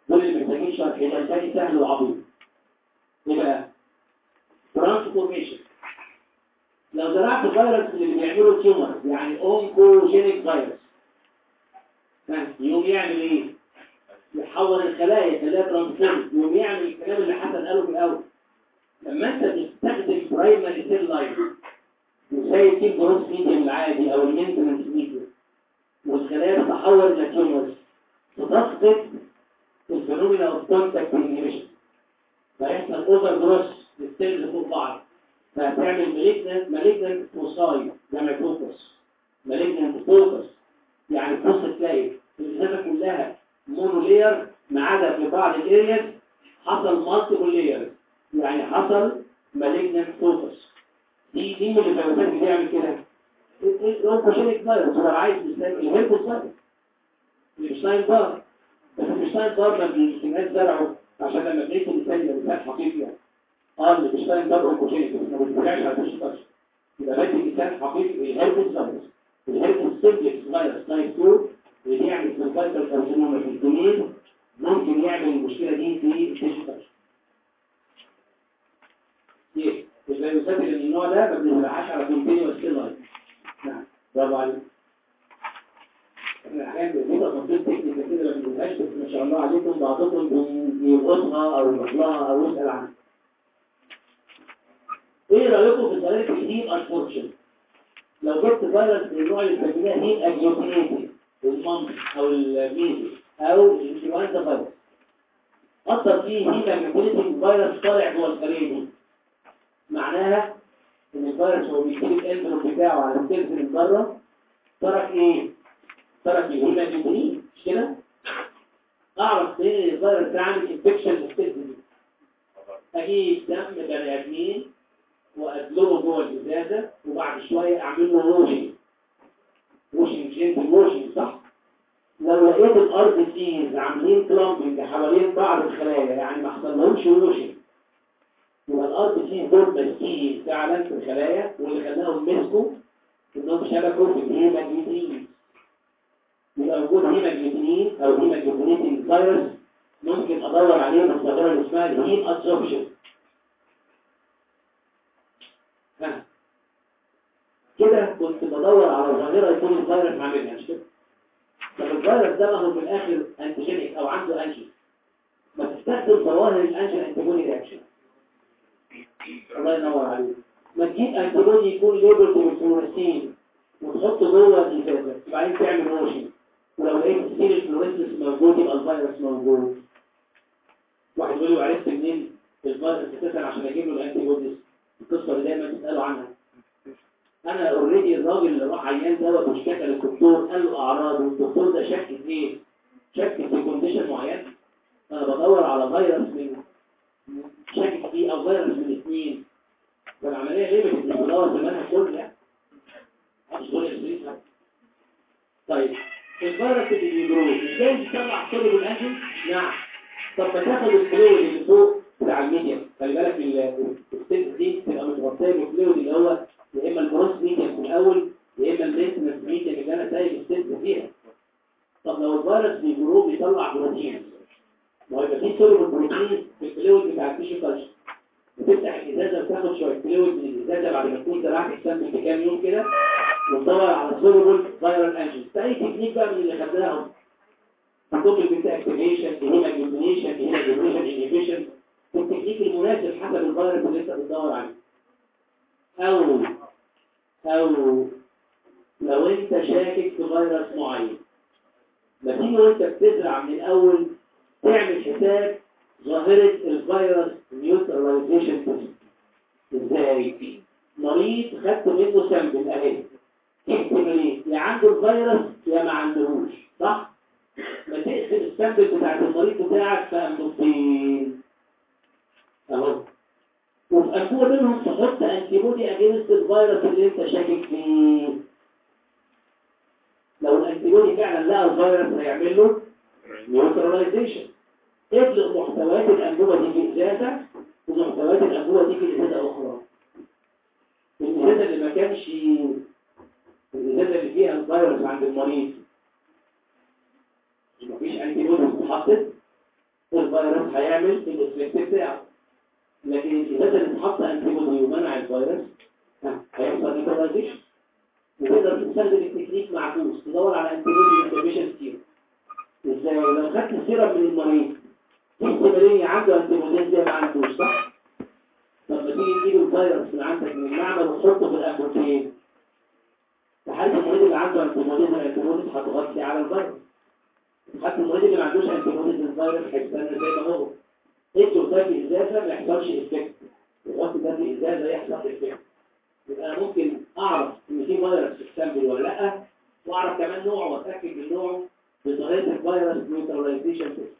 دول اللي محتاجين شرح يبقى الثاني سهل وعبيط يبقى ترانسفورميشن لو زرعت فيروس اللي بيعملوا تيومر يعني اونكوجينيك فيروس يقوم يعمل ايه يحول الخلايا يخليها ترانسفورم يقوم يعمل الكلام اللي حسن قاله في الاول لما انت بتستخدم برايمري سيل لاين وسايب فيه الجروس ميديم العادي او المينتنس ميديم والخلايا تتحول الى تيومرز فتفقد الفينومينا اوف كونتاكت انهيبيشن فيحصل اوفر جروس للسيلز فوق بعض فهتعمل مالجنت مالجنت فوساي جمع فوكس مالجنت فوكس يعني تبص تلاقي الازازه كلها مونو لير ما عدا في بعض الارياز حصل مالتيبل لير يعني حصل مالجنت فوكس دي دي من الفيروسات اللي بيعمل كده الاونكوجينيك فيروس هو عايز الهيربس فيروس الشتاين بار بس الشتاين بار ما بيجيناش زرعه عشان لما بنكتب مثال يبقى مثال حقيقي يعني اه اللي بيشتغل بار اونكوجينيك بس ما بيرجعش على التشخيص يبقى بدي مثال حقيقي الهيربس فيروس الهيربس سيمبلكس فيروس تايب 2 اللي بيعمل سيرفايكال كارسينوما في الدمين ممكن يعمل المشكله دي في التشخيص ايه الفيروسات اللي من النوع ده ما بنزرعهاش على كونتينيوس سيل لاين نعم برافو عليك احنا احيانا بنبقى تفاصيل تكنيكال كده ما بنقولهاش بس ما شاء الله عليكم بعضكم بيلقطها او يطلعها او يسال عنها ايه رايكم في طريقه الهيم انفورشن لو جبت فيروس من النوع اللي بنسميها هيم اجيوتينيتي المنطق او الميزي او الانفلونزا فيروس اثر فيه هيم اجيوتينيتي فيروس طالع جوه الخليه دي معناها ان الفيروس هو بيجيب الانترو بتاعه على السيلز من بره ترك ايه ترك الهيماجلوبين مش كده اعرف منين ان الفيروس ده عامل انفكشن للسيلز دي اجيب دم بني ادمين وادلوه جوه الازازه وبعد شويه اعمل له ووشنج ووشنج جنتل ووشنج صح لو لقيت الارض سيز عاملين كلامبنج حوالين بعض الخلايا يعني ما حصلهمش ووشنج يبقى الارض فيه دور مسكين فعلا في الخلايا واللي خلاهم مسكوا انهم شبكوا في الهيماجلوبين يبقى وجود هيماجلوبين او هيماجلوبينيتنج فيروس ممكن ادور عليه بالظاهره اللي اسمها الهيم ادسوربشن كده كنت بدور على ظاهره يكون الفيروس عاملها مش كده طب الفيروس ده ما هو في الاخر انتيجينيك او عنده انجين ما تستخدم ظواهر الانجين انتيبودي رياكشن الله ينور عليك ما تجيب انتيبودي يكون ليبل بالفلوريسين وتحطه جوه الازازه وبعدين تعمل روشن ولو لقيت السيل الفلوريسنس موجود يبقى الفيروس موجود واحد يقول له عرفت منين الفيروس اساسا عشان اجيب له الانتيبوديز القصه اللي دايما تسالوا عنها انا اوريدي الراجل اللي راح عيان دوت واشتكى للدكتور قال له اعراض والدكتور ده شك في ايه؟ شك في كونديشن معين انا بدور على فيروس من شاكك فيه او فيروس من اثنين فالعمليه ليه مش بدور في المنهج كله يعني مش كل الفريق طيب الفيروس اللي بيجروه مش جاي يطلع سوليد الانجل نعم طب ما تاخد الفلويد اللي فوق بتاع الميديا خلي بالك الستيت دي تبقى متغطيه بالفلويد اللي هو يا اما الجروس ميديا في الاول يا اما المينتنس ميديا اللي انا سايب الستيت فيها طب لو الفيروس بيجروه بيطلع بروتين ما هو يبقى في سوليد بروتين في الفلويد بتاع التيشو كلشر بتفتح الازازه وتاخد شويه فلويد من الازازه بعد ما تكون زرعت السامبل بكام يوم كده وتدور على سوليبل فايرال انجل اي تكنيك بقى من اللي خدناهم هتطلب بنت اكتيفيشن هيماجلوبينيشن هيماجلوبينيشن انهبيشن والتكنيك المناسب حسب الفيروس اللي انت بتدور عليه او او لو انت شاكك في فيروس معين ما تيجي وانت بتزرع من الاول تعمل حساب ظاهرة الفيروس نيوتراليزيشن تيست ازاي مريض خدت منه سامبل اهي احتمالين يا عنده الفيروس يا ما عندهوش صح ما تقسم السامبل بتاعت المريض بتاعك في انبوبتين اهو وفي انبوبه منهم تحط انتيبودي اجينست الفيروس اللي انت شاكك فيه لو الانتيبودي فعلا لقى الفيروس هيعمل له نيوتراليزيشن ابلغ محتويات الانبوبه دي في ازازه ومحتويات الانبوبه دي في ازازه اخرى الازازه اللي ما كانش الازازه اللي فيها الفيروس عند المريض مفيش انتي بوديز اتحطت الافكت بتاعه لكن الازازه اللي اتحط انتي بودي ومنع الفيروس ها، هيحصل نيوتراليزيشن وتقدر تستخدم التكنيك معكوس تدور على انتي بودي انترفيشن سيرم ازاي لو خدت السيرم من المريض في احتماليه عنده انتي بودي زي ما عندوش صح طب ما تيجي تجيب الفيروس من عندك من المعمل وتحطه في الابروتين في حاله المريض اللي عنده انتي بودي الانتي بودي هتغطي على الفيروس حتى المريض اللي ما عندوش انتي بودي للفيروس هيستنى زي ما هو ادوا ده في ازازه ما يحصلش افكت وحط ده في ازازه يحصل افكت يبقى انا ممكن اعرف ان في فيروس في السامبل ولا لا واعرف كمان نوعه واتاكد من نوعه بطريقه الفيروس نيوتراليزيشن تيست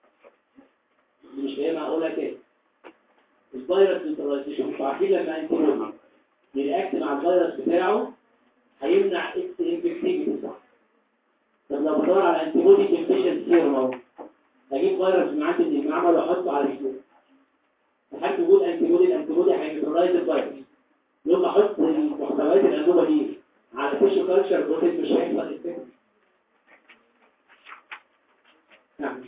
مش فاهمها اقولها كده الفيروس نيوتراليزيشن انتوا عارفين لما انتي بودي يرياكت مع الفيروس بتاعه هيمنع اكس انفكتيفيتي صح طب لو بدور على انتي بودي ديفيشن سيرم اهو اجيب فيروس من عندي من المعمل واحطه على الجسم لحد وجود انتي بودي الانتي بودي هينيوترلايز الفيروس يوم ما احط محتويات الانبوبه دي على تيشو كلتشر بروتين مش هيحصل افكت نعم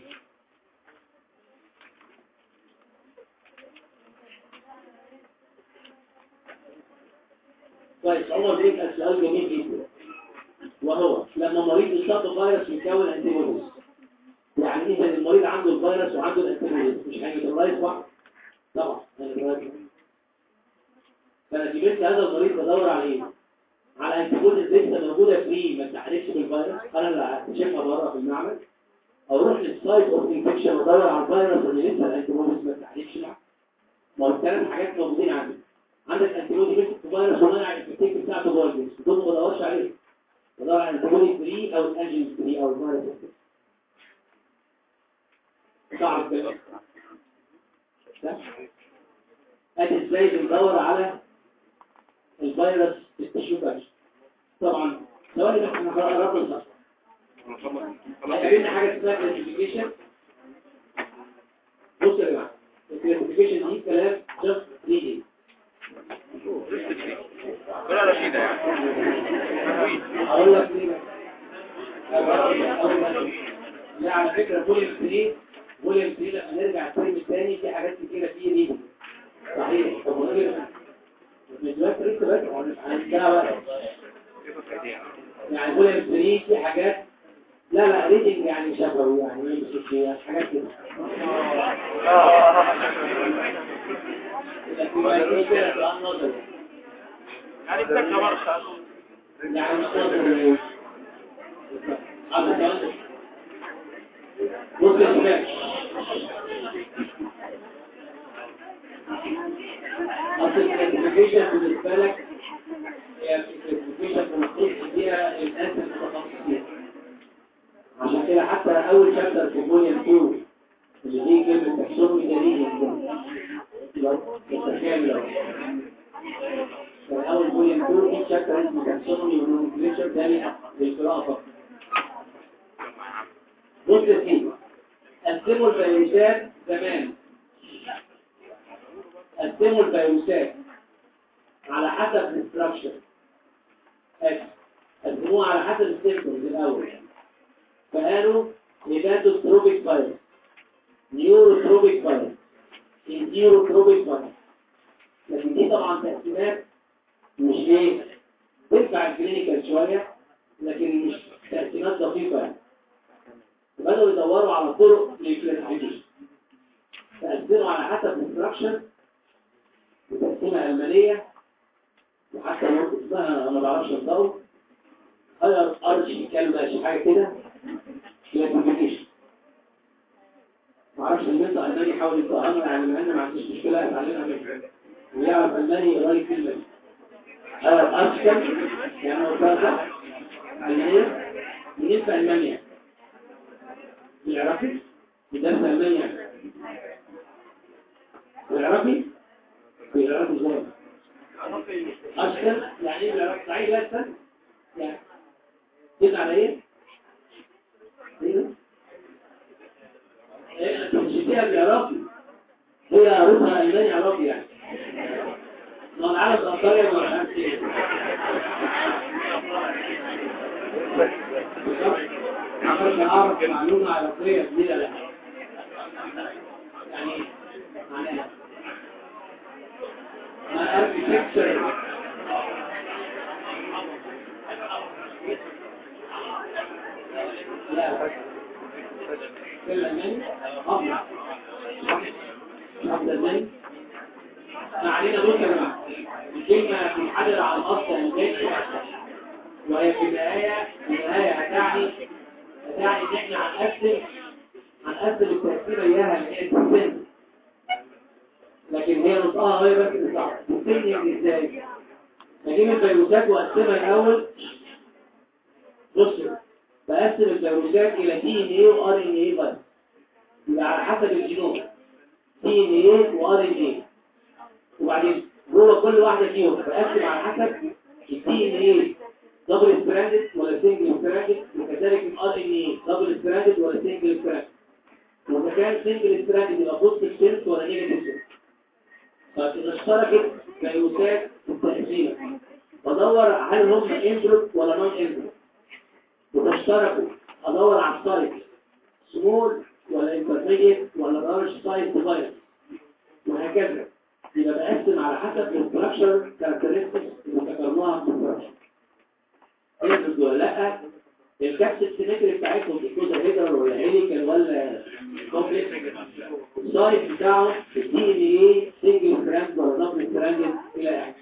كويس عمر بيسأل سؤال جميل جدا وهو لما مريض يصاب بفيروس يكون انتي بوديز يعني اذا المريض عنده الفيروس وعنده الانتي بوديز مش هينيوترلايز بعض طبعا هينيوترلايز فانا جبت هذا المريض بدور على ايه على انتي بوديز لسه موجوده فري ما بتعالجش بالفيروس انا اللي هكتشفها بره في المعمل او اروح للسايت اوف انفكشن وادور على الفيروس اللي لسه الانتي بوديز ما بتعالجش معاه ما هو الثلاث حاجات موجودين عندك عندك انتي بودي بيست فيروس ومنع الافكتيف بتاعته جوه الجسم دول ما بدورش عليه بدور على انتي بودي فري او الانجين فري او الفيروس صعب كده ده ادي ازاي بندور على الفيروس في التشو باش طبعا ثواني بس انا قررت الخط هيقابلنا حاجه اسمها كلاسيفيكيشن بصوا يا جماعه الكلاسيفيكيشن دي كلام جاست ريدنج ولا رشيدة يعني اقول لك ليه بقى؟ لا على فكره فوليوم 3 فوليوم 3 لما نرجع الترم الثاني في حاجات كتيره فيه دي صحيح طب ونقول لك مش دلوقتي لسه بس هنرجع بقى يعني فوليوم 3 في حاجات لا لا ريدنج يعني شفوي يعني مش فيها حاجات كده لكن ما يجيش كده سؤال نظري يعني بتاكنا مرة يعني مش نظري عبد السلام بص يا شباب اصل الكلاسيفيكيشن بالنسبه لك هي الكلاسيفيكيشن بنخص فيها الناس المتخصصين عشان كده حتى اول شابتر في فوليوم 2 اللي فيه كلمه تكسومي دليل لو تتخيل لو كان اول فوليوم 2 في شابتر اسمه تكسومي ونومنكليتشر تاني للقراءه فقط بص يا سيدي قسموا الفيروسات زمان قسموا الفيروسات على حسب الاستراكشر قسموها على حسب السيمبتومز الاول فقالوا هيباتوتروبيك فيروس نيوروتروبيك فيروس انتيروتروبيك فيروس لكن دي طبعا تقسيمات مش ايه تنفع الكلينيكال شويه لكن مش تقسيمات دقيقه يعني بدأوا يدوروا على طرق للكلاسيفيكيشن تقسموا على حسب الاستراكشر وتقسيمة علمانية وحتى لو اسمها انا ما بعرفش انطقه غير ارشي كلمة حاجة كده كلاسيفيكيشن ما اعرفش المنطقة الماني حاول يطقها لنا يعني لان ما عنديش مشكلة اتعلمها منه ويعرف الماني يقرا لي كلمة غير ارشي يعني هو فرقة علمانية ينفع المانيا العراقي بدرس ألمانيا العراقي في العراقي ازاي أشكر يعني ايه العراقي صحيح لا استنى يعني كده على ايه ايه ايه انت مش فيها بالعراقي هي روسها ألمانيا عراقي يعني ما انا عارف أنطاليا ما عارف ايه عشان أعرف معلومة عربية جديدة لها يعني معناها architecture لا الألماني أفضل أفضل الألماني ما علينا بص يا جماعة الكلمة بتتحدد على الأصل الألماني وهي في النهاية في النهاية هتعني هتعني إن إحنا هنقسم هنقسم التركيبة إياها اللي هي السن لكن هي نطقها غير بس اللي صح السن إزاي؟ نجيب الفيروسات وأقسمها الأول بص بقسم الفيروسات إلى دي إن إيه وآر إن إيه بس يبقى على حسب الجينوم دي إن إيه وآر إن إيه وبعدين جوه كل واحدة فيهم بقسم على حسب الدي إن إيه دبل ستراندد ولا سنجل ستراندد وكذلك الار ان اي دبل ستراندد ولا سنجل ستراندد وإذا كان سنجل ستراندد يبقى بوزيتيف سيلز ولا نيجاتيف سيلز فإذا اشتركت فيروسات في التقسيمة بدور هل هم اندروب ولا نون اندروب وتشتركوا ادور على السايت سمول ولا انترميديت ولا لارج سايت فايروس وهكذا يبقى بقسم على حسب الاستراكشر كاركترستكس اللي ذكرناها في الاستراكشر اندروب ولا لا الكبس السيمتري بتاعتهم بيكون هيدر ولا هيليكال ولا كومبلكس السايت بتاعه الدي ان ايه سنجل ستراند ولا دبل ستراند الى اخره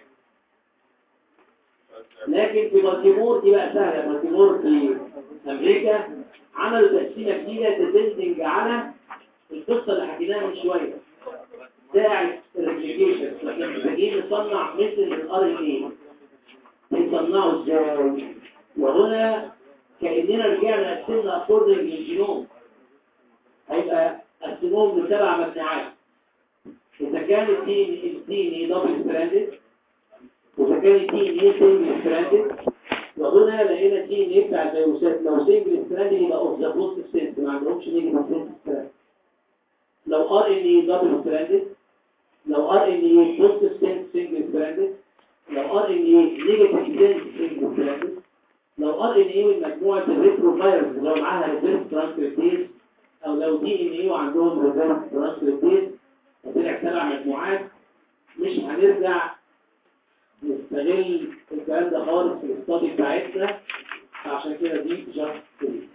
لكن في بالتيمور دي بقى سهله بالتيمور في امريكا عملوا تقسيمه جديده تدندنج على القصه اللي حكيناها من شويه بتاع الريبليكيشن لكن محتاجين نصنع مثل الار ان اي بنصنعه ازاي وهنا كاننا رجعنا قسمنا اكوردنج للجينوم هيبقى قسموهم لسبع مجموعات اذا كان الدي ان اي دبل ستراندد وإذا كان الدي ان ايه سنجل ستراندد وهنا لقينا الدي ان ايه بتاع الفيروسات لو سنجل ستراندد يبقى اوف ذا بوست سنس ما عندهمش نيجاتيف سنس ستراند لو ار ان ايه دبل ستراندد لو ار ان ايه بوست سنس سنجل ستراندد لو ار ان ايه نيجاتيف سنس سنجل ستراندد لو ار ان ايه من مجموعه الريترو فايروس لو معاها ريفيرس ترانسكريبتيز او لو دي ان ايه وعندهم ريفيرس ترانسكريبتيز طلع سبع مجموعات مش هنرجع نستغل الكلام ده خالص في الاستادي بتاعتنا عشان كده دي جاست كري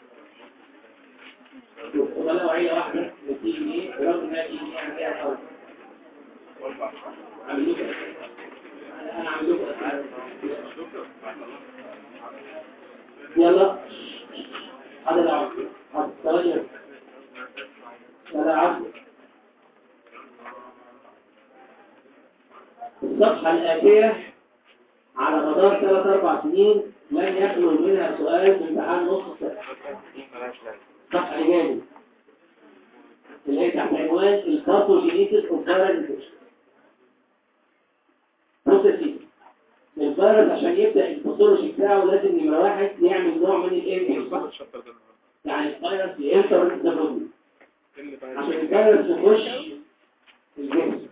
ولا وعيه واحده بتيجي ايه برغم انها تيجي يعني فيها الارض عامل لكم انا عامل لكم يلا هذا العب هذا ثواني هذا عبد الصفحة الآتية على مدار ثلاث أربع سنين لن يخلو منها سؤال في امتحان نص السنة الصفحة اللي جاية اللي هي تحت عنوان الباثوجينيسيس اوف فايرال انفكشن بص يا سيدي الفيروس عشان يبدأ الباثولوجي بتاعه لازم نمرة واحد يعمل نوع من الانفكشن يعني الفيروس ينتر الزبون عشان الفيروس يخش الجسم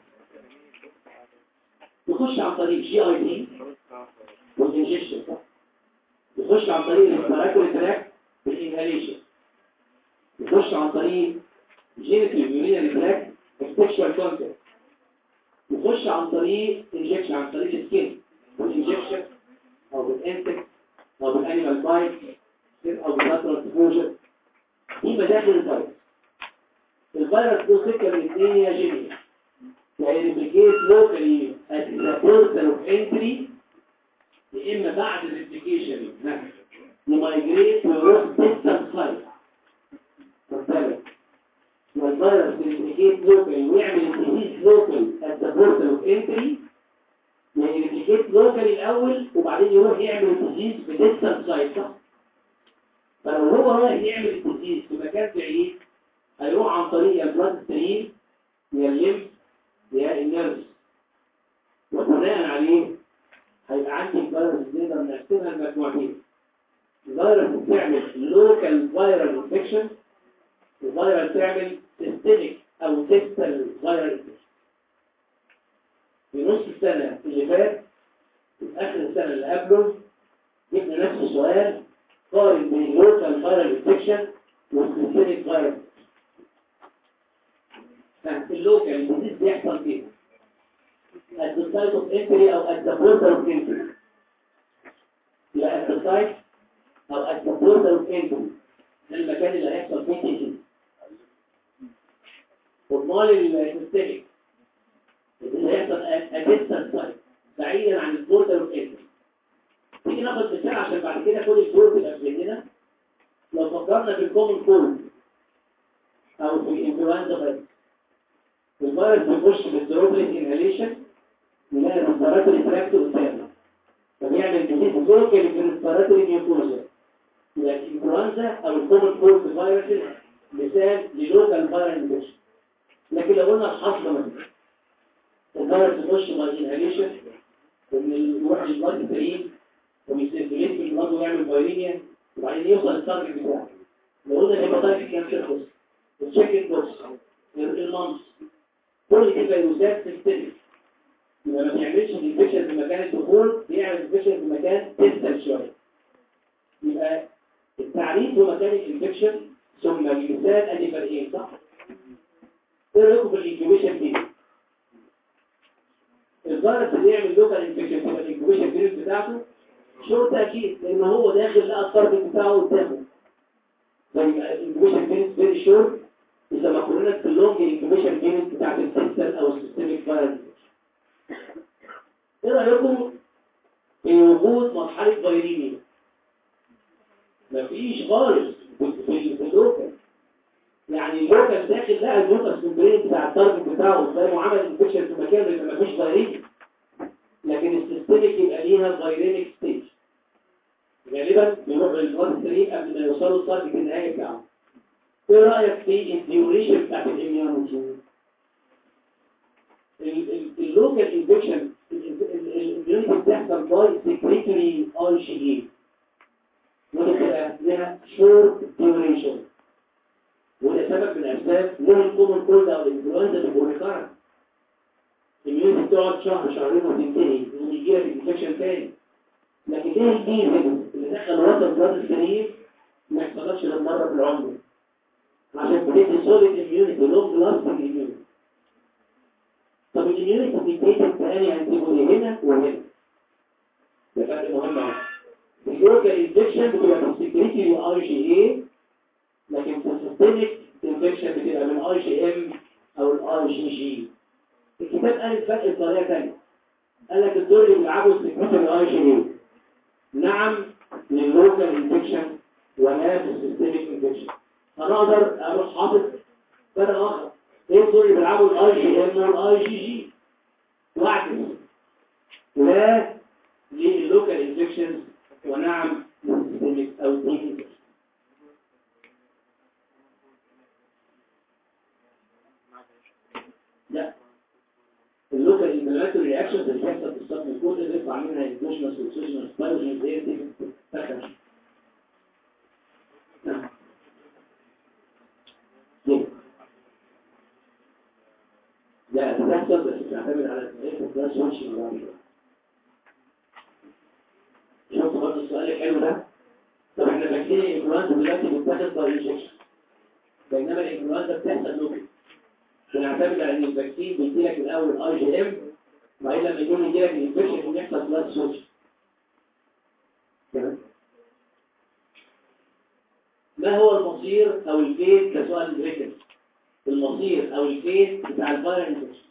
يخش عن طريق جي اي دي والانجكشن صح يخش عن طريق الريسبيراتوري تراك بالانهاليشن يخش عن طريق جينيتال يورينري تراك السكشوال كونتاكت يخش عن طريق انجكشن عن طريق السكين بالانجكشن او بالانتك او بالانيمال بايت او باللاترال اكسبوجر دي مداخل الفيروس الفيروس له سكه من اثنين هي جينيا يعني ريبليكيت لوكالي at the portal of entry يا اما بعد الريبليكيشن يمايجريت ويروح ديستانس سايت بالك والفيروس ريبليكيت لوكالي ويعمل ديزيز لوكال at the portal of entry يعني ريبليكيت لوكالي الاول وبعدين يروح يعمل ديزيز في ديستانس سايت صح فلو هو رايح يعمل ديزيز في مكان بعيد هيروح عن طريق البلاد ستريم يا الليمف يا النيرفز وبناء عليه هيبقى عندي فيروس نقدر نقسمها لمجموعتين الفيروس بتعمل لوكال فيرال انفكشن الفيروس بتعمل سيستميك او ديستال فيرال انفكشن في نص السنة اللي فات في اخر السنة اللي قبله جبنا نفس السؤال قارن بين اللوكال فيرال انفكشن والسيستميك فيرال اللوكال ديزيز بيحصل فين at the site of entry او at the border of entry يبقى at the site او at the border of entry ده المكان اللي هيحصل فيه ديزيز امال السيستميك اللي هيحصل at distant site بعيدا عن البوردر اوف entry تيجي ناخد مثال عشان بعد كده كل الدور تبقى في ذهننا لو فكرنا في الكومن كولد او في الانفلونزا فيروس الفيروس بيخش بالدروبلت انهاليشن نلاقي الريسبيراتوري تراكت قدامه فبيعمل ديزيز لوكال في الريسبيراتوري ميوكوزا يبقى الانفلونزا او الكومن كولد فيروس مثال للوكال فيرال انفكشن لكن لو قلنا الحصر مثلا الفيروس يخش باي انهاليشن ويروح للبلاد ستريم ويسيركليت في البلاد ويعمل فايرينيا وبعدين يوصل التارجت بتاعه لو قلنا الهيباتايتس كانسر بوست التشيكن بوست المامس كل دي فيروسات سيستميك يبقى ما بيعملش انفكشن في مكان الدخول بيعمل انفكشن في مكان ديستال شويه يبقى التعريف هو مكان الانفكشن ثم المثال ادي فرقين صح؟ ايه رايكم في الانكيوبيشن دي؟ الفيروس اللي يعمل لوكال انفكشن تبقى الانكيوبيشن بيريد بتاعته شرط اكيد لان هو داخل لقى التارجت بتاعه قدامه فيبقى الانكيوبيشن بيريد فيري شورت اذا ما قلنا في اللونج انكيوبيشن بيريد بتاعت السيستم او السيستميك فيروس ايه رايكم في وجود مرحله فيرينيا مفيش خالص في اللوكال يعني اللوكال داخل لقى اللوكال سمبرين بتاع التارجت بتاعه قدامه عمل انفكشن في مكان اللي مفيش فيرينيا لكن السيستميك يبقى ليها فيرينيك ستيج غالبا بيروح للبلاد ستريم قبل ما يوصلوا التارجت النهائي بتاعه ايه رايك في الديوريشن بتاعت الاميونيتي اللوكال انفكشن الاميونيتي بتحصل باي سكريتوري اي جي اي وده لها شورت ديوريشن وده سبب من الاسباب ليه الكومن كولد او الانفلونزا تبقوا ريكارنت الاميونيتي بتقعد شهر شهرين وتنتهي ويجي لك انفكشن تاني لكن ايه الجيزه اللي دخل وسط البلاد السرير ما يحصلش غير مره في العمر عشان بتدي سوليد اميونيتي لونج لاستنج اميونيتي طب الاميونيتي بتدي تاني انتيبودي هنا وهنا ده فرق مهم اهو اللوكال انفكشن بتبقى من سكريتي واي جي اي لكن في السيستميك انفكشن بتبقى من اي جي ام او الاي جي جي الكتاب قال الفرق بطريقه ثانيه قال لك الدور اللي بيلعبوا السكريتي اي جي اي نعم لللوكال انفكشن ولا في السيستميك انفكشن انا اقدر اروح حاطط فرق اخر ايه الدور اللي بيلعبوا الاي جي ام والاي جي جي واعكس لا لللوكال انفكشنز ونعم للسيستميك او دي انفكشن لا اللوكال انفلاماتوري رياكشنز اللي بتحصل في الصدمه الكود اللي بيطلع منها اندوجينوس والسوجينوس بايوجينوس دي تفهم نعم لا بتحصل بس بتعتمد على ايه ده سويتش شوف برضه السؤال الحلو ده طب احنا فاكرين الانفلونزا دلوقتي بتتاخد باي انجكشن بينما الانفلونزا بتحصل لوكال بنعتمد على ان الفاكسين بيدي لك الاول اي جي ام وبعدين لما يكون يجي لك الانفكشن بيحصل بلاد سويتش ما هو المصير او الفيت كسؤال ريكن المصير او الفيت بتاع الفايرال انفكشن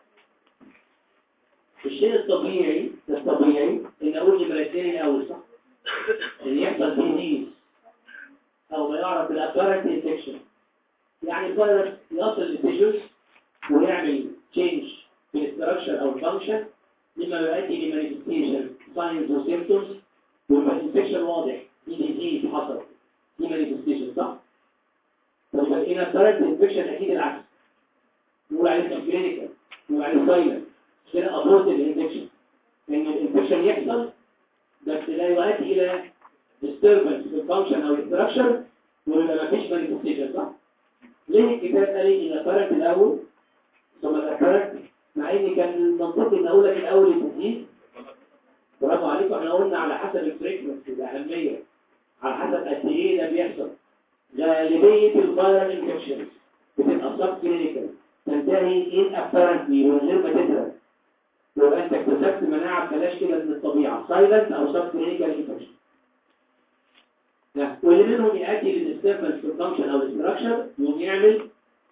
الشيء الطبيعي الطبيعي ان اقول نمرتين الاول صح ان يحصل ديزيز او ما يعرف بالابارنت انفكشن يعني الفيروس يصل للتيشوز ويعمل تشينج في الاستراكشر او الفانكشن مما يؤدي لمانيفستيشن ساينز وسيمبتومز ويبقى الانفكشن واضح في ديزيز حصل في مانيفستيشن صح؟ طب يبقى هنا الدايركت انفكشن اكيد العكس نقول عليه كلينيكال نقول عليه سايلنت كده ابورت الانفكشن ان الانفكشن يحصل بس لا يؤدي الى disturbance في الفانكشن او الاستراكشر ويبقى مفيش مانيفستيشن صح؟ ليه الكتاب قال لي ان الفرق الاول ثم الفرق مع ان كان المنطقي ان اقول لك الاول التسجيل برافو عليكم احنا قلنا على حسب الفريكونسي الاهميه على حسب قد ايه ده بيحصل غالبيه الفايرال انفكشنز بتبقى سب كلينيكال تنتهي ان ابارنتلي من غير ما تسرق يبقى انت اكتسبت مناعه ببلاش كده من الطبيعه سايلنت او سب كلينيكال انفكشن واللي منهم يؤدي للديستربنس في الفانكشن او الاستراكشر يقوم يعمل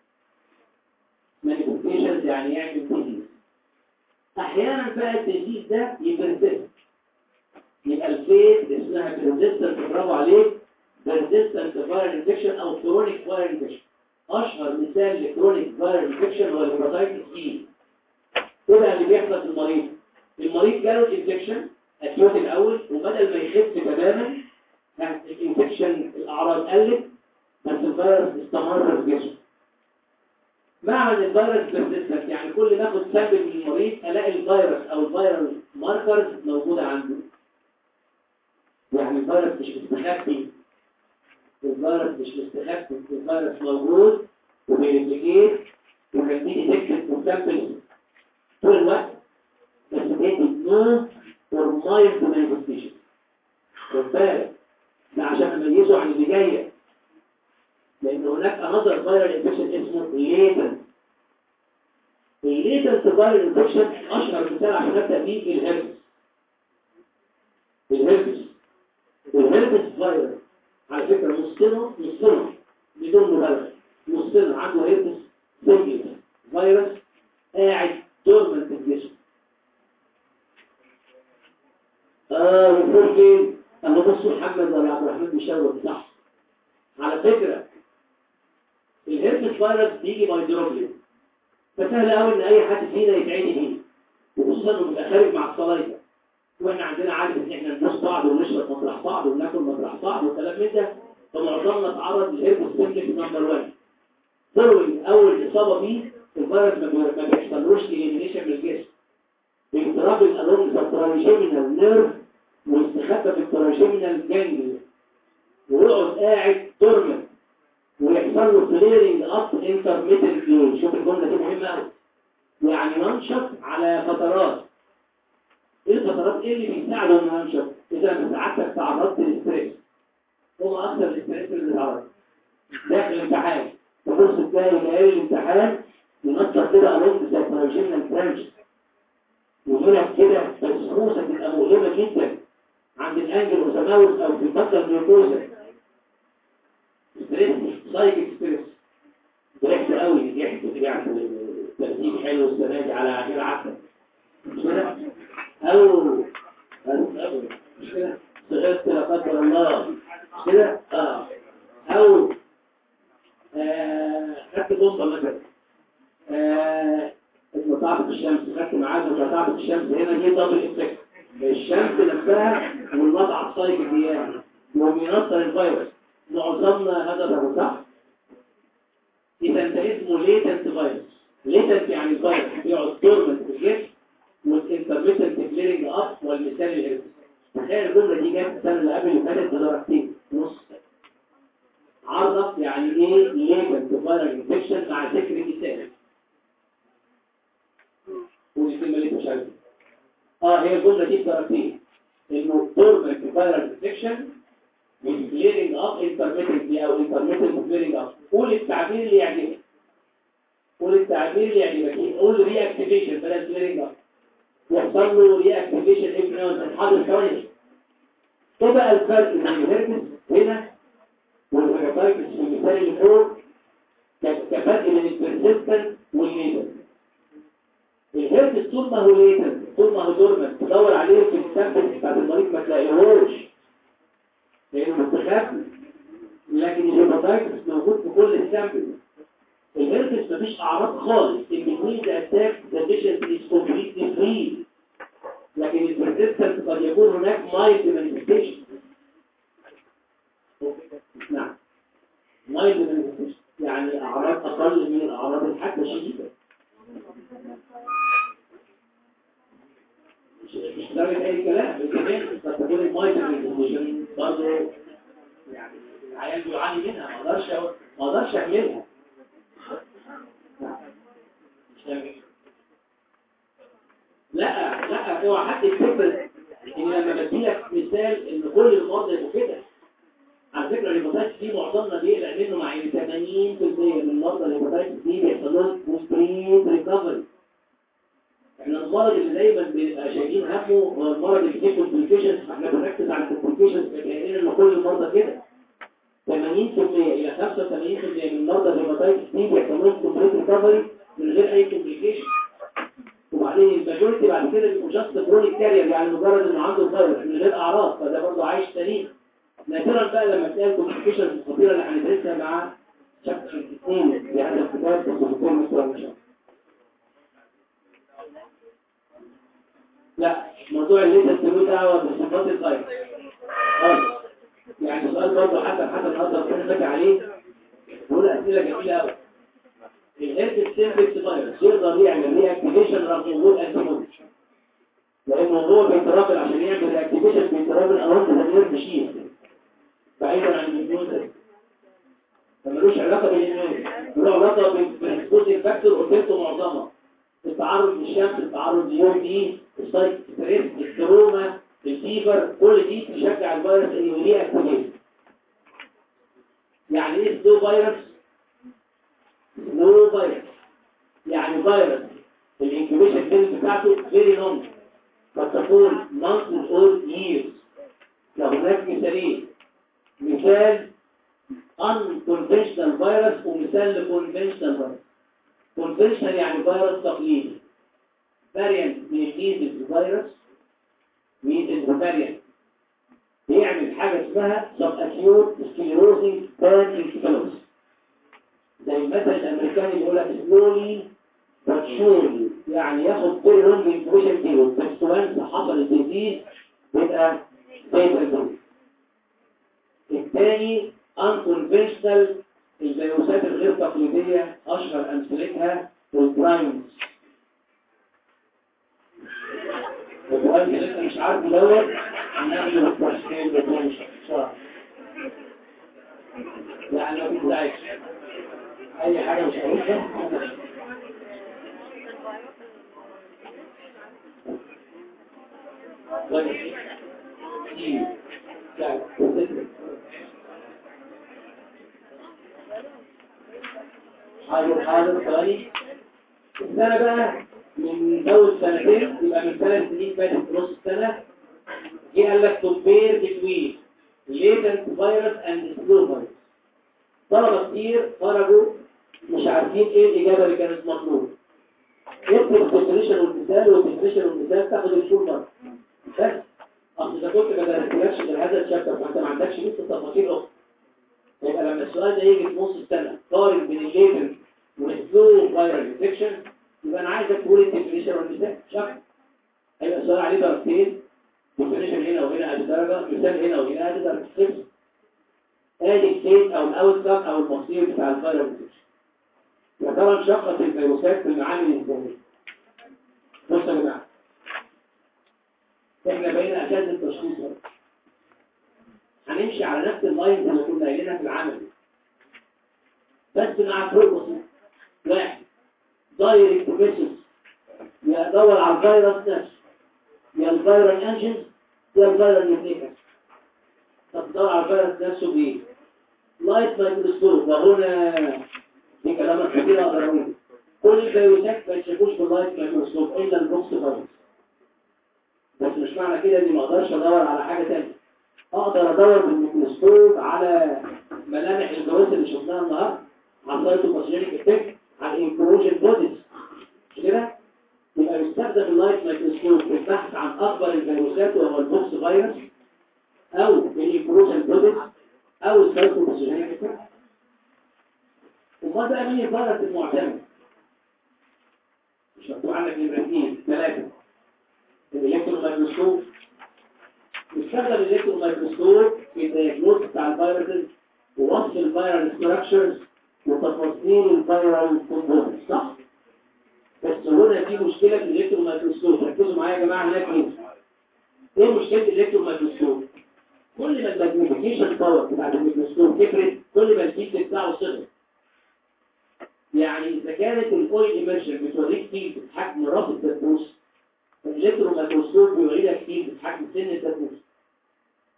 مانيفستيشنز يعني يعمل ديزيز احيانا بقى الديزيز ده يبرزست يبقى الفيت اسمها بيرزيستنت برافو عليك بيرزيستنت فايرال انفكشن او كرونيك فايرال انفكشن اشهر مثال لكرونيك فايرال انفكشن هو الهيباتايتس اي كده اللي بيحصل في المريض المريض جاله الانفكشن اكيوت الاول وبدل ما يخف تماما الانفكشن الاعراض قلت بس الفيروس استمر في جسمه مع ان الفيروس بيرزيستنت يعني كل ما اخد سامبل من المريض الاقي الفيروس او الفيرال ماركرز موجوده عنده يعني الفيروس مش مستخبي الفيروس مش مستخبي الفيروس موجود وبيريبليكيت وكان دي ديتكتد وسامبل طول الوقت بس بيدي نو اور مايلد مانيفستيشن خد بالك ده عشان اميزه عن اللي جايه لان هناك انذر فايرال انفكشن اسمه ليتنت الليتنت فايرال انفكشن اشهر مثال عشان ابدا بيه الهربس الهربس الهربس فايرال على فكره نصنا نصنا بدون مبالغه نصنا عنده هربس سيمبلز فيروس قاعد دورمنت في الجسم اه وفوق فين انا بصوا محمد ولا عبد الرحمن بيشاور صح على فكره الهربس فيروس بيجي باي دروبلين فسهل قوي ان اي حد فينا يتعدي بيه وخصوصا انه بيبقى خارج مع الصلايفه واحنا عندنا عاده ان احنا نبوس بعض ونشرب مطرح بعض وناكل مطرح بعض وكلام من ده فمعظمنا اتعرض للهربس سيمبلكس نمبر 1 فولوينج اول اصابه بيه الفيروس ما بيحصلوش اليمينيشن من الجسم بيضرب الالونج الترايجيمينال نيرف واستخبى في الترايجيمينال جانجليا ويقعد قاعد دورمنت ويحصل له فليرنج اب انترميتنتلي شوف الجمله دي مهمه قوي يعني ينشط على فترات ايه الفترات ايه اللي بيساعده انه ينشط اذا ساعتك تعرضت للستريس هو اكثر الاستريس اللي بيتعرض داخل الامتحان تبص تلاقي ليالي الامتحان ينشط كده الونج زي الترايجيمينال برانش وهنا كده بسخوسه تبقى مؤلمه جدا عند الانجل اوساماوس او في المادة الجلوكوزا ستريس سايكل ستريس ضحكت قوي ضحكت رجعت ترتيب حلو السنه دي على غير عسل مش كده او مش كده صغرت لا قدر الله مش كده اه او خدت بومبه مثلا اتقطعت الشمس خدت ميعاد واتقطعت الشمس هنا دي دبل افكت الشمس نفسها والوضع الصيفي دي يوم ينصر الفيروس معظمنا هذا ده صح اذا انت اسمه ليتنت فيروس ليتنت يعني الفيروس بيقعد دورمنت في الجسم والانترميتنت كليرنج اب والمثال الهربس تخيل الجمله دي جت السنه اللي قبل اللي فاتت بدرجتين نص عرضت يعني ايه ليتنت فيرال انفكشن مع ذكر مثال والكلمه اللي مش عارف اه هي الجمله دي بدرجتين انه دورمنت فيرال انفكشن والكليرنج اب انترميتنت او انترميتنت كليرنج اب قول التعبير اللي يعجبك قول التعبير اللي يعجبك قول ري اكتيفيشن بدل كليرنج اب يحصل له ري اكتيفيشن ابن حاضر ثواني ايه بقى الفرق بين الهربس هنا والهيباتايتس في المثال اللي فوق كفرق بين البرسيستنت والليتنت الهربس طول ما هو ليتنت طول ما هو دورمنت تدور عليه في السامبل بتاعت المريض ما تلاقيهوش لانه مستخبي لكن الهيباتايتس موجود في كل السامبل الهربس مفيش اعراض خالص in between the attack the patient is completely free لكن البرسيستنت قد يكون هناك mild manifestation نعم mild manifestation يعني اعراض اقل من الاعراض حتى الشديده مش مش درجه اي كلام كمان قد تكون المايld manifestation برضه يعني العيال بيعاني منها ما اقدرش ما اقدرش اعملها لا لا اوعى حد يفتكر ان لما بديلك مثال ان كل المرضى يبقوا كده على على فكره الهيباتايتس دي معظمنا بيقلق منه مع ان 80% من مرضى الهيباتايتس دي بيحصل لهم كومبليت ريكفري احنا المرض اللي دايما بنبقى شايلين همه هو المرض اللي فيه كومبليكيشنز احنا بنركز على الكومبليكيشنز كأننا ان كل المرضى كده 80% الى 85% من مرضى الهيباتايتس دي بيحصل لهم كومبليت ريكفري من غير اي كومبليكيشن وبعدين الماجورتي بعد كده بيبقوا جاست كرونيك كارير يعني مجرد انه عنده فيروس من غير اعراض فده برضه عايش سليم نادرا بقى لما تلاقي الكومبليكيشنز الخطيره اللي هندرسها مع شابتر 2 في هذا الكتاب بس الدكتور مستر ان شاء الله لا موضوع اللي انت له دعوه بصفات الفيروس خالص يعني سؤال برضه حتى حتى النهارده كنا فاكر عليه بيقول اسئله جميله قوي الهيرت سيمبلكس فيروس يقدر يعمل ري اكتيفيشن رغم وجود انتيبودي لانه هو بيترابل عشان يعمل ري اكتيفيشن بيترابل اراوند ذا نيرف شيل بعيدا عن الاميون فمالوش علاقه بالاميون له علاقه بالسبوتنج فاكتور قلت معظمها التعرض للشمس التعرض ليوم دي السايت ستريس التروما الفيفر كل دي تشجع الفيروس انه يري اكتيفيشن يعني ايه سلو فيروس سلو فيروس يعني فيروس الانكيوبيشن بيريد بتاعته فيري لونج قد تكون months or years لو هناك مثالين مثال unconventional virus ومثال conventional virus conventional يعني فيروس تقليدي variant من الميزلز فيروس ميزلز variant بيعمل حاجة اسمها subacute sclerosing panencephalosis زي المثل الامريكاني اللي يقول لك slowly but surely يعني ياخد كل لونج انفويشن كيلو بس وانس حصل الديزيز بيبقى fatal الثاني unconventional الفيروسات الغير تقليدية أشهر أمثلتها البرايمز السؤال اللي انت مش عارف دوت هنعمل التشكيل بتاعه بسرعة يعني ما بتزعجش أي حاجة مش عارفها طيب. لا حاضر حاضر ثواني السنة بقى من أول سنتين يبقى من ثلاث سنين فاتت في نص السنة جه قال لك compare between latent virus and slow virus طلبة كتير خرجوا مش عارفين ايه الإجابة اللي كانت مطلوبة اكتب الديفينيشن والمثال والديفينيشن والمثال تاخد الفول مارك بس اصل اذا كنت ما درستلكش غير هذا الشابتر فانت ما عندكش لسه تفاصيل اخرى يبقى لما السؤال ده يجي في نص السنة قارن بين الليتن والسلو فايرال انفكشن يبقى انا عايزك تقول الديفينيشن والمثال شكرا هيبقى السؤال عليه درجتين ديفينيشن هنا وهنا ادي درجة مثال هنا وهنا ادي درجة خمسة ادي الكيس او الاوت كاب او المصير بتاع الفايرال انفكشن يا ترى انشقت الفيروسات في المعامل ازاي بص يا جماعه احنا بقينا اساس التشخيص ده هنمشي على نفس اللاين اللي كنا قايلينها في العمل بس مع فروق بسيط واحد دايركت ميثود يا ادور على الفيروس نفسه يا الفيرال انجن يا الفيرال نيوكليكس طب تدور على الفيروس نفسه بايه لايت مايكروسكوب وهنا دي كلامات كتير اقدر اقوله كل الفيروسات ما يتشافوش باللايت مايكروسكوب الا البوكس فيروس بس مش معنى كده اني ما اقدرش ادور على حاجه ثانيه اقدر ادور بالميكروسكوب على ملامح الجواز اللي شفناها النهارده على السايتوباثوجينيك افكت على الانكروجن بوديز مش كده يبقى يستخدم اللايت مايكروسكوب في البحث عن اكبر الفيروسات وهو البوكس فيروس او الانكروجن بوديز او السايتوباثوجينيك افكت وما بقى مين الفيروس المعتمد مش مكتوب عندك نمره اثنين ثلاثه الالكترون مايكروسكوب يستخدم الالكترون مايكروسكوب في الدياجنوز بتاع الفيروسز ووصف الفيرال ستراكشرز وتفاصيل الفيرال كومبوننتس صح بس هنا في مشكله في الالكترون مايكروسكوب ركزوا معايا يا جماعه هناك ايه ايه مشكله الالكترون مايكروسكوب كل ما الماجنيفيكيشن باور بتاعت الميكروسكوب كبرت كل ما الفيلد بتاعه صغر يعني اذا كانت الاويل ايمرشن بتوريك فيلد حجم راس الدبوس الالكترون مايكروسكوب بيوري لك فيلد حجم سن الدبوس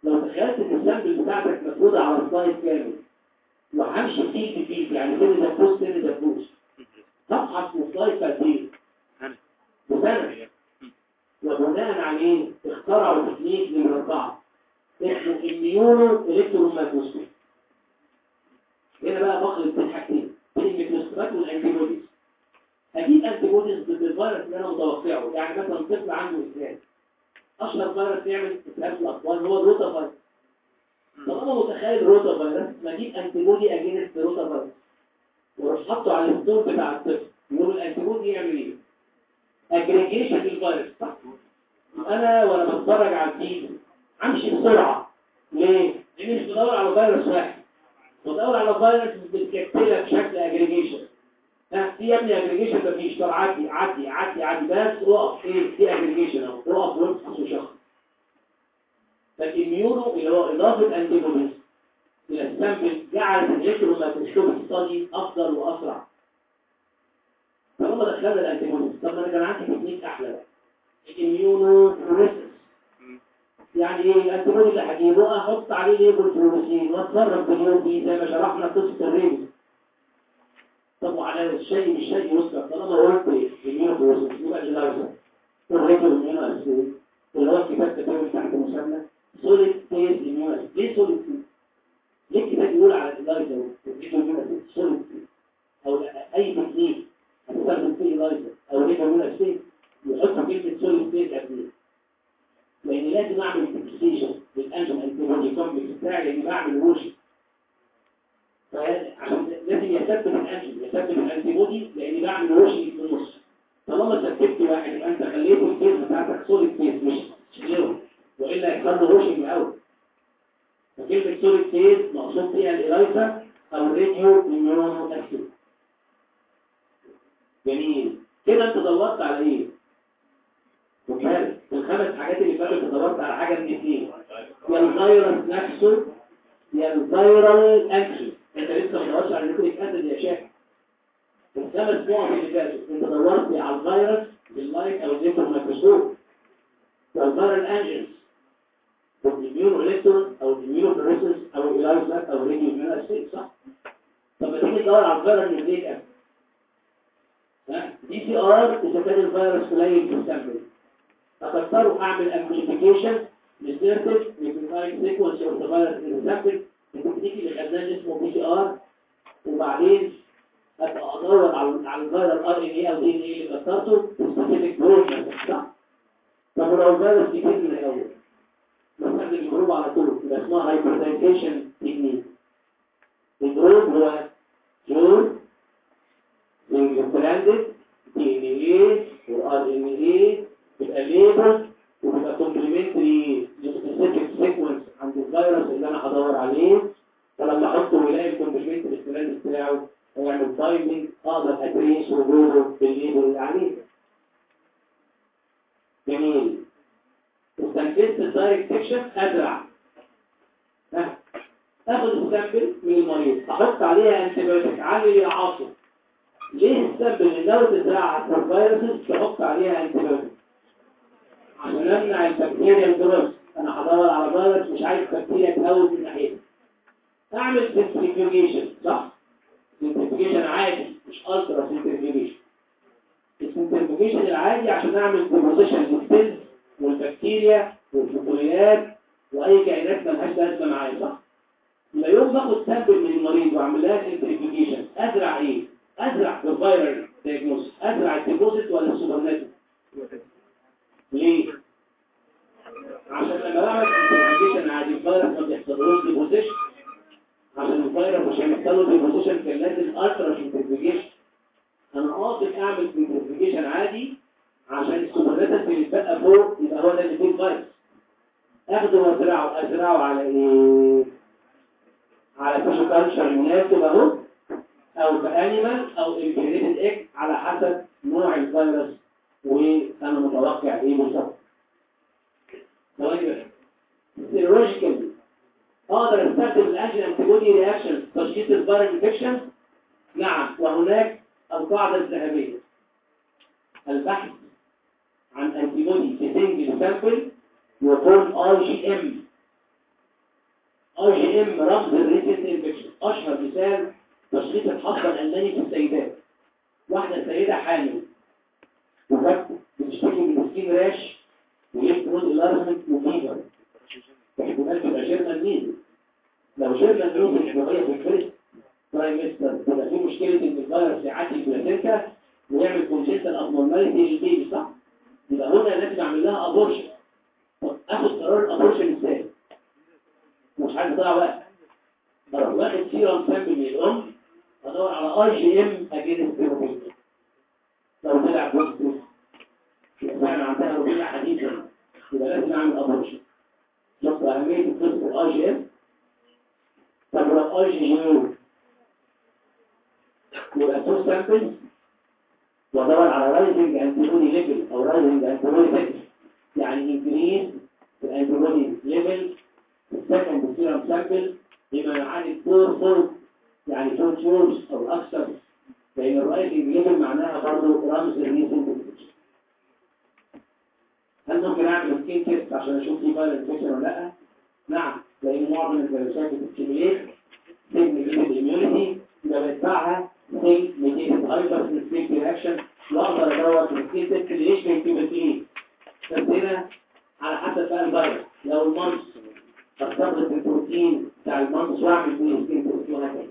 لو تخيلت ان السامبل بتاعتك مفروضة على سلايد كامل وهمشي فيه فيه يعني كده ده فلوس كده ده فلوس هبحث في سلايد قد ايه؟ بسنة وبناء عليه اخترعوا تكنيك من أربعة اسمه الميونو الكترون مايكروسكوب هنا بقى بخلط بين حاجتين بين الميكروسكوبات والانتيبوديز اجيب انتيبوديز ضد الفيروس اللي انا متوقعه يعني مثلا طفل عنده اسهال اشهر فيروس يعمل اسهال في الاطفال هو الروتا فيروس طالما متخيل روتا فيروس ما اجيب انتيبودي اجينست روتا فيروس واروح حاطه على الستور بتاع الطفل يقولوا الانتيبودي يعمل ايه؟ اجريجيشن للفيروس صح؟ انا وانا بتفرج على الفيديو امشي بسرعه ليه؟ لاني مش بدور على فيروس واحد بدور على فيروس بتكتلها بشكل اجريجيشن ها في يا ابني اجريجيشن مفيش طب عدي عدي عدي عدي بس اقف ايه في اجريجيشن اهو اقف وامسك وشخص فالاميونو اللي هو اضافه انتيبوديز الى السامبل جعلت الالكترون مايكروسكوب ستادي افضل واسرع طالما دخلنا الانتيبوديز طب ما انا كان عندي تكنيك احلى بقى الاميونو فلوريسنس يعني ايه الانتيبودي اللي هجيبه احط عليه ليبل فلوريسين واتصرف باليوم دي زي ما شرحنا قصه الريبس طب وعلى الشيء مش شيء يذكر طالما قلت الاميونو فلوريسنس يبقى جلاوزا الريبل الاميونو اسيد اللي هو الكتاب كتاب تحت مسمى سوليد فيز اميونو اسيد ليه سوليد فيز؟ ليه الكتاب يقول على الايزا والريبل اميونو اسيد سوليد فيز او اي تكنيك هتستخدم فيه الايزا او ريبل اميونو اسيد يحط كلمة سوليد ستيت قبل لأن لازم أعمل فيكسيشن للأنجل أنتيبودي كومبلكس بتاعي لأني بعمل ووشن فعشان لازم يثبت الأنجل يثبت الأنتيبودي لأني بعمل ووشن في النص طالما ثبت واحد يبقى أنت خليت الفيز بتاعتك سوليد فيز مش غيره وإلا هيحصل له ووشن من الأول فكلمة سوليد فيز مقصود فيها الإلايزا أو الراديو إميونو أكسيد جميل كده أنت دورت على إيه؟ وكان الخمس حاجات اللي فاتت دورت على حاجه من اثنين يا الفيروس نفسه يا الفيرال اكشن انت لسه ما دورتش على نيوكليك اسيد يا شيخ الخمس نقط اللي فاتوا انت دورت على الفيروس باللايت او الليكتور مايكروسكوب والفيرال انجنز والاميونو الكترون او الاميونو فلوريسنس او الايلايزات او الراديو اميونو اسيد صح طب ما تيجي تدور على الفيرال نيوكليك اسيد ها دي سي ار اذا كان الفيروس قليل في السامبل أكثر أعمل أمبليفيكيشن للسيرتك نيوكليوتايد سيكونس أو الفيروس الريسبتور التكنيك اللي خدناه اسمه بي سي ار وبعدين أبقى أدور على على الفيروس ار ان اي او دي ان اي اللي كسرته سبيسيفيك جروب صح؟ طب لو الفيروس كتير من الأول بستخدم الجروب على طول يبقى اسمها هايبرتايزيشن تكنيك الجروب هو جروب انجلتراندد دي ان اي والار ان اي يبقى ليبل ويبقى كومبلمنتري لسبيسيفيك سيكونس عند الفيروس اللي انا هدور عليه فلما احطه ويلاقي الكومبلمنتري ستراند بتاعه هيعمل تايمنج اقدر اتريس وجوده بالليبل اللي عليه جميل استنفذت الدايركت سكشن ازرع ها اخد السامبل من المريض احط عليها انتيبيوتيك علي يا عاصم ليه السامبل اللي لو تزرع في الفيروسز تحط عليها انتيبيوتيك عشان امنع البكتيريا الجروس انا هدور على فيروس مش عايز بكتيريا تهوي من ناحيته اعمل سنتريفيوجيشن صح سنتريفيوجيشن عادي مش الترا سنتريفيوجيشن السنتريفيوجيشن العادي عشان اعمل ديبوزيشن للسيلز والبكتيريا والفطريات واي كائنات مالهاش لازمه معايا صح يبقى يوم باخد سامبل من المريض واعمل لها سنتريفيوجيشن ازرع ايه ازرع الفيرال دايجنوز ازرع الديبوزيت ولا السوبرناتو ليه؟ عشان لما بعمل انترفيكيشن عادي الفيروس ما بيحصلوش ديبوزيشن عشان الفيروس مش هيحصل له ديبوزيشن كان لازم الترا انترفيكيشن انا قاصد اعمل انترفيكيشن عادي عشان السوبرناتس اللي اتبقى فوق يبقى هو ده اللي فيه الفيروس اخده وازرعه ازرعه على ايه؟ على فيشو كالتشر مناسب اهو او بانيمال او امبريتد ايج على حسب نوع الفيروس وانا متوقع ايه بالظبط طيب سيرولوجيكال اقدر استخدم الانجين انتيبودي رياكشن تشخيص الفيرال انفكشن نعم وهناك القاعده الذهبيه البحث عن انتيبودي في سنجل سامبل يكون اي جي ام اي جي ام رمز الريسنت انفكشن اشهر مثال تشخيص الحصبه الالماني في السيدات واحده سيده حامل وكانت بتشتكي من سكين راش وليفت نود الارجمنت وفيفر احتمال تبقى جيرمان مين لو جيرمان مين مش مغير في الفريق برايمستر تبقى في مشكله ان الفيروس يعدي البلاسينتا ويعمل كونجنتال ابنورماليتي للبيبي صح؟ يبقى هنا لازم اعمل لها ابورشن طب اخد قرار الابورشن ازاي؟ مش عايز اضيع وقت اروح واخد سيرم سامبل من الام ادور على اي جي ام اجينست بيروبين لو طلع بوزيتيف يبقى فعلا عندها روبيلا حديثا يبقى لازم اعمل ابورشن شفت اهميه قصه الاي جي ام طب لو اي جي ام يبقى تو سامبلز وادور على رايزنج انتيبودي ليفل او رايزنج انتيبودي ليفل يعني انكريز الانتيبودي ليفل السكند سيرم سامبل بما يعادل فور فور يعني فور تيوبس او اكثر لان الرايزنج ليفل معناها برضه رمز الريسنت هل ممكن اعمل سكين تيست عشان اشوف في فايروس انفكشن ولا لا؟ نعم لان معظم الفيروسات بتستيميليت سيجنيفيكت اميونيتي يبقى بتبعها سيل ميديتد هايبر سنسيتيف رياكشن واقدر ادور في السكين تيست اللي يشبه الكيموثيرين بس هنا على حسب بقى الفيروس لو المنص استخلص البروتين بتاع المنص واعمل فيه سكين تيست وهكذا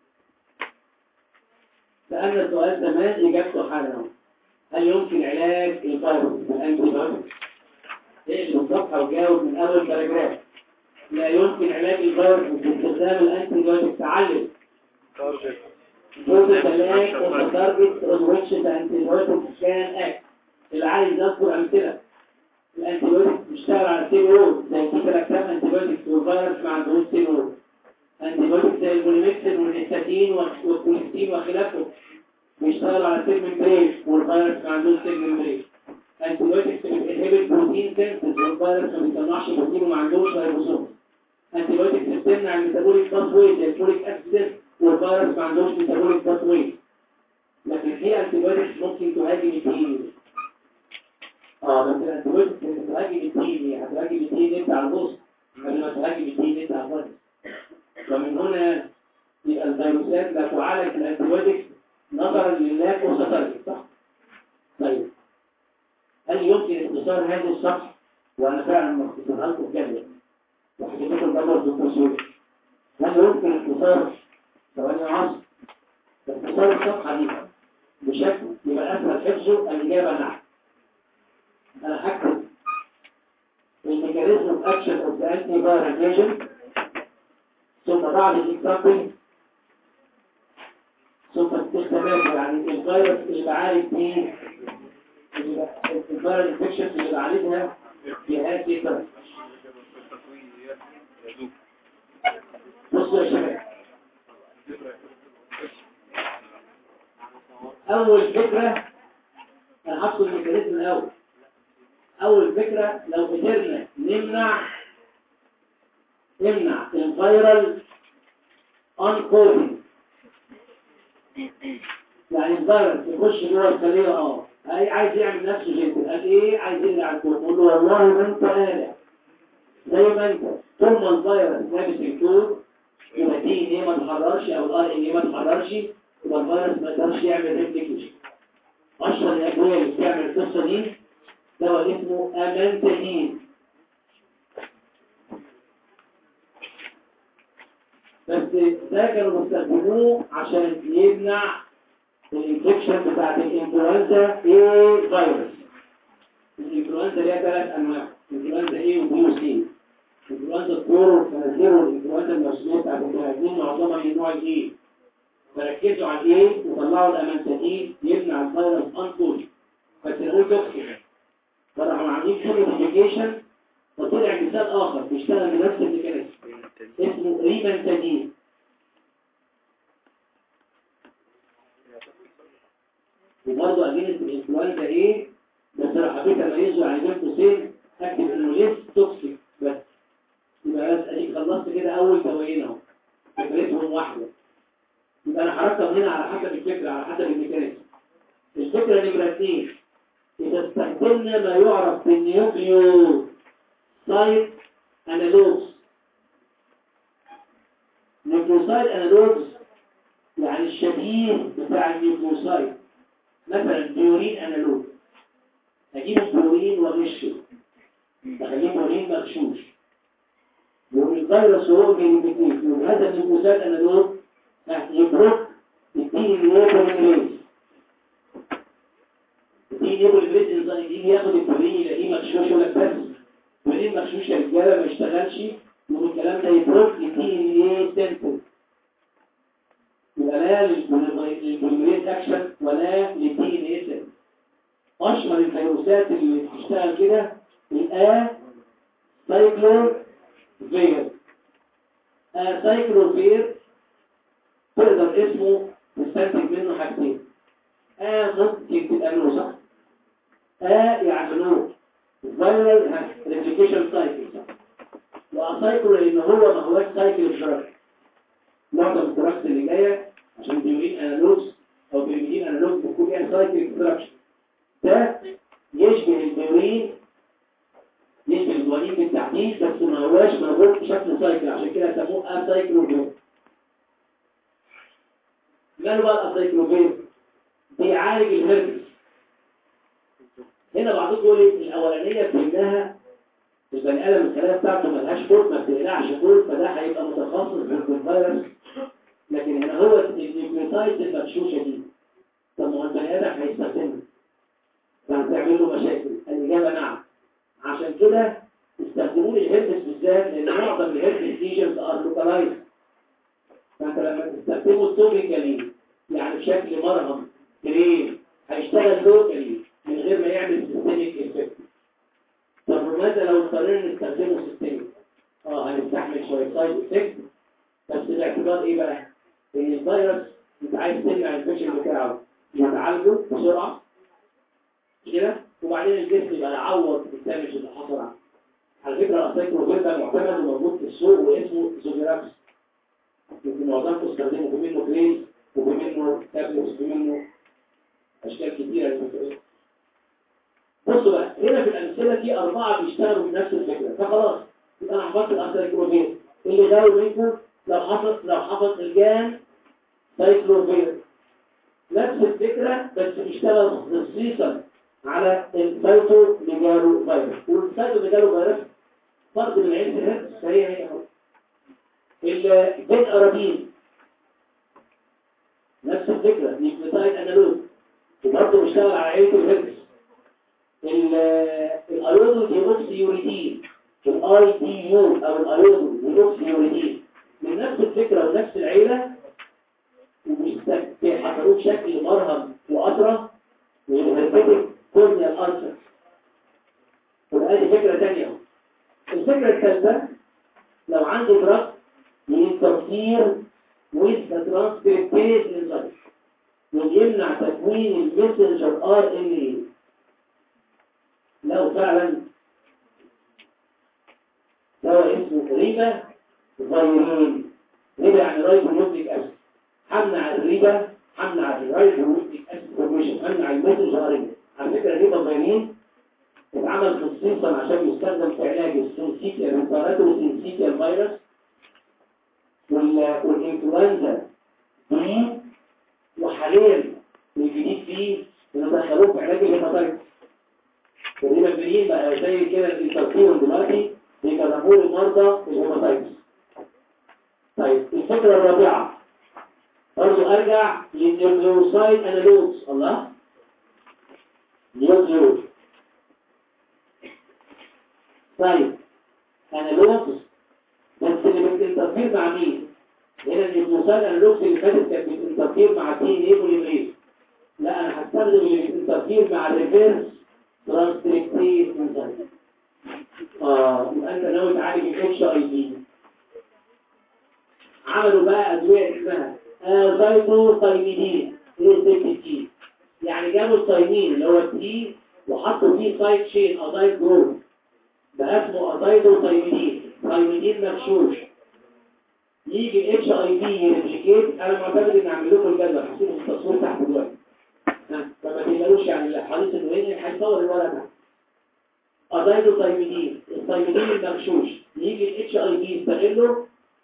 سألنا السؤال زمان إجابته حالا هل يمكن علاج الفيروس بالأنتي بايوتيك؟ اقلب الصفحة وجاوب من أول باراجراف لا يمكن علاج الفيروس باستخدام الأنتي بايوتيك تعلم Those select of the target on which the antibiotic can act. اللي عايز يذكر أمثلة الأنتيبيوتيك بيشتغل على السيل وول زي كيتراكتام أنتيبيوتيك والفيروس ما عندهوش سيل وول أنتيبيوتيك زي المونيمكسين والنيستاتين والكوليستين وخلافه بيشتغل على سيل ممبرين والفيروس ما عندوش سيل ممبرين أنتيبيوتيك بتنهبت بروتين سينثيز والفيروس ما بيصنعش بروتين وما عندوش رايبوسوم أنتيبيوتيك بتمنع الميتابوليك باثوي زي الفوليك أسيد والفيروس ما عندوش ميتابوليك باثوي لكن في أنتيبيوتيك ممكن تهاجم التين اه بس الأنتيبيوتيك بتهاجم التين هتهاجم التين انت على البوست قبل ما تهاجم التين انت على الفيروس ومن هنا يبقى الفيروسات لا تعالج الأنتيبيوتيك نظرا لله وسترك صح؟ طيب هل يمكن اختصار هذه الصفحة وأنا فعلا مختصرها لكم جدا وحكيت لكم دور دكتور سوري هل يمكن اختصار ثواني عصر اختصار الصفحة دي بشكل يبقى أسهل حفظه الإجابة نعم أنا هكتب الميكانيزم اوف اكشن اوف ذا انتي فايرال ايجنت ثم بعد الاكزامبل ثم استخدامات يعني الفيروس اللي بعالج فيه الفيرال انفكشن اللي بعالجها في هذه الطريقه بصوا يا شباب اول فكره انا هحط الميكانيزم الاول اول فكره لو قدرنا نمنع نمنع الفيرال انكودنج يعني الفيروس يخش جوه الخليه اه اي عايز يعمل نفسه جنتل قال ايه عايز يرجع الكود قول له والله ما انت قالع زي ما انت طول ما الفيروس لابس الكود يبقى دي ان ايه ما تحررش او الار ان ايه ما تحررش يبقى الفيروس ما يقدرش يعمل ريبليكيشن اشهر الادويه اللي بتعمل القصه دي دواء اسمه امانتين بس ده كانوا بيستخدموه عشان يمنع الانفكشن بتاعت الانفلونزا اي فيروس الانفلونزا ليها ثلاث انواع انفلونزا اي وبي وسي انفلونزا الطيور والخنازير والانفلونزا الموسميه بتاعت البني ادمين معظمها من النوع الاي فركزوا على الايه وطلعوا الامانتين يمنع الفيروس انكول بس نقول توكسيك فراحوا عاملين كيميكيشن وطلع مثال اخر بيشتغل بنفس الميكانيزم اسمه ريبنتادين وبرضه اجينست الانفلونزا ايه بس لو حبيت اميزه يعني بين قوسين اكتب انه ليس توكسيك بس يبقى بس اديك خلصت كده اول دوايين اهو فكرتهم واحده يبقى انا هركب هنا على حسب الفكره على حسب الميكانيزم الفكره نمره اثنين إذا استخدمنا ما يعرف بالنيوكليو سايت أنالوجز نيوكليوسايد انالوجز يعني الشبيه بتاع النيوكليوسايد مثلا بيورين انالوج اجيب البيورين واغشه اخليه بيورين مغشوش يقوم الفيروس وهو بينفكتيف يقوم هذا النيوكليوسايد انالوج يبرك الدي ان ايه بوليميريز الدي ان ايه بوليميريز يجي ياخد البيورين يلاقيه مغشوش ولا بس بيورين مغشوش يا رجاله ما يشتغلش يقوم الكلام ده يبرك الدي ان ايه سنتر يبقى لا للبوليميريز اكشن ولا للدي ان ايه سنتر اشهر الفيروسات اللي بتشتغل كده الآ سايكلون فير آ سايكلون فير تقدر اسمه تستنتج منه حاجتين آ ممكن تبقى له صح آ يعملوه فايرال ريبليكيشن سايكل صح وأسايكلون لأن هو ما هوش سايكل دراج معظم الدراجز اللي جاية عشان بيورين انالوجز أو بيورين انالوجز بتكون فيها سايكل اكستراكشن ده يشبه البيورين يشبه الجوانين بالتحديد بس ما هواش مربوط بشكل سايكل عشان كده سموه اسايكلوفير ماله بقى الاسايكلوفير بيعالج الهربس هنا بعضكم يقول لي الاولانيه بانها البني ادم الخلايا بتاعته ملهاش فوت ما بتقلعش فوت فده هيبقى متخصص بالفيروس لكن هنا هو النيوكليوتايد المغشوشه دي طب ما هو البني ادم هيستخدمها فهتعمل له مشاكل الإجابة نعم عشان كده استخدموا الهربس بالذات لأن معظم الهربس ليجنز ار لوكالايز فأنت لما تستخدمه توبيكالي يعني بشكل مرهم كريم هيشتغل لوكالي من غير ما يعمل سيستميك افكت طب ماذا لو اضطرينا نستخدمه سيستميك؟ اه هنستحمل شوية سايد افكت بس باعتبار ايه بقى؟ ان الفيروس انت عايز تمنع الانفكشن بتاعه يتعالجه بسرعه كده وبعدين الجسم يبقى يعوض الدمج اللي حصل عنه على فكره الاسايكلوفير ده معتمد وموجود في السوق واسمه زوجيراكس يمكن معظمكم استخدموا في منه كريم وفي منه تابلتس وفي منه اشكال كتيره للمسؤولين بصوا بقى هنا في الامثله دي اربعه بيشتغلوا بنفس الفكره فخلاص يبقى انا حفظت الاسايكلوفير اللي غاوي منكم لو حفظ لو حفظ الجان سايكلوفير نفس الفكره بس بيشتغل خصيصا على الفيتو ميجالو فيروس والفيتو ميجالو فيروس فرد من عين الهرس فهي هي اهو البيت ارابين نفس الفكرة نيوكليوتايد انالوج وبرضه بيشتغل على عيلة الهرس الايودو ديوكسي يوريدين الاي دي يو او الايودو ديوكسي يوريدين من نفس الفكرة ونفس العيلة وبيحضروه بشكل مرهم وأطرة والهربتك كورنيا الألسر وهذه فكرة تانية الفكرة الثالثة لو عندي دراج من تفسير with the transcriptase enzyme ويمنع تكوين المسنجر ار ان اي لو فعلا دواء اسمه ريبا فيرين ريبا يعني رايبونيوكليك اسيد همنع الريبا همنع الرايبونيوكليك اسيد فورميشن همنع المسنجر ار ان على فكره الريبا فيرين اتعمل خصيصا عشان يستخدم في علاج السنسيتيا الريباراتو سنسيتيا الفيروس والانفلونزا دي وحاليا الجديد فيه انه دخلوه في علاج الهيباتايتس الريبافيرين بقى زي كده الانترفيرون دلوقتي بيجربوه لمرضى الهيباتايتس طيب الفكره الرابعه برضه ارجع للنيوكليوسايد انالوجز الله نيوكليوس طيب انالوجز بس اللي بتنترفير مع مين هنا النيوكليوسايد انالوجز اللي فاتت كانت بتنترفير مع تي ان ايه بوليمريز لا انا هستخدم اللي بتنترفير مع الريفيرس ترانسكريبتيز انزيم اه يبقى انت ناوي تعالج الاتش اي في عملوا بقى ادويه اسمها ازايكلوثايميدين ايه يعني جابوا الثايمين اللي هو التي وحطوا فيه سايد تشين ازايد جروب بقى اسمه ازايدوثايميدين ثايميدين مغشوش يجي الاتش اي في يريبليكيت انا معتمد ان اعمل لكم الجدول هسيبه في التصوير تحت دلوقتي ها فما تقلقوش يعني الحديث الوهمي هيصور الورقه تحت ازايدوثايميدين الثايميدين المغشوش يجي الاتش اي في يستغله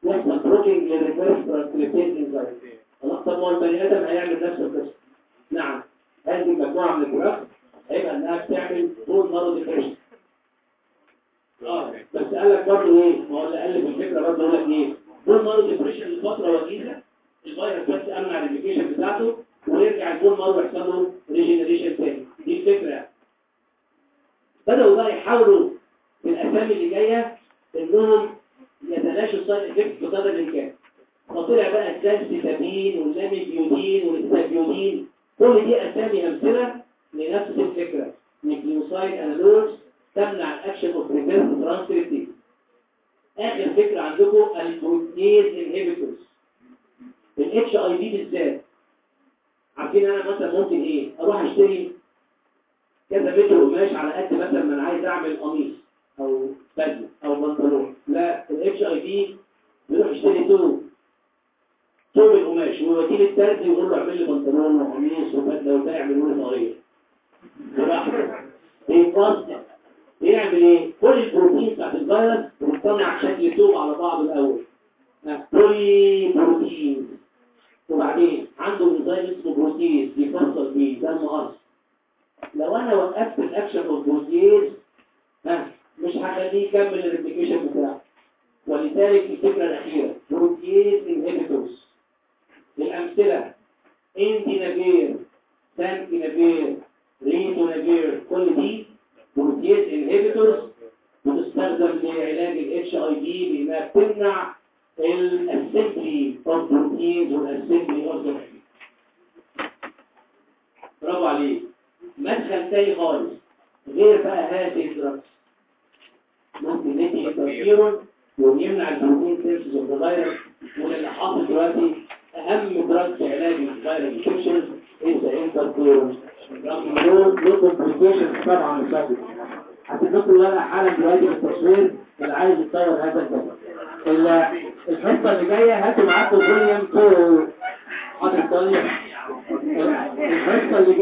يحصل بروكينج للريفيرس ترانسكريبتيز انزايم خلاص طب ما هو البني ادم هيعمل نفس القصه نعم هذه المجموعه من الدراج هيبقى انها بتعمل بون مارو ديبريشن اه بس قال لك برضه ايه ما هو اللي قال في الفكره برضه يقول لك ايه بون مارو ديبريشن لفتره وجيزه الفيروس بس امنع الريبليكيشن بتاعته ويرجع البون مارو يحصل له ريجنريشن تاني دي الفكره يعني. بدأوا بقى يحاولوا في الأسامي اللي جاية إنهم يتلاشوا السايد إفكت بقدر الإمكان فطلع بقى الزانسيتامين واللاميبيودين والاستابيودين كل دي أسامي أمثلة لنفس الفكرة نيكليوسايد أنالوجز تمنع الأكشن أوف ريفيرس ترانسكريبتيز آخر فكرة عندكم البروتيز انهبيتورز الاتش اي في بالذات عارفين انا مثلا ممكن ايه اروح اشتري كذا متر قماش على قد مثلا ما انا عايز اعمل قميص او بدله او بنطلون لا الاتش اي في بيروح يشتري ثوب ثوب القماش ويوديه للترزي ويقول له اعمل لي بنطلون وقميص وبدله وبتاع يعملوا لي طاقيه براحته بيفصل بيعمل ايه كل البروتين بتاعت الفيروس بتطلع شكل ثوب على بعض الاول بولي بروتين وبعدين عنده انزيم اسمه بروتيز بيفصل بيه ده المقص لو انا وقفت الاكشن اوف بروتيز ها مش هخليه يكمل الريبليكيشن بتاعه ولذلك الفكره الاخيره بروتيز انهبيتورز الامثله انتينافير سانتينافير ريتونافير كل دي بروتيز انهبيتورز بتستخدم لعلاج الاتش اي في بانها بتمنع الاسمبلي اوف بروتينز والاسمبلي اوف برافو عليك مدخل تاني خالص غير بقى هذه الدراجز ممكن ندي انترفيرون ويمنع البروتين سيرسز اوف ذا فيروس واللي حاصل دلوقتي اهم دراج في علاج الفيروس انفكشنز از انترفيرون رغم ان له له كومبليكيشنز طبعا مشاكل هسيب لكم الورقه حالا دلوقتي في التصوير اللي عايز يتصور هذا الكلام الحصه اللي جايه هاتوا معاكم فوليوم 2 حاضر الحصه اللي